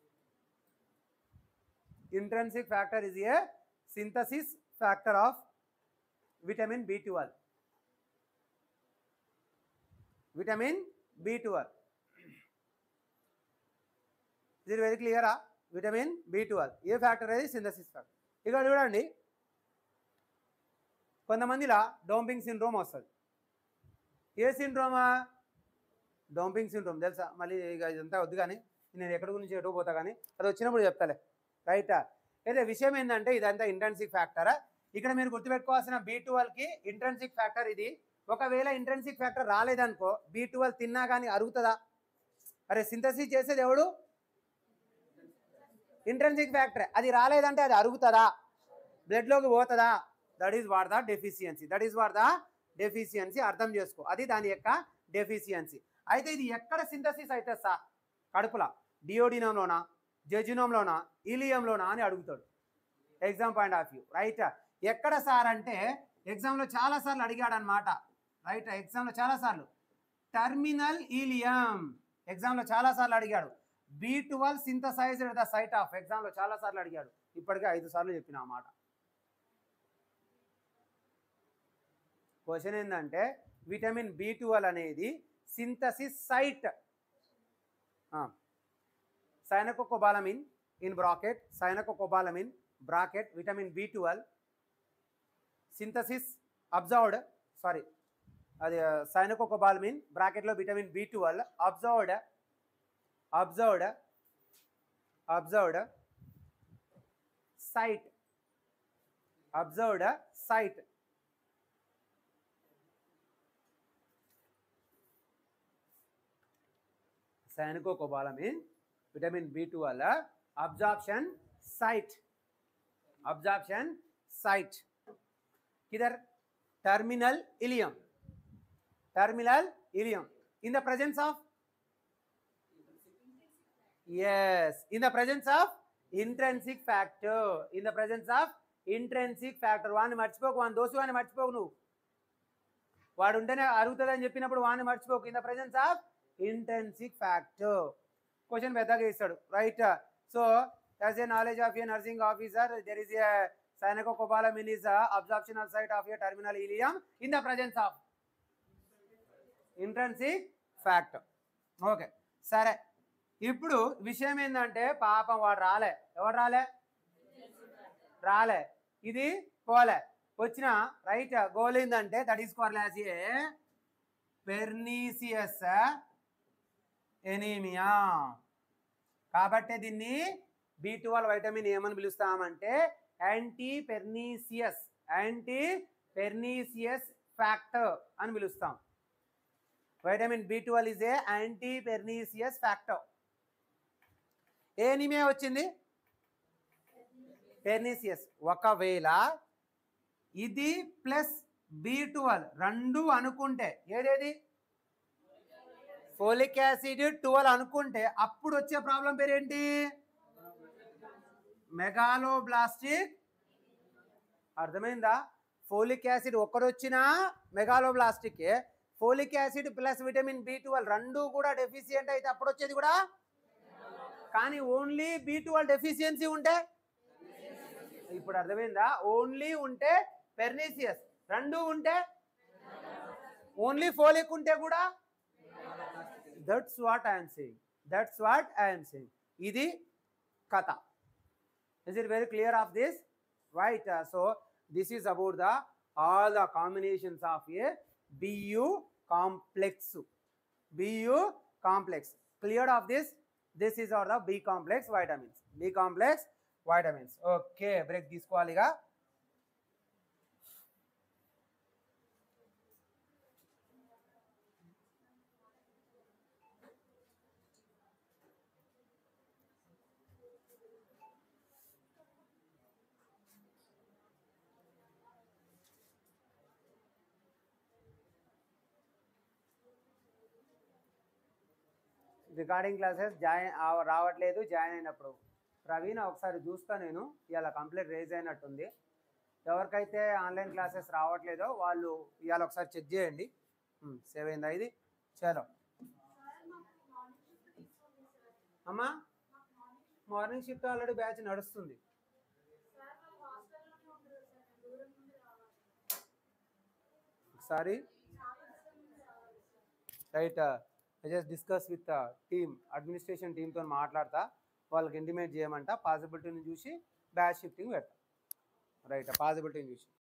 intrinsic factor is a synthesis factor of vitamin B twelve vitamin B twelve ఇది very క్లియరా vitamin B twelve ఏ factor అనేది synthesis factor ఇక్కడ చూడండి కొంతమందిలా డోంపింగ్ సిండ్రోమ్ వస్తుంది ఏ సిండ్రోమా డోంపింగ్ సిండ్రోమ్ తెలుసా మళ్ళీ ఇక ఇదంతా వద్దు కానీ నేను ఎక్కడి గురించి ఎటు పోతా కానీ అది వచ్చినప్పుడు చెప్తాలే రైటా అయితే విషయం ఏంటంటే ఇదంతా ఇంట్రెన్సిక్ ఫ్యాక్టరా ఇక్కడ మీరు గుర్తుపెట్టుకోవాల్సిన బీ కి ఇంట్రెన్సిక్ ఫ్యాక్టర్ ఇది ఒకవేళ ఇంట్రెన్సిక్ ఫ్యాక్టర్ రాలేదనుకో బీ ట్వెల్వ్ తిన్నా కానీ అరుగుతుందా అరే సింథసిస్ చేసేది ఎవడు ఇంట్రెన్సిక్ ఫ్యాక్టర్ అది రాలేదంటే అది అరుగుతుందా బ్లడ్లోకి పోతుందా that is what the deficiency that is what the deficiency అర్థం చేసుకో అది దాని యొక్క డెఫిషియన్సీ అయితే ఇది ఎక్కడ సింథసిస్ అయితే సార్ కడుపులా డియోడినంలోనా జెజునంలోనా ఇలియంలోనా అని అడుగుతాడు exam point of view right ఎక్కడ సార్ అంటే ఎగ్జామ్లో చాలా సార్లు అడిగాడు అనమాట రైట్ ఎగ్జామ్లో చాలా సార్లు టర్మినల్ ఈలియం ఎగ్జామ్లో చాలా సార్లు అడిగాడు B twelve synthesized the site of ఎగ్జామ్లో చాలా సార్లు అడిగాడు ఇప్పటికే ఐదు సార్లు చెప్పిన ఆ మాట క్వశ్చన్ ఏంటంటే విటమిన్ బి ట్వెల్వ్ అనేది synthesis site cyanocobalamin in bracket cyanocobalamin bracket vitamin B twelve synthesis observed sorry అది సైనకోకోబాలమిన్ బ్రాకెట్లో vitamin B twelve observed observed observed site observed site cyanocobalamin vitamin B twelve absorption site absorption site किधर terminal ileum terminal ileum in the presence of yes in the presence of intrinsic factor in the presence of intrinsic factor వాడిని మర్చిపోకు వాని దోసు వాడిని మర్చిపోకు నువ్వు వాడు ఉంటేనే అరుగుతుందని చెప్పినప్పుడు వాడిని మర్చిపోకు in the presence of intrinsic factor question పెద్దగా ఇస్తాడు right so as a knowledge of a nursing officer there is a cyanocobalamin is a absorptional site of a terminal ileum in the presence of intrinsic factor okay సరే ఇప్పుడు విషయం ఏంటంటే పాపం వాడు రాలే ఎవడు రాలే రాలే ఇది పోలే వచ్చిన రైట్ గోల్ ఏంటంటే that is call a pernicious anaemia కాబట్టి దీన్ని బి ట్వెల్వ్ వైటమిన్ ఏమని పిలుస్తామంటే anti pernicious anti pernicious factor అని పిలుస్తాం vitamin B twelve is a anti pernicious factor ఏ ఎనీమియా వచ్చింది పెర్నీసియస్ ఒకవేళ ఇది ప్లస్ బి ట్వెల్వ్ రెండు అనుకుంటే ఏదేది ఫోలిక్ యాసిడ్ ట్వెల్వ్ అనుకుంటే అప్పుడు వచ్చే ప్రాబ్లం పేరేంటి మెగాలోబ్లాస్టిక్ అర్థమైందా ఫోలిక్ యాసిడ్ ఒక్కడొచ్చినా megaloblastic folic acid plus vitamin B twelve రెండు కూడా డెఫిషియంట్ అయితే అప్పుడు వచ్చేది కూడా కానీ ఓన్లీ బి ట్వెల్వ్ డెఫిషియన్సీ ఉంటే ఇప్పుడు అర్థమైందా ఓన్లీ ఉంటే పెర్నీసియస్ రెండు ఉంటే ఓన్లీ ఫోలిక్ ఉంటే కూడా that's what I'm saying that's what I'm saying ఇది కథ is it very clear of this right so this is about the all the combinations of a B complex B complex clear of this this is are the B complex vitamins B complex vitamins okay break తీసుకోవాలిగా recording classes join రావట్లేదు join అయినప్పుడు ప్రవీణ్ ఒకసారి చూస్తా నేను ఇవాళ complete raise అయినట్టుంది ఎవరికైతే online classes రావట్లేదో వాళ్ళు ఇవాళ ఒకసారి చెక్ చేయండి సేవ్ అయిందా ఇది చలో అమ్మా మార్నింగ్ షిఫ్ట్ ఆల్రెడీ బ్యాచ్ నడుస్తుంది ఒకసారి right I just discuss with team administration టీమ్తో మాట్లాడతా వాళ్ళకి ఇంటిమేట్ చేయమంట పాసిబిలిటీని చూసి బ్యాచ్ షిఫ్టింగ్ పెడతా రైట్ పాసిబిలిటీని చూసి